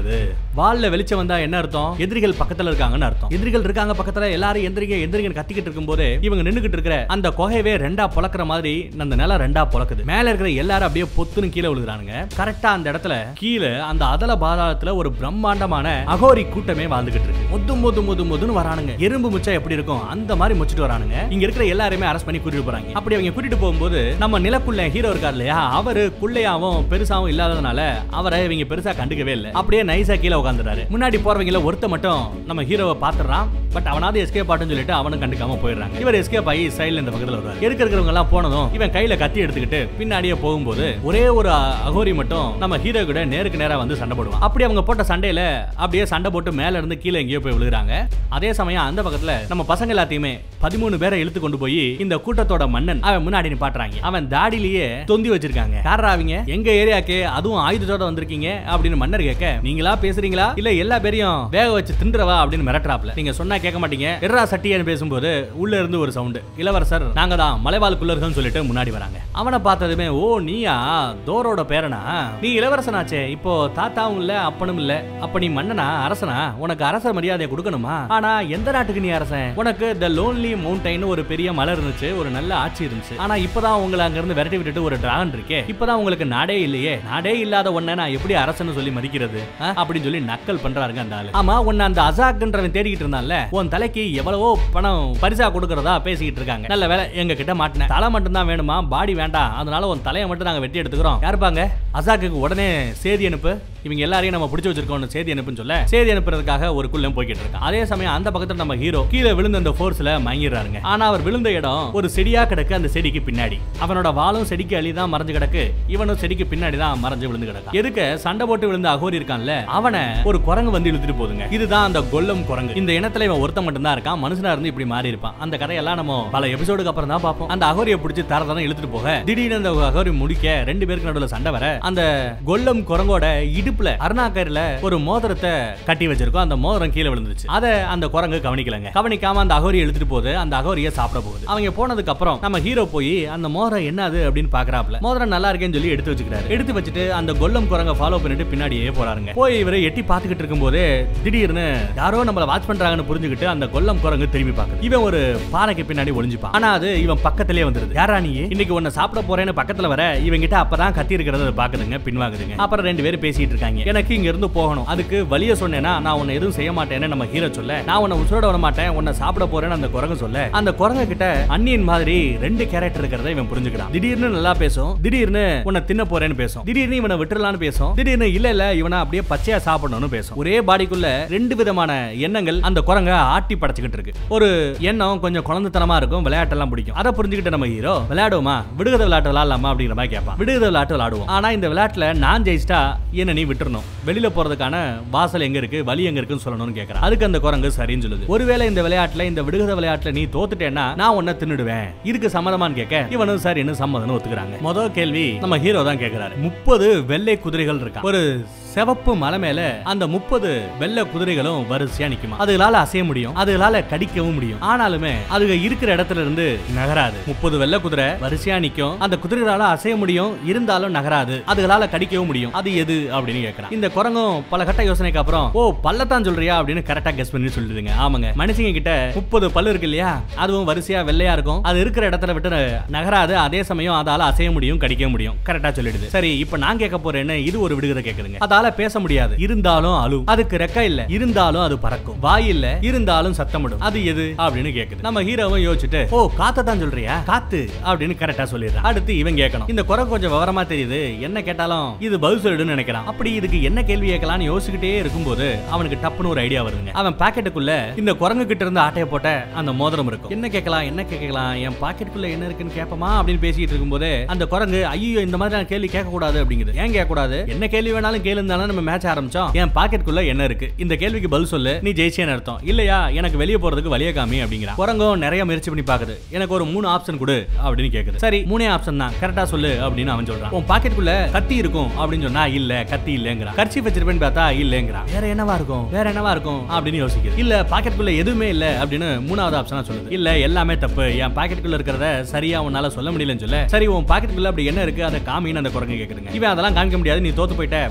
வால்ல வெளிச்சம் வந்தா என்ன அர்த்தம் எதிரிகள் பக்கத்துல இருக்காங்கன்னு அர்த்தம் எதிரிகள் இருக்காங்க பக்கத்துல எல்லாரும் எந்திரிங்க எந்திரிங்க கத்திக்கிட்டு இருக்கும்போது இவங்க நின்னுகிட்டு இருக்கிற அந்த குகையவே ரெண்டா பொளக்குற மாதிரி அந்த நிலம் ரெண்டா பொளக்குது மேல இருக்கிற எல்லாரும் அப்படியே பொத்துன்னு கீழே விழுகிறானுங்க கரெக்டா அந்த இடத்துல கீழே அந்த அதல பாதாளத்துல ஒரு பிரம்மாண்டமான அகோரி கூட்டமே வாழ்ந்துகிட்டு இருக்கு மொத்து மொத்து மொத்து மொதுன்னு வரானுங்க எறும்பு முச்சா எப்படி இருக்கும் அந்த மாதிரி முச்சிட்டு வரானுங்க இங்க இருக்கிற எல்லாருமே அரெஸ்ட் பண்ணி கூட்டிட்டு போறாங்க அப்படி அவங்க கூட்டிட்டு போகும்போது நம்ம நிலக்குள்ள ஹீரோ இருக்கார் இல்லையா அவரு குள்ளையாவும் பெருசாவும் இல்லாததுனால அவரை இவங்க பெருசா கண்டுக்கவே இல்லை அப்படியே நைஸா கீழே உட்காந்துறாரு முன்னாடி போறவங்கள ஒருத்த மட்டும் நம்ம ஹீரோவை பாத்துறான் பட் அவனாவது எஸ்கேப் ஆட்டுன்னு சொல்லிட்டு அவனும் கண்டுக்காம போயிடுறாங்க இவர் எஸ்கேப் ஆகி சைடுல இந்த பக்கத்துல வருவார் இருக்க இருக்கிறவங்க எல்லாம் போனதும் இவன் கையில கத்தி எடுத்துக்கிட்டு பின்னாடியே போகும்போது ஒரே ஒரு அ- அகோரி மட்டும் நம்ம ஹீரோ கூட நேருக்கு நேரா வந்து சண்டை போடுவான் அப்படி அவங்க போட்ட சண்டையில அப்படியே சண்டை போட்டு மேல இருந்து கீழே எங்கேயோ போய் விழுகிறாங்க அதே சமயம் அந்த பக்கத்துல நம்ம பசங்க எல்லாத்தையுமே பதிமூணு பேரை இழுத்து கொண்டு போய் இந்த கூட்டத்தோட மன்னன் அவன் முன்னாடி நிப்பாட்டுறாங்க அவன் தாடியிலேயே தொந்தி வச்சிருக்காங்க யாரா அவங்க எங்க ஏரியாக்கு அதுவும் ஆயுதத்தோட வந்திருக்கீங்க அப்படின்னு மன்னர் கேட்க நீங்களா பேசுறீங்களா இல்ல எல்லா பேரையும் வேக வச்சு தின்றவா அப்படின்னு மிரட்டுறாப்ல நீங்க சொன்னா கேட்க மாட்டீங்க எர்ரா சட்டியன்னு பேசும்போது உள்ள இருந்து ஒரு சவுண்டு இளவரசர் நாங்க தான் மலைவாழ் குள்ளர்கள் சொல்லிட்டு முன்னாடி வராங்க அவனை பார்த்ததுமே ஓ நீயா தோரோட பேரனா நீ இளவரசனாச்சே இப்போ தாத்தாவும் இல்ல அப்பனும் இல்ல அப்ப நீ மன்னனா அரசனா உனக்கு அரச மரியாதை கொடுக்கணுமா ஆனா எந்த நாட்டுக்கு நீ அரசன் உனக்கு த லோன்லி மவுண்டைன் ஒரு பெரிய மலை இருந்துச்சு ஒரு நல்ல ஆட்சி இருந்துச்சு ஆனா இப்பதான் உங்களை அங்க இருந்து விரட்டி விட்டுட்டு ஒரு டிராகன் இருக்கே இப்பதான் உங்களுக்கு நாடே இல்லையே நாடே இல்லாத ஒன்ன நான் எப்படி அரசன்னு சொல்லி மதிக்கிறது ஆ? அப்படின்னு சொல்லி நக்கல் பண்றாருங்க அந்த ஆளு ஆமா உன்னை அந்த அசாக்ன்றவன் தேடிக்கிட்டு இருந்தான்ல உன் தலைக்கு எவ்வளவோ பணம் பரிசா கொடுக்கறதா பேசிக்கிட்டு இருக்காங்க நல்ல வேலை எங்க கிட்ட மாட்டின தலை மட்டும் தான் வேணுமா பாடி வேண்டாம் அதனால உன் தலையை மட்டும் நாங்க வெட்டி எடுத்துக்கிறோம் யாருப்பாங்க அசாக்குக்கு உடனே செய்தி அனுப்பு இவங்க எல்லாரையும் நம்ம பிடிச்சு வச்சிருக்கோம் செய்தி அனுப்புன்னு சொல்ல செய்தி அனுப்புறதுக்காக ஒரு குள்ளம் போய்கிட்டு இருக்கான் அதே சமயம் அந்த பக்கத்துல நம்ம ஹீரோ கீழே விழுந்த அந்த ஃபோர்ஸ்ல மயங்கிடுறாருங்க ஆனா அவர் விழுந்த இடம் ஒரு செடியா கிடக்கு அந்த செடிக்கு பின்னாடி அவனோட வாளும் செடிக்கு அழி தான் மறைஞ்சு கிடக்கு இவனும் செடிக்கு பின்னாடி தான் மறைஞ்சு விழுந்து கிடக்கு எதுக்கு சண்டை போட்டு விழுந்த அகோரி இருக்கான்ல அவனை ஒரு குரங்கு வந்து இழுத்துட்டு போகுதுங்க இதுதான் அந்த கொல்லம் குரங்கு இந்த இனத்துல இவன் ஒருத்தன் மட்டும் தான் இருக்கான் மனுஷனா இருந்து இப்படி மாறி இருப்பான் அந்த கதையெல்லாம் நம்ம பல எபிசோடுக்கு அப்புறம் தான் பார்ப்போம் அந்த அகோரியை பிடிச்சி தர தரம் இழுத்துட்டு போக திடீர்னு அந்த அகோரி முடிக்க ரெண்டு பேருக்கு நடுவுல சண்டை வர அந்த கொல்லம் குரங்கோட இடுப்புல அருணாக்கரில ஒரு மோதிரத்தை கட்டி வச்சிருக்கோம் அந்த மோதிரம் கீழே விழுந்துச்சு அதை அந்த குரங்கு கவனிக்கலங்க கவனிக்காம அந்த அகோரியை இழுத்துட்டு போகுது அந்த அகோரியை சாப்பிட போகுது அவங்க போனதுக்கு அப்புறம் நம்ம ஹீரோ போய் அந்த மோதிரம் என்னது அப்படின்னு பாக்குறாப்ல மோதிரம் நல்லா இருக்கேன்னு சொல்லி எடுத்து வச்சுக்கிறாரு எடுத்து வச்சுட்டு அந்த கொல்லம் குரங்க ஃபாலோ பண்ணிட்டு பின்னாடியே போறாருங்க போய் இவரை எட்டி பாத்துக்கிட்டு இருக்கும்போது திடீர்னு யாரோ நம்மள வாட்ச் பண்றாங்கன்னு புரிஞ்சுக்கிட்டு அந்த கொல்லம் குரங்கு திரும்பி பாக்குது இவன் ஒரு பாறைக்கு பின்னாடி ஒளிஞ்சுப்பான் ஆனா அது இவன் பக்கத்திலே வந்துருது யாரா நீ இன்னைக்கு உன்னை சாப்பிட போறேன்னு பக்கத்துல வர இவன் கிட்ட அப்பதான் கத்தி இருக்கிறத அது பாக்குதுங்க பின்வாங்குதுங்க அப்புறம் ரெண்டு பேரும் பேசிட்டு இருக்காங்க எனக்கு இங்க இருந்து போகணும் அதுக்கு வழிய சொன்னேன்னா நான் உன்னை எதுவும் செய்ய மாட்டேன்னு நம்ம ஹீரோ சொல்ல நான் உன்னை உசுரோட விட மாட்டேன் உன்னை சாப்பிட போறேன்னு அந்த குரங்கு சொல்ல அந்த குரங்கு கிட்ட அண்ணியின் மாதிரி ரெண்டு கேரக்டர் இருக்கிறத இவன் புரிஞ்சுக்கிறான் திடீர்னு நல்லா பேசும் திடீர்னு உன்னை தின்ன போறேன்னு பேசும் திடீர்னு இவனை விட்டுறலாம்னு பேசும் திடீர்னு இல்ல இல்ல இவனை அப்படியே பச்சையா சாப்பிடணும்னு பேசும் ஒரே பாடிக்குள்ள ரெண்டு விதமான எண்ணங்கள் அந்த குரங்க ஆட்டி படைச்சுக்கிட்டு இருக்கு ஒரு எண்ணம் கொஞ்சம் குழந்தைத்தனமா இருக்கும் விளையாட்டெல்லாம் பிடிக்கும் அதை புரிஞ்சுக்கிட்ட நம்ம ஹீரோ விளையாடுவோமா விடுகதை விளையாட்டு விளையாடலாமா அப்படிங்கிற மாதிரி கேட்பான் விடுகதை விளையாட்டு விளையாடுவோம் ஆனா இந்த விளையாட்டுல நான் ஜெயிச்சிட்டா என்ன நீ விட்டுறணும் வெளியில போறதுக்கான வாசல் எங்க இருக்கு வழி எங்க இருக்குன்னு சொல்லணும்னு கேக்குறான் அதுக்கு அந்த குரங்கு சரின்னு சொல்லுது ஒருவேளை இந்த விளையாட்டுல இந்த விடுகதை விளையாட்டுல நீ தோத்துட்டேன்னா நான் உன்னை தின்னுடுவேன் இதுக்கு சம்மதமான்னு கேட்க இவனும் சரின்னு சம்மதம்னு ஒத்துக்கிறாங்க முதல் கேள்வி நம்ம ஹீரோ தான் கேக்குறாரு முப்பது வெள்ளை குதிரைகள் இருக்கா ஒரு சிவப்பு மலை மேல அந்த முப்பது வெள்ளை குதிரைகளும் வரிசையா நிக்குமா அதுகளால அசைய முடியும் அதுகளால கடிக்கவும் முடியும் ஆனாலுமே அதுக இருக்கிற இடத்துல இருந்து நகராது முப்பது வெள்ளை குதிரை வரிசையா நிக்கும் அந்த குதிரைகளால அசைய முடியும் இருந்தாலும் நகராது அதுகளால கடிக்கவும் முடியும் அது எது அப்படின்னு கேக்குறான் இந்த குரங்கும் பல கட்ட யோசனைக்கு அப்புறம் ஓ பல்லத்தான் சொல்றியா அப்படின்னு கரெக்டா கெஸ் பண்ணி சொல்லிடுதுங்க ஆமாங்க மனுஷங்க கிட்ட முப்பது பல்லு இருக்கு இல்லையா அதுவும் வரிசையா வெள்ளையா இருக்கும் அது இருக்கிற இடத்துல விட்டு நகராது அதே சமயம் அதால அசைய முடியும் கடிக்க முடியும் கரெக்டா சொல்லிடுது சரி இப்ப நான் கேட்க போறேன்னு இது ஒரு விடுகதை கேக்குதுங்க அதால பேச முடியாது இருந்தாலும் அழு அதுக்கு ரெக்க இல்ல இருந்தாலும் அது பறக்கும் வாய் இல்ல இருந்தாலும் சத்தமிடும் அது எது அப்படின்னு கேக்குது நம்ம ஹீரோவும் யோசிச்சுட்டு ஓ காத்த தான் சொல்றியா காத்து அப்படின்னு கரெக்டா சொல்லிடுறான் அடுத்து இவன் கேட்கணும் இந்த குறை கொஞ்சம் விவரமா தெரியுது என்ன கேட்டாலும் இது பதில் சொல்லிடுன்னு நினைக்கிறான் அப்படி இதுக்கு என்ன கேள்வி கேட்கலாம்னு யோசிச்சுக்கிட்டே இருக்கும்போது அவனுக்கு டப்புன்னு ஒரு ஐடியா வருதுங்க அவன் பாக்கெட்டுக்குள்ள இந்த குரங்கு கிட்ட இருந்து ஆட்டைய போட்ட அந்த மோதிரம் இருக்கும் என்ன கேட்கலாம் என்ன கேட்கலாம் என் பாக்கெட்டுக்குள்ள என்ன இருக்குன்னு கேட்பமா அப்படின்னு பேசிட்டு இருக்கும்போது அந்த குரங்கு ஐயோ இந்த மாதிரி நான் கேள்வி கேட்க கூடாது அப்படிங்குது ஏன் கேட்க கூடாது என்ன கேள்வி வேணாலும் கேளுந்தாலும் நம்ம மேட்ச் ஆரம்பிச்சோம் என் பாக்கெட்டுக்குள்ள என்ன இருக்கு இந்த கேள்விக்கு பதில் சொல்லு நீ ஜெயிச்சேன்னு அர்த்தம் இல்லையா எனக்கு வெளியே போறதுக்கு வழிய காமி அப்படிங்கிறான் குரங்கும் நிறைய முயற்சி பண்ணி பாக்குது எனக்கு ஒரு மூணு ஆப்ஷன் கொடு அப்படின்னு கேக்குது சரி மூணே ஆப்ஷன் தான் கரெக்டா சொல்லு அப்படின்னு அவன் சொல்றான் உன் பாக்கெட்டுக்குள்ள கத்தி இருக்கும் அப்படின்னு சொன்னா இல்ல கத்தி இல்லங்கிறான் கர்ச்சி வச்சிருப்பேன்னு பார்த்தா இல்லங்கிறான் வேற என்னவா இருக்கும் வேற என்னவா இருக்கும் அப்படின்னு யோசிக்குது இல்ல பாக்கெட்டுக்குள்ள எதுவுமே இல்ல அப்படின்னு மூணாவது ஆப்ஷனா சொல்லுது இல்ல எல்லாமே தப்பு என் பாக்கெட்டுக்குள்ள இருக்கிறத சரியா உன்னால சொல்ல முடியலன்னு சொல்ல சரி உன் பாக்கெட்டுக்குள்ள அப்படி என்ன இருக்கு அதை காமின்னு அந்த குரங்கு கேக்குதுங்க இவன் அதெல்லாம் காமிக்க முடியாது நீ தோத்து போயிட்ட வழிய காமின்னு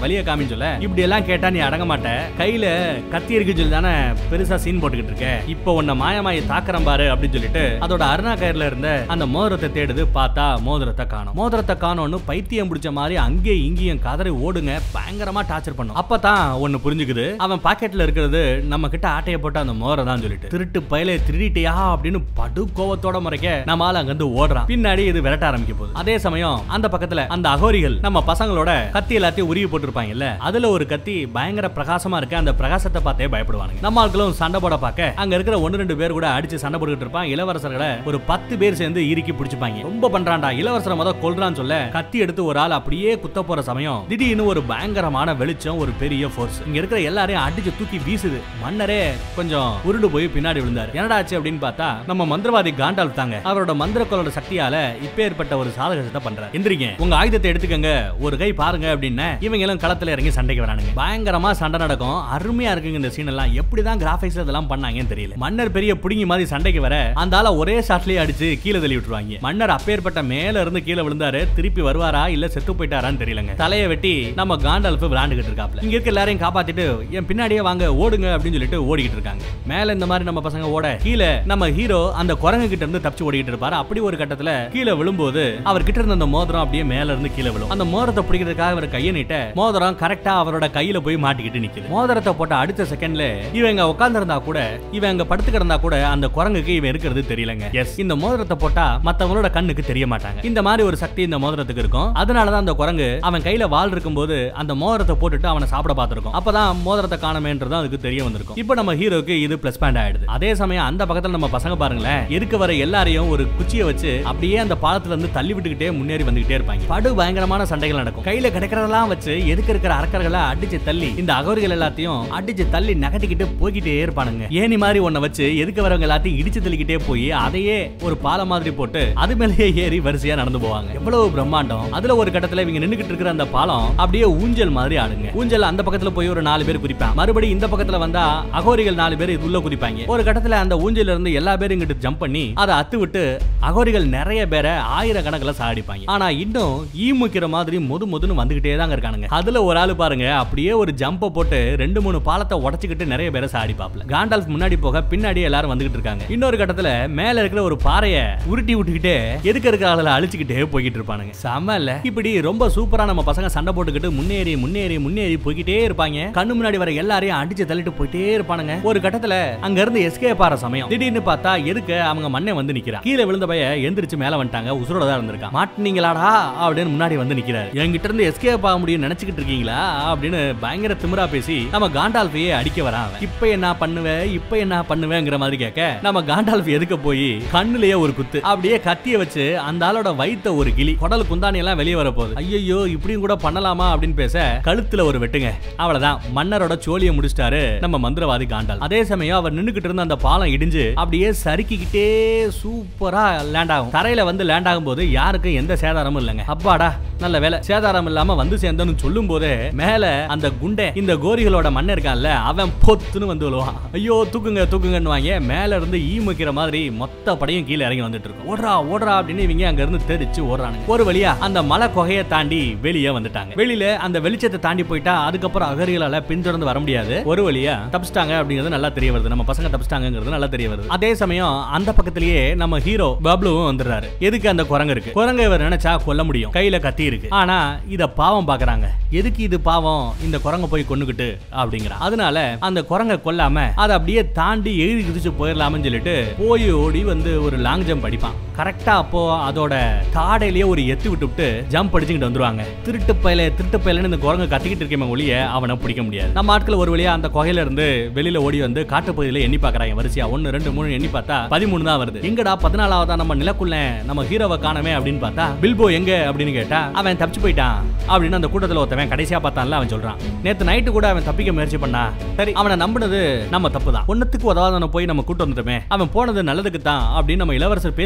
அப்படின்னு சொல்ல இப்படி எல்லாம் கேட்டா நீ அடங்க மாட்ட கையில கத்தி இருக்குன்னு சொல்லி தானே பெருசா சீன் போட்டுக்கிட்டு இருக்க இப்போ உன்னை மாயமாயி தாக்குறேன் பாரு அப்படின்னு சொல்லிட்டு அதோட அருணா கயிறுல இருந்த அந்த மோதிரத்தை தேடுது பார்த்தா மோதிரத்தை காணும் மோதிரத்தை காணோன்னு பைத்தியம் பிடிச்ச மாதிரி அங்கேயும் இங்கேயும் கதறி ஓடுங்க பயங்கரமா டார்ச்சர் பண்ணும் அப்பதான் ஒண்ணு புரிஞ்சுக்குது அவன் பாக்கெட்ல இருக்கிறது நம்ம கிட்ட ஆட்டைய போட்ட அந்த மோதிரம் தான் சொல்லிட்டு திருட்டு பயலே திருடிட்டியா அப்படின்னு படு கோவத்தோட முறைக்க நம்ம ஆள் அங்க இருந்து ஓடுறான் பின்னாடி இது விரட்ட ஆரம்பிக்க போகுது அதே சமயம் அந்த பக்கத்துல அந்த அகோரிகள் நம்ம பசங்களோட கத்தி எல்லாத்தையும் உருவி போட்டிருப்பாங்கல்ல அதுல ஒரு கத்தி பயங்கர பிரகாசமா இருக்கு அந்த பிரகாசத்தை பார்த்தே பயப்படுவானுங்க நம்ம ஆட்களும் சண்டை போட பார்க்க அங்க இருக்கிற ஒன்னு ரெண்டு பேர் கூட அடிச்சு சண்டை போட்டுக்கிட்டு இருப்பான் இளவரசர்களை ஒரு பத்து பேர் சேர்ந்து இறுக்கி பிடிச்சுப்பாங்க ரொம்ப பண்றான்டா இளவரசரை முத கொல்றான்னு சொல்ல கத்தி எடுத்து ஒரு ஆள் அப்படியே குத்த போற சமயம் திடீர்னு ஒரு பயங்கரமான வெளிச்சம் ஒரு பெரிய ஃபோர்ஸ் இங்க இருக்கிற எல்லாரையும் அடிச்சு தூக்கி வீசுது மன்னரே கொஞ்சம் உருண்டு போய் பின்னாடி விழுந்தாரு என்னடா ஆச்சு அப்படின்னு பார்த்தா நம்ம மந்திரவாதி காண்டால் தாங்க அவரோட மந்திரக்கோளோட சக்தியால இப்பேற்பட்ட ஒரு சாதகத்தை பண்றாரு எந்திரிங்க உங்க ஆயுதத்தை எடுத்துக்கங்க ஒரு கை பாருங்க அப்படின்னு இவங்க எல்லாம் களத்துல இறங்கி சண்டைக்கு வரானுங்க பயங்கரமா சண்டை நடக்கும் அருமையா இருக்குங்க இந்த சீன் எல்லாம் எப்படிதான் கிராபிக்ஸ் இதெல்லாம் பண்ணாங்கன்னு தெரியல மன்னர் பெரிய புடுங்கி மாதிரி சண்டைக்கு வர அந்த ஆள ஒரே ஷாட்லயே அடிச்சு கீழே தள்ளி விட்டுருவாங்க மன்னர் அப்பேற்பட்ட மேல இருந்து கீழே விழுந்தாரு திருப்பி வருவாரா இல்ல செத்து போயிட்டாரான்னு தெரியலங்க தலையை வெட்டி நம்ம காண்டால்ஃப் விளாண்டுகிட்டு இருக்காப்ல இங்க இருக்க எல்லாரையும் காப்பாத்திட்டு என் பின்னாடியே வாங்க ஓடுங்க அப்படின்னு சொல்லிட்டு ஓடிக்கிட்டு இருக்காங்க மேல இந்த மாதிரி நம்ம பசங்க ஓட கீழே நம்ம ஹீரோ அந்த குரங்கு கிட்ட இருந்து தப்பிச்சு ஓடிக்கிட்டு இருப்பாரு அப்படி ஒரு கட்டத்துல கீழே விழும்போது அவர் கிட்ட இருந்த அந்த மோதிரம் அப்படியே மேல இருந்து கீழே விழும் அந்த மோதிரத்தை பிடிக்கிறதுக்காக அவர் கையை நீட்ட மோதிரம் கரெக்டா அவரோட கையில போய் மாட்டிக்கிட்டு நிக்குது மோதிரத்தை போட்ட அடுத்த செகண்ட்ல இவன் இங்க உட்கார்ந்திருந்தா கூட இவன் அங்க படுத்து கிடந்தா கூட அந்த குரங்குக்கு இவன் இருக்கிறது தெரியலங்க எஸ் இந்த மோதிரத்தை போட்டா மத்தவங்களோட கண்ணுக்கு தெரிய மாட்டாங்க இந்த மாதிரி ஒரு சக்தி இந்த மோதிரத்துக்கு இருக்கும் அதனாலதான் அந்த குரங்கு அவன் கையில வாள் இருக்கும்போது அந்த மோதிரத்தை போட்டுட்டு அவனை சாப்பிட பார்த்திருக்கும் அப்பதான் மோதிரத்தை காணமேன்றது அதுக்கு தெரிய வந்திருக்கும் இப்போ நம்ம ஹீரோக்கு இது பிளஸ் பாயிண்ட் ஆயிடுது அதே சமயம் அந்த பக்கத்துல நம்ம பசங்க பாருங்களேன் இருக்க வர எல்லாரையும் ஒரு குச்சியை வச்சு அப்படியே அந்த பாலத்துல இருந்து தள்ளி விட்டுக்கிட்டே முன்னேறி வந்துகிட்டே இருப்பாங்க படு பயங்கரமான சண்டைகள் நடக்கும் கையில கிடைக்கிறதெல்லாம் வச்சு எதுக்கு இருக்கிற அரக்கர்களை அடிச்சு தள்ளி இந்த அகோரிகள் எல்லாத்தையும் அடிச்சு தள்ளி நகட்டிக்கிட்டு போய்கிட்டே இருப்பானுங்க ஏனி மாதிரி ஒன்ன வச்சு எதுக்கு வரவங்க எல்லாத்தையும் இடிச்சு தள்ளிக்கிட்டே போய் அதையே ஒரு பாலம் மாதிரி போட்டு அது மேலேயே ஏறி வரிசையா நடந்து போவாங்க எவ்வளவு பிரம்மாண்டம் அதுல ஒரு கட்டத்துல இவங்க நின்னுகிட்டு இருக்கிற அந்த பாலம் அப்படியே ஊஞ்சல் மாதிரி ஆடுங்க ஊஞ்சல் அந்த பக்கத்துல போய் ஒரு நாலு பேர் குதிப்பான் மறுபடியும் இந்த பக்கத்துல வந்தா அகோரிகள் நாலு பேர் உள்ள குதிப்பாங்க ஒரு கட்டத்துல அந்த ஊஞ்சல்ல இருந்து எல்லா பேரும் இங்கிட்டு ஜம்ப் பண்ணி அதை அத்து விட்டு அகோரிகள் நிறைய பேரை ஆயிரக்கணக்கில் சாடிப்பாங்க ஆனா இன்னும் ஈ முக்கிற மாதிரி முது முதுன்னு வந்துகிட்டே தாங்க இருக்கானுங்க அதுல ஒரு ஆளு பாருங்க அப்படியே ஒரு ஜம்ப போட்டு ரெண்டு மூணு பாலத்தை உடைச்சுக்கிட்டு நிறைய பேரை சாடிப்பாப்ல காண்டால்ஃப் முன்னாடி போக பின்னாடி எல்லாரும் வந்துகிட்டு இருக்காங்க இன்னொரு கட்டத்துல மேல இருக்கிற ஒரு பாறைய உருட்டி விட்டுக்கிட்டே எதுக்க இருக்கிற ஆளுல அழிச்சுக்கிட்டே போய்கிட்டு இருப்பானுங்க செம இல்ல இப்படி ரொம்ப சூப்பரா நம்ம பசங்க சண்டை போட்டுக்கிட்டு முன்னேறி முன்னேறி முன்னேறி போய்கிட்டே இருப்பாங்க கண்ணு முன்னாடி வர எல்லாரையும் அடிச்சு தள்ளிட்டு போயிட்டே இருப்பானுங்க ஒரு கட்டத்துல அங்க இருந்து எஸ்கேப் ஆற சமயம் திடீர்னு பார்த்தா எதுக்கு அவங்க மண்ணை வந்து நிக்கிறா கீழே விழுந்த பைய எந்திரிச்சு மேல வந்துட்டாங்க உசுரோட தான் இருந்திருக்கான் மாட்டினீங்களாடா அப்படின்னு முன்னாடி வந்து நிக்கிறாரு என்கிட்ட இருந்து எஸ்கேப் ஆக முடியும் நினைச்சுக்கிட்டு இருக்கீங்களா அப்படின்னு பயங்கர திமிரா பேசி நம்ம காண்டால்ஃபையே அடிக்க வரான் அவன். இப்ப என்ன பண்ணுவ இப்ப என்ன பண்ணுவேங்கிற மாதிரி கேட்க நம்ம காண்டால்ஃப் எதுக்க போய் கண்ணுலயே ஒரு குத்து அப்படியே கத்திய வச்சு அந்த ஆளோட வயித்த ஒரு கிளி குடல் குந்தாணி எல்லாம் வெளியே வர போகுது ஐயோ இப்படியும் கூட பண்ணலாமா அப்படின்னு பேச கழுத்துல ஒரு வெட்டுங்க அவ்வளவுதான் மன்னரோட சோழியை முடிச்சிட்டாரு நம்ம மந்திரவாதி காண்டால் அதே சமயம் அவர் நின்னுகிட்டு இருந்த அந்த பாலம் இடிஞ்சு அப்படியே சறுக்கிக்கிட்டே சூப்பரா லேண்ட் ஆகும் தரையில வந்து லேண்ட் ஆகும்போது யாருக்கும் எந்த சேதாரமும் இல்லைங்க அப்பாடா நல்ல வேலை சேதாரம் இல்லாம வந்து சேர்ந்தோன்னு சொல்லும் போதே மேல அந்த குண்டை இந்த கோரிகளோட மண்ணை இருக்கான்ல அவன் பொத்துன்னு வந்து விழுவான் ஐயோ தூக்குங்க தூக்குங்கன்னு வாங்க மேல இருந்து ஈ முக்கிற மாதிரி மொத்த படையும் கீழே இறங்கி வந்துட்டு இருக்கும் ஓடுறா ஓடுறா அப்படின்னு இவங்க அங்க இருந்து தெரிச்சு ஓடுறானுங்க ஒரு வழியா அந்த மலை குகையை தாண்டி வெளியே வந்துட்டாங்க வெளியில அந்த வெளிச்சத்தை தாண்டி போயிட்டா அதுக்கப்புறம் அகரிகளால பின்தொடர்ந்து வர முடியாது ஒரு வழியா தப்பிச்சிட்டாங்க அப்படிங்கிறது நல்லா தெரிய வருது நம்ம பசங்க தப்பிச்சிட்டாங்கிறது நல்லா தெரிய வருது அதே சமயம் அந்த பக்கத்திலேயே நம்ம ஹீரோ பப்ளுவும் வந்துடுறாரு எதுக்கு அந்த குரங்கு இருக்கு குரங்கை இவர் நினைச்சா கொல்ல முடியும் கையில கத்தி இருக்கு ஆனா இத பாவம் பாக்குறாங்க எதுக்கு இது பாவம் இந்த குரங்க போய் கொன்னுகிட்டு அப்படிங்கிறான் அதனால அந்த குரங்க கொல்லாம அதை அப்படியே தாண்டி எழுதி குதிச்சு போயிடலாம்னு சொல்லிட்டு போய் ஓடி வந்து ஒரு லாங் ஜம்ப் அடிப்பான் கரெக்டா அப்போ அதோட தாடையிலேயே ஒரு எத்து விட்டுவிட்டு ஜம்ப் அடிச்சுக்கிட்டு வந்துருவாங்க திருட்டு பயல திருட்டு பயலன்னு இந்த குரங்கு கத்திக்கிட்டு இருக்கேன் ஒளிய அவனை பிடிக்க முடியாது நம்ம ஆட்கள் ஒரு வழியா அந்த குகையில இருந்து வெளியில ஓடி வந்து காட்டுப்பகுதியில எண்ணி பாக்குறாங்க வரிசையா ஒன்னு ரெண்டு மூணு எண்ணி பார்த்தா பதிமூணு தான் வருது எங்கடா பதினாலாவதா நம்ம நிலக்குள்ள நம்ம ஹீரோவை காணமே அப்படின்னு பார்த்தா பில்போ எங்க அப்படின்னு கேட்டா அவன் தப்பிச்சு போயிட்டான் அப்படின்னு அந்த கூட்டத்துல ஒருத்தவன் கடைசியா பார்த்தான்ல அவன் சொல்றான் நேத்து நைட்டு கூட அவன் தப்பிக்க முயற்சி பண்ணா சரி அவனை நம்பினது நம்ம தப்பு தான் ஒன்னத்துக்கு உதவாதவனை போய் நம்ம கூட்டு வந்துட்டோமே அவன் போனது நல்லதுக்கு தான் அப்படின்னு நம்ம இளவரசர் பேசிக்கிட்டு இருக்கிற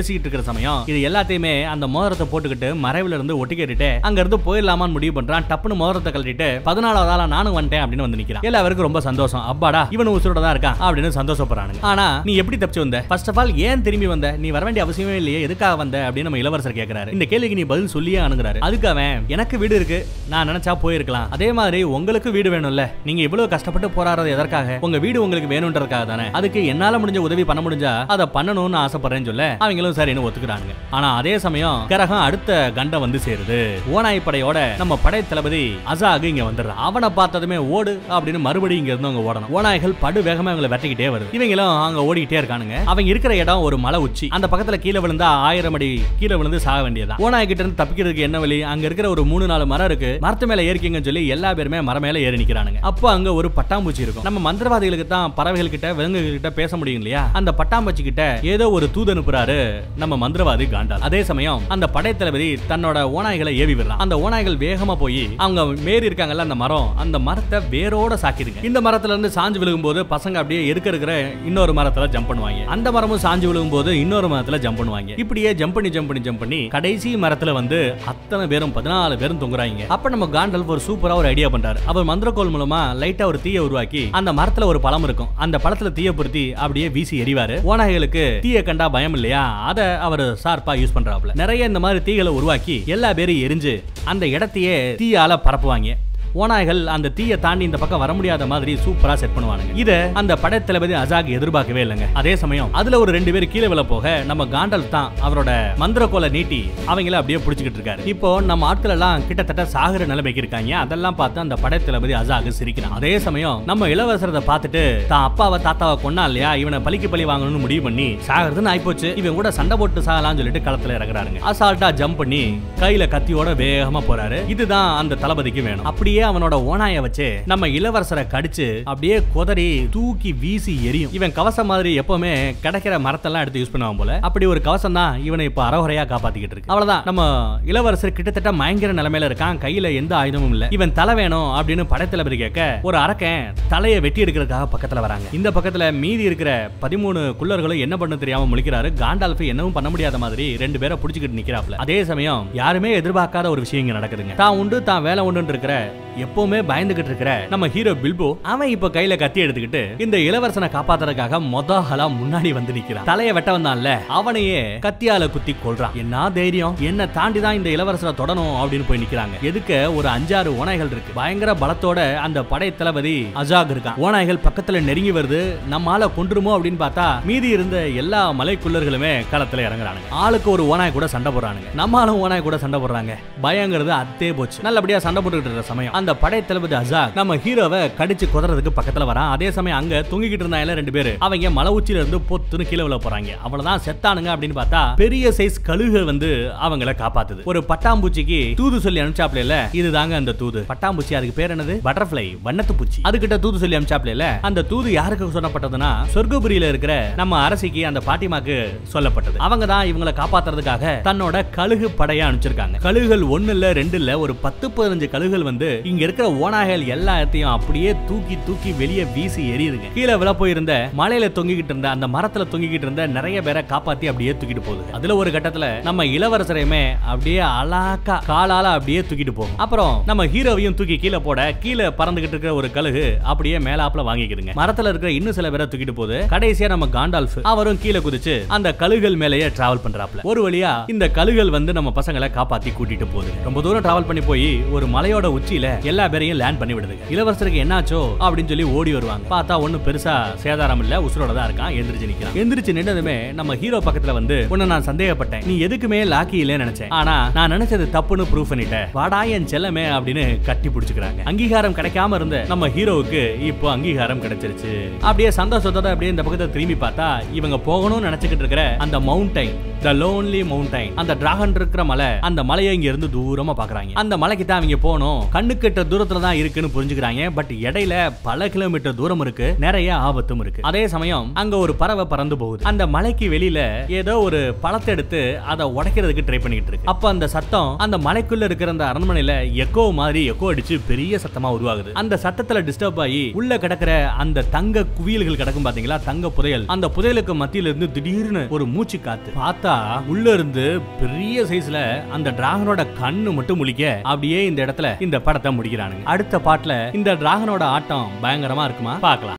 இருக்கிற சமயம் இது எல்லாத்தையுமே அந்த மோதிரத்தை போட்டுக்கிட்டு மறைவுல இருந்து ஒட்டி கேட்டுட்டு அங்க இருந்து போயிடலாமான்னு முடிவு பண்றான் டப்புன்னு மோதிரத்தை கழட்டிட்டு பதினாலாவது ஆளா நானும் வந்துட்டேன் அப்படின்னு வந்து நிக்கிறான் எல்லாருக்கும் ரொம்ப சந்தோஷம் அப்பாடா இவனு உசுரோட தான் இருக்கான் அப்படின்னு சந்தோஷப்படுறானுங்க ஆனா நீ எப்படி தப்பிச்சு வந்த ஃபர்ஸ்ட் ஆஃப் ஆல் ஏன் திரும்பி வந்த நீ வர வேண்டிய அவசியமே இல்லையே எதுக்காக வந்த அப்படின்னு நம்ம இளவரசர் கேக்குறாரு இந்த கேள்விக்கு நீ பதில் சொல்லியே அணுகுறாரு அதுக்கு அவன் எனக்கு வீடு இருக்கு நான் நினைச்சா போயிருக்கலாம் அதே மாதிரி உங்களுக்கு வீடு வேணும்ல நீங்க இவ்வளவு கஷ்டப்பட்டு போராடுறது எதற்காக உங்க வீடு உங்களுக்கு வேணும்ன்றதுக்காக தானே அதுக்கு என்னால முடிஞ்ச உதவி பண்ண முடிஞ்சா அதை பண்ணணும்னு ஆசைப்படுறேன்னு சொல்ல அவங்களும் சரின்னு ஒத்துக்கிறாங்க ஆனா அதே சமயம் கிரகம் அடுத்த கண்டம் வந்து சேருது ஓனாய் படையோட நம்ம படை தளபதி அசாகு இங்க வந்துடுறான் அவனை பார்த்ததுமே ஓடு அப்படின்னு மறுபடியும் இங்க இருந்து அவங்க ஓடணும் ஓநாய்கள் படு வேகமா இவங்களை வெட்டிக்கிட்டே வருது இவங்களும் அங்க ஓடிக்கிட்டே இருக்கானுங்க அவங்க இருக்கிற இடம் ஒரு மலை உச்சி அந்த பக்கத்துல கீழே விழுந்தா ஆயிரம் அடி கீழே விழுந்து சாக வேண்டியதான் ஓனாய் கிட்ட இருந்து தப்பிக்கிறதுக்கு என்ன வழி அங்க இருக்கிற ஒரு மூணு நாலு மரம் இருக்கு மரத்து மேல ஏறிக்கிங்கன்னு சொல்லி எல்லா பேருமே மரம் மேல ஏறி நிக்கிறானுங்க அப்போ அங்க ஒரு பட்டாம்பூச்சி இருக்கும் நம்ம மந்திரவாதிகளுக்கு தான் பறவைகள் கிட்ட விலங்குகள் கிட்ட பேச முடியும் இல்லையா அந்த பட்டாம்பூச்சி கிட்ட ஏதோ ஒரு தூது அனுப்புறாரு நம்ம மந்திரவாதி காண்டால் அதே சமயம் அந்த படைத்தளபதி தன்னோட ஓநாய்களை ஏவி விடுறான் அந்த ஓநாய்கள் வேகமா போய் அவங்க மேறி இருக்காங்கல்ல அந்த மரம் அந்த மரத்தை வேரோட சாக்கிடுங்க இந்த மரத்துல இருந்து சாஞ்சு விழுகும்போது பசங்க அப்படியே இருக்க இருக்கிற இன்னொரு மரத்துல ஜம்ப் பண்ணுவாங்க அந்த மரமும் சாஞ்சு விழுகும்போது இன்னொரு மரத்துல ஜம்ப் பண்ணுவாங்க இப்படியே ஜம்ப் பண்ணி ஜம்ப் பண்ணி ஜம்ப் பண்ணி கடைசி மரத்துல வந்து அத்தனை பேரும் பதினாலு பேரும் தொங்குறாங்க அப்ப நம்ம காண்டல்ஃப் ஒரு சூப்பரா ஒரு ஐடியா பண்றாரு அவர் மந்திரக்கோல் மூலமா லைட்டா ஒரு தீய உருவாக்கி அந்த மரத்துல ஒரு பழம் இருக்கும் அந்த பழத்துல தீய பொருத்தி அப்படியே வீசி எறிவாரு ஓநாய்களுக்கு தீய கண்டா பயம் இல்லையா அதை அவர் ஷார்ப்பா யூஸ் பண்றாப்ல நிறைய இந்த மாதிரி தீகளை உருவாக்கி எல்லா பேரும் எரிஞ்சு அந்த இடத்தையே தீயால பரப்புவாங்க ஓநாய்கள் அந்த தீயை தாண்டி இந்த பக்கம் வர முடியாத மாதிரி சூப்பரா செட் பண்ணுவானுங்க இத அந்த படைத்தளபதி அசாக் எதிர்பார்க்கவே இல்லைங்க அதே சமயம் அதுல ஒரு ரெண்டு பேர் கீழே விழ போக நம்ம காண்டல் தான் அவரோட மந்திரக்கோலை நீட்டி அவங்கள அப்படியே பிடிச்சிக்கிட்டு இருக்காரு இப்போ நம்ம ஆட்கள் எல்லாம் கிட்டத்தட்ட சாகுற நிலைமைக்கு இருக்காங்க அதெல்லாம் பார்த்து அந்த படைத்தளபதி அசாக் சிரிக்கிறான் அதே சமயம் நம்ம இளவரசரத்தை பார்த்துட்டு தான் அப்பாவை தாத்தாவை கொன்னா இல்லையா இவனை பலிக்கு பலி வாங்கணும்னு முடிவு பண்ணி சாகிறதுன்னு ஆயிப்போச்சு இவன் கூட சண்டை போட்டு சாகலாம்னு சொல்லிட்டு களத்துல இறங்குறாருங்க அசால்ட்டா ஜம்ப் பண்ணி கையில கத்தியோட வேகமா போறாரு இதுதான் அந்த தளபதிக்கு வேணும் அப்படியே அவனோட ஓனாய வச்சு நம்ம இளவரசரை கடிச்சு அப்படியே குதறி தூக்கி வீசி எரியும் இவன் கவசம் மாதிரி எப்பவுமே கிடைக்கிற மரத்தெல்லாம் எடுத்து யூஸ் பண்ணுவான் போல அப்படி ஒரு கவசம் தான் இவனை இப்ப அறகுறையா காப்பாத்திக்கிட்டு இருக்கு அவ்வளவுதான் நம்ம இளவரசர் கிட்டத்தட்ட மயங்கிற நிலைமையில இருக்கான் கையில எந்த ஆயுதமும் இல்ல இவன் தலை வேணும் அப்படின்னு படைத்தளபதி கேட்க ஒரு அரக்கன் தலையை வெட்டி எடுக்கிறதுக்காக பக்கத்துல வராங்க இந்த பக்கத்துல மீதி இருக்கிற பதிமூணு குள்ளர்களும் என்ன பண்ண தெரியாம முழிக்கிறாரு காண்டால்ஃப் என்னவும் பண்ண முடியாத மாதிரி ரெண்டு பேரை புடிச்சுக்கிட்டு நிக்கிறாப்ல அதே சமயம் யாருமே எதிர்பார்க்காத ஒரு விஷயம் இங்க நடக்குதுங்க தான் உண்டு தான் வேலை உண்டு இருக்கிற எப்பவுமே பயந்துகிட்டு இருக்கிற நம்ம ஹீரோ பில்போ அவன் இப்ப கையில கத்தி எடுத்துக்கிட்டு இந்த இளவரசனை காப்பாத்துறதுக்காக மொத ஆளா முன்னாடி வந்து நிக்கிறான் தலைய வெட்ட வந்தான்ல அவனையே கத்தியால குத்தி கொல்றான் என்ன தைரியம் என்ன தாண்டி தான் இந்த இளவரசரை தொடணும் அப்படின்னு போய் நிக்கிறாங்க எதுக்க ஒரு அஞ்சாறு ஓநாய்கள் இருக்கு பயங்கர பலத்தோட அந்த படை தளபதி அஜாக் இருக்கான் ஓநாய்கள் பக்கத்துல நெருங்கி வருது நம்மால கொன்றுமோ அப்படின்னு பார்த்தா மீதி இருந்த எல்லா மலைக்குள்ளர்களுமே களத்துல இறங்குறானுங்க ஆளுக்கு ஒரு ஓனாய் கூட சண்டை போடுறானுங்க நம்மளும் ஓனாய் கூட சண்டை போடுறாங்க பயங்கிறது அத்தே போச்சு நல்லபடியா சண்டை போட்டுக்கிட்டு இருக்கிற சமயம் அந்த படை தளபதி அசாக் நம்ம ஹீரோவை கடிச்சு குதறதுக்கு பக்கத்துல வரான் அதே சமயம் அங்க தூங்கிக்கிட்டு இருந்தாங்க ரெண்டு பேரு அவங்க மலை உச்சியில இருந்து பொத்துன்னு கீழே விழ போறாங்க அவ்வளவுதான் செத்தானுங்க அப்படின்னு பார்த்தா பெரிய சைஸ் கழுகுகள் வந்து அவங்கள காப்பாத்துது ஒரு பட்டாம்பூச்சிக்கு தூது சொல்லி அனுப்பிச்சாப்ல இதுதாங்க அந்த தூது பட்டாம்பூச்சி அதுக்கு பேர் என்னது பட்டர்ஃபிளை வண்ணத்து பூச்சி அதுகிட்ட தூது சொல்லி அனுப்பிச்சாப்ல அந்த தூது யாருக்கு சொல்லப்பட்டதுன்னா சொர்க்கபுரியில இருக்கிற நம்ம அரசிக்கு அந்த பாட்டிமாக்கு சொல்லப்பட்டது அவங்க தான் இவங்களை காப்பாத்துறதுக்காக தன்னோட கழுகு படையா அனுப்பிச்சிருக்காங்க கழுகுகள் ஒண்ணு இல்ல ரெண்டு இல்ல ஒரு பத்து பதினஞ்சு கழுகுகள் வந்து இங்க இருக்கிற ஓனாய்கள் எல்லாத்தையும் அப்படியே தூக்கி தூக்கி வெளியே வீசி எரியுதுங்க கீழே விழ போயிருந்த மலையில தொங்கிக்கிட்டு இருந்த அந்த மரத்துல தொங்கிக்கிட்டு இருந்த நிறைய பேரை காப்பாத்தி அப்படியே தூக்கிட்டு போகுது அதுல ஒரு கட்டத்துல நம்ம இளவரசரையுமே அப்படியே அலாக்கா காலால அப்படியே தூக்கிட்டு போகும் அப்புறம் நம்ம ஹீரோவையும் தூக்கி கீழே போட கீழே பறந்துகிட்டு இருக்கிற ஒரு கழுகு அப்படியே மேலாப்புல வாங்கிக்கிடுங்க மரத்துல இருக்கிற இன்னும் சில பேரை தூக்கிட்டு போகுது கடைசியா நம்ம காண்டால்ஃப் அவரும் கீழே குதிச்சு அந்த கழுகுகள் மேலேயே டிராவல் பண்றாப்ல ஒரு வழியா இந்த கழுகுகள் வந்து நம்ம பசங்களை காப்பாத்தி கூட்டிட்டு போகுது ரொம்ப தூரம் டிராவல் பண்ணி போய் ஒரு மலையோட உச்சியில எல்லா பேரையும் லேண்ட் பண்ணி விடுதுங்க இளவரசருக்கு என்னாச்சோ அப்படின்னு சொல்லி ஓடி வருவாங்க பார்த்தா ஒண்ணும் பெருசா சேதாரம் இல்ல உசுரோட தான் இருக்கான் எந்திரிச்சு நிக்கிறான் எந்திரிச்சு நின்னதுமே நம்ம ஹீரோ பக்கத்துல வந்து உன்னை நான் சந்தேகப்பட்டேன் நீ எதுக்குமே லாக்கி இல்லைன்னு நினைச்சேன் ஆனா நான் நினைச்சது தப்புன்னு ப்ரூவ் பண்ணிட்டேன் வாடா என் செல்லமே அப்படின்னு கட்டி பிடிச்சுக்கிறாங்க அங்கீகாரம் கிடைக்காம இருந்த நம்ம ஹீரோவுக்கு இப்போ அங்கீகாரம் கிடைச்சிருச்சு அப்படியே சந்தோஷத்தோட அப்படியே இந்த பக்கத்தை திரும்பி பார்த்தா இவங்க போகணும்னு நினைச்சுக்கிட்டு இருக்கிற அந்த மவுண்டைன் த லோன்லி மவுண்டைன் அந்த டிராகன் இருக்கிற மலை அந்த மலையை இங்க இருந்து தூரமா பாக்குறாங்க அந்த மலைக்கு தான் அவங்க போகணும் கண்ணுக்கு கிலோமீட்டர் தூரத்துல தான் இருக்குன்னு புரிஞ்சுக்கிறாங்க பட் இடையில பல கிலோமீட்டர் தூரம் இருக்கு நிறைய ஆபத்தும் இருக்கு அதே சமயம் அங்க ஒரு பறவை பறந்து போகுது அந்த மலைக்கு வெளியில ஏதோ ஒரு பழத்தை எடுத்து அதை உடைக்கிறதுக்கு ட்ரை பண்ணிட்டு இருக்கு அப்ப அந்த சத்தம் அந்த மலைக்குள்ள இருக்கிற அந்த அரண்மனையில எக்கோ மாதிரி எக்கோ அடிச்சு பெரிய சத்தமா உருவாகுது அந்த சத்தத்துல டிஸ்டர்ப் ஆகி உள்ள கிடக்கிற அந்த தங்க குவியல்கள் கிடக்கும் பாத்தீங்களா தங்க புதையல் அந்த புதையலுக்கு மத்தியில இருந்து திடீர்னு ஒரு மூச்சு காத்து பார்த்தா உள்ள இருந்து பெரிய சைஸ்ல அந்த டிராகனோட கண்ணு மட்டும் முழிக்க அப்படியே இந்த இடத்துல இந்த படத்தை முடிக்கிறானுங்க அடுத்த பாட்டுல இந்த டிராகனோட ஆட்டம் பயங்கரமா இருக்குமா பார்க்கலாம்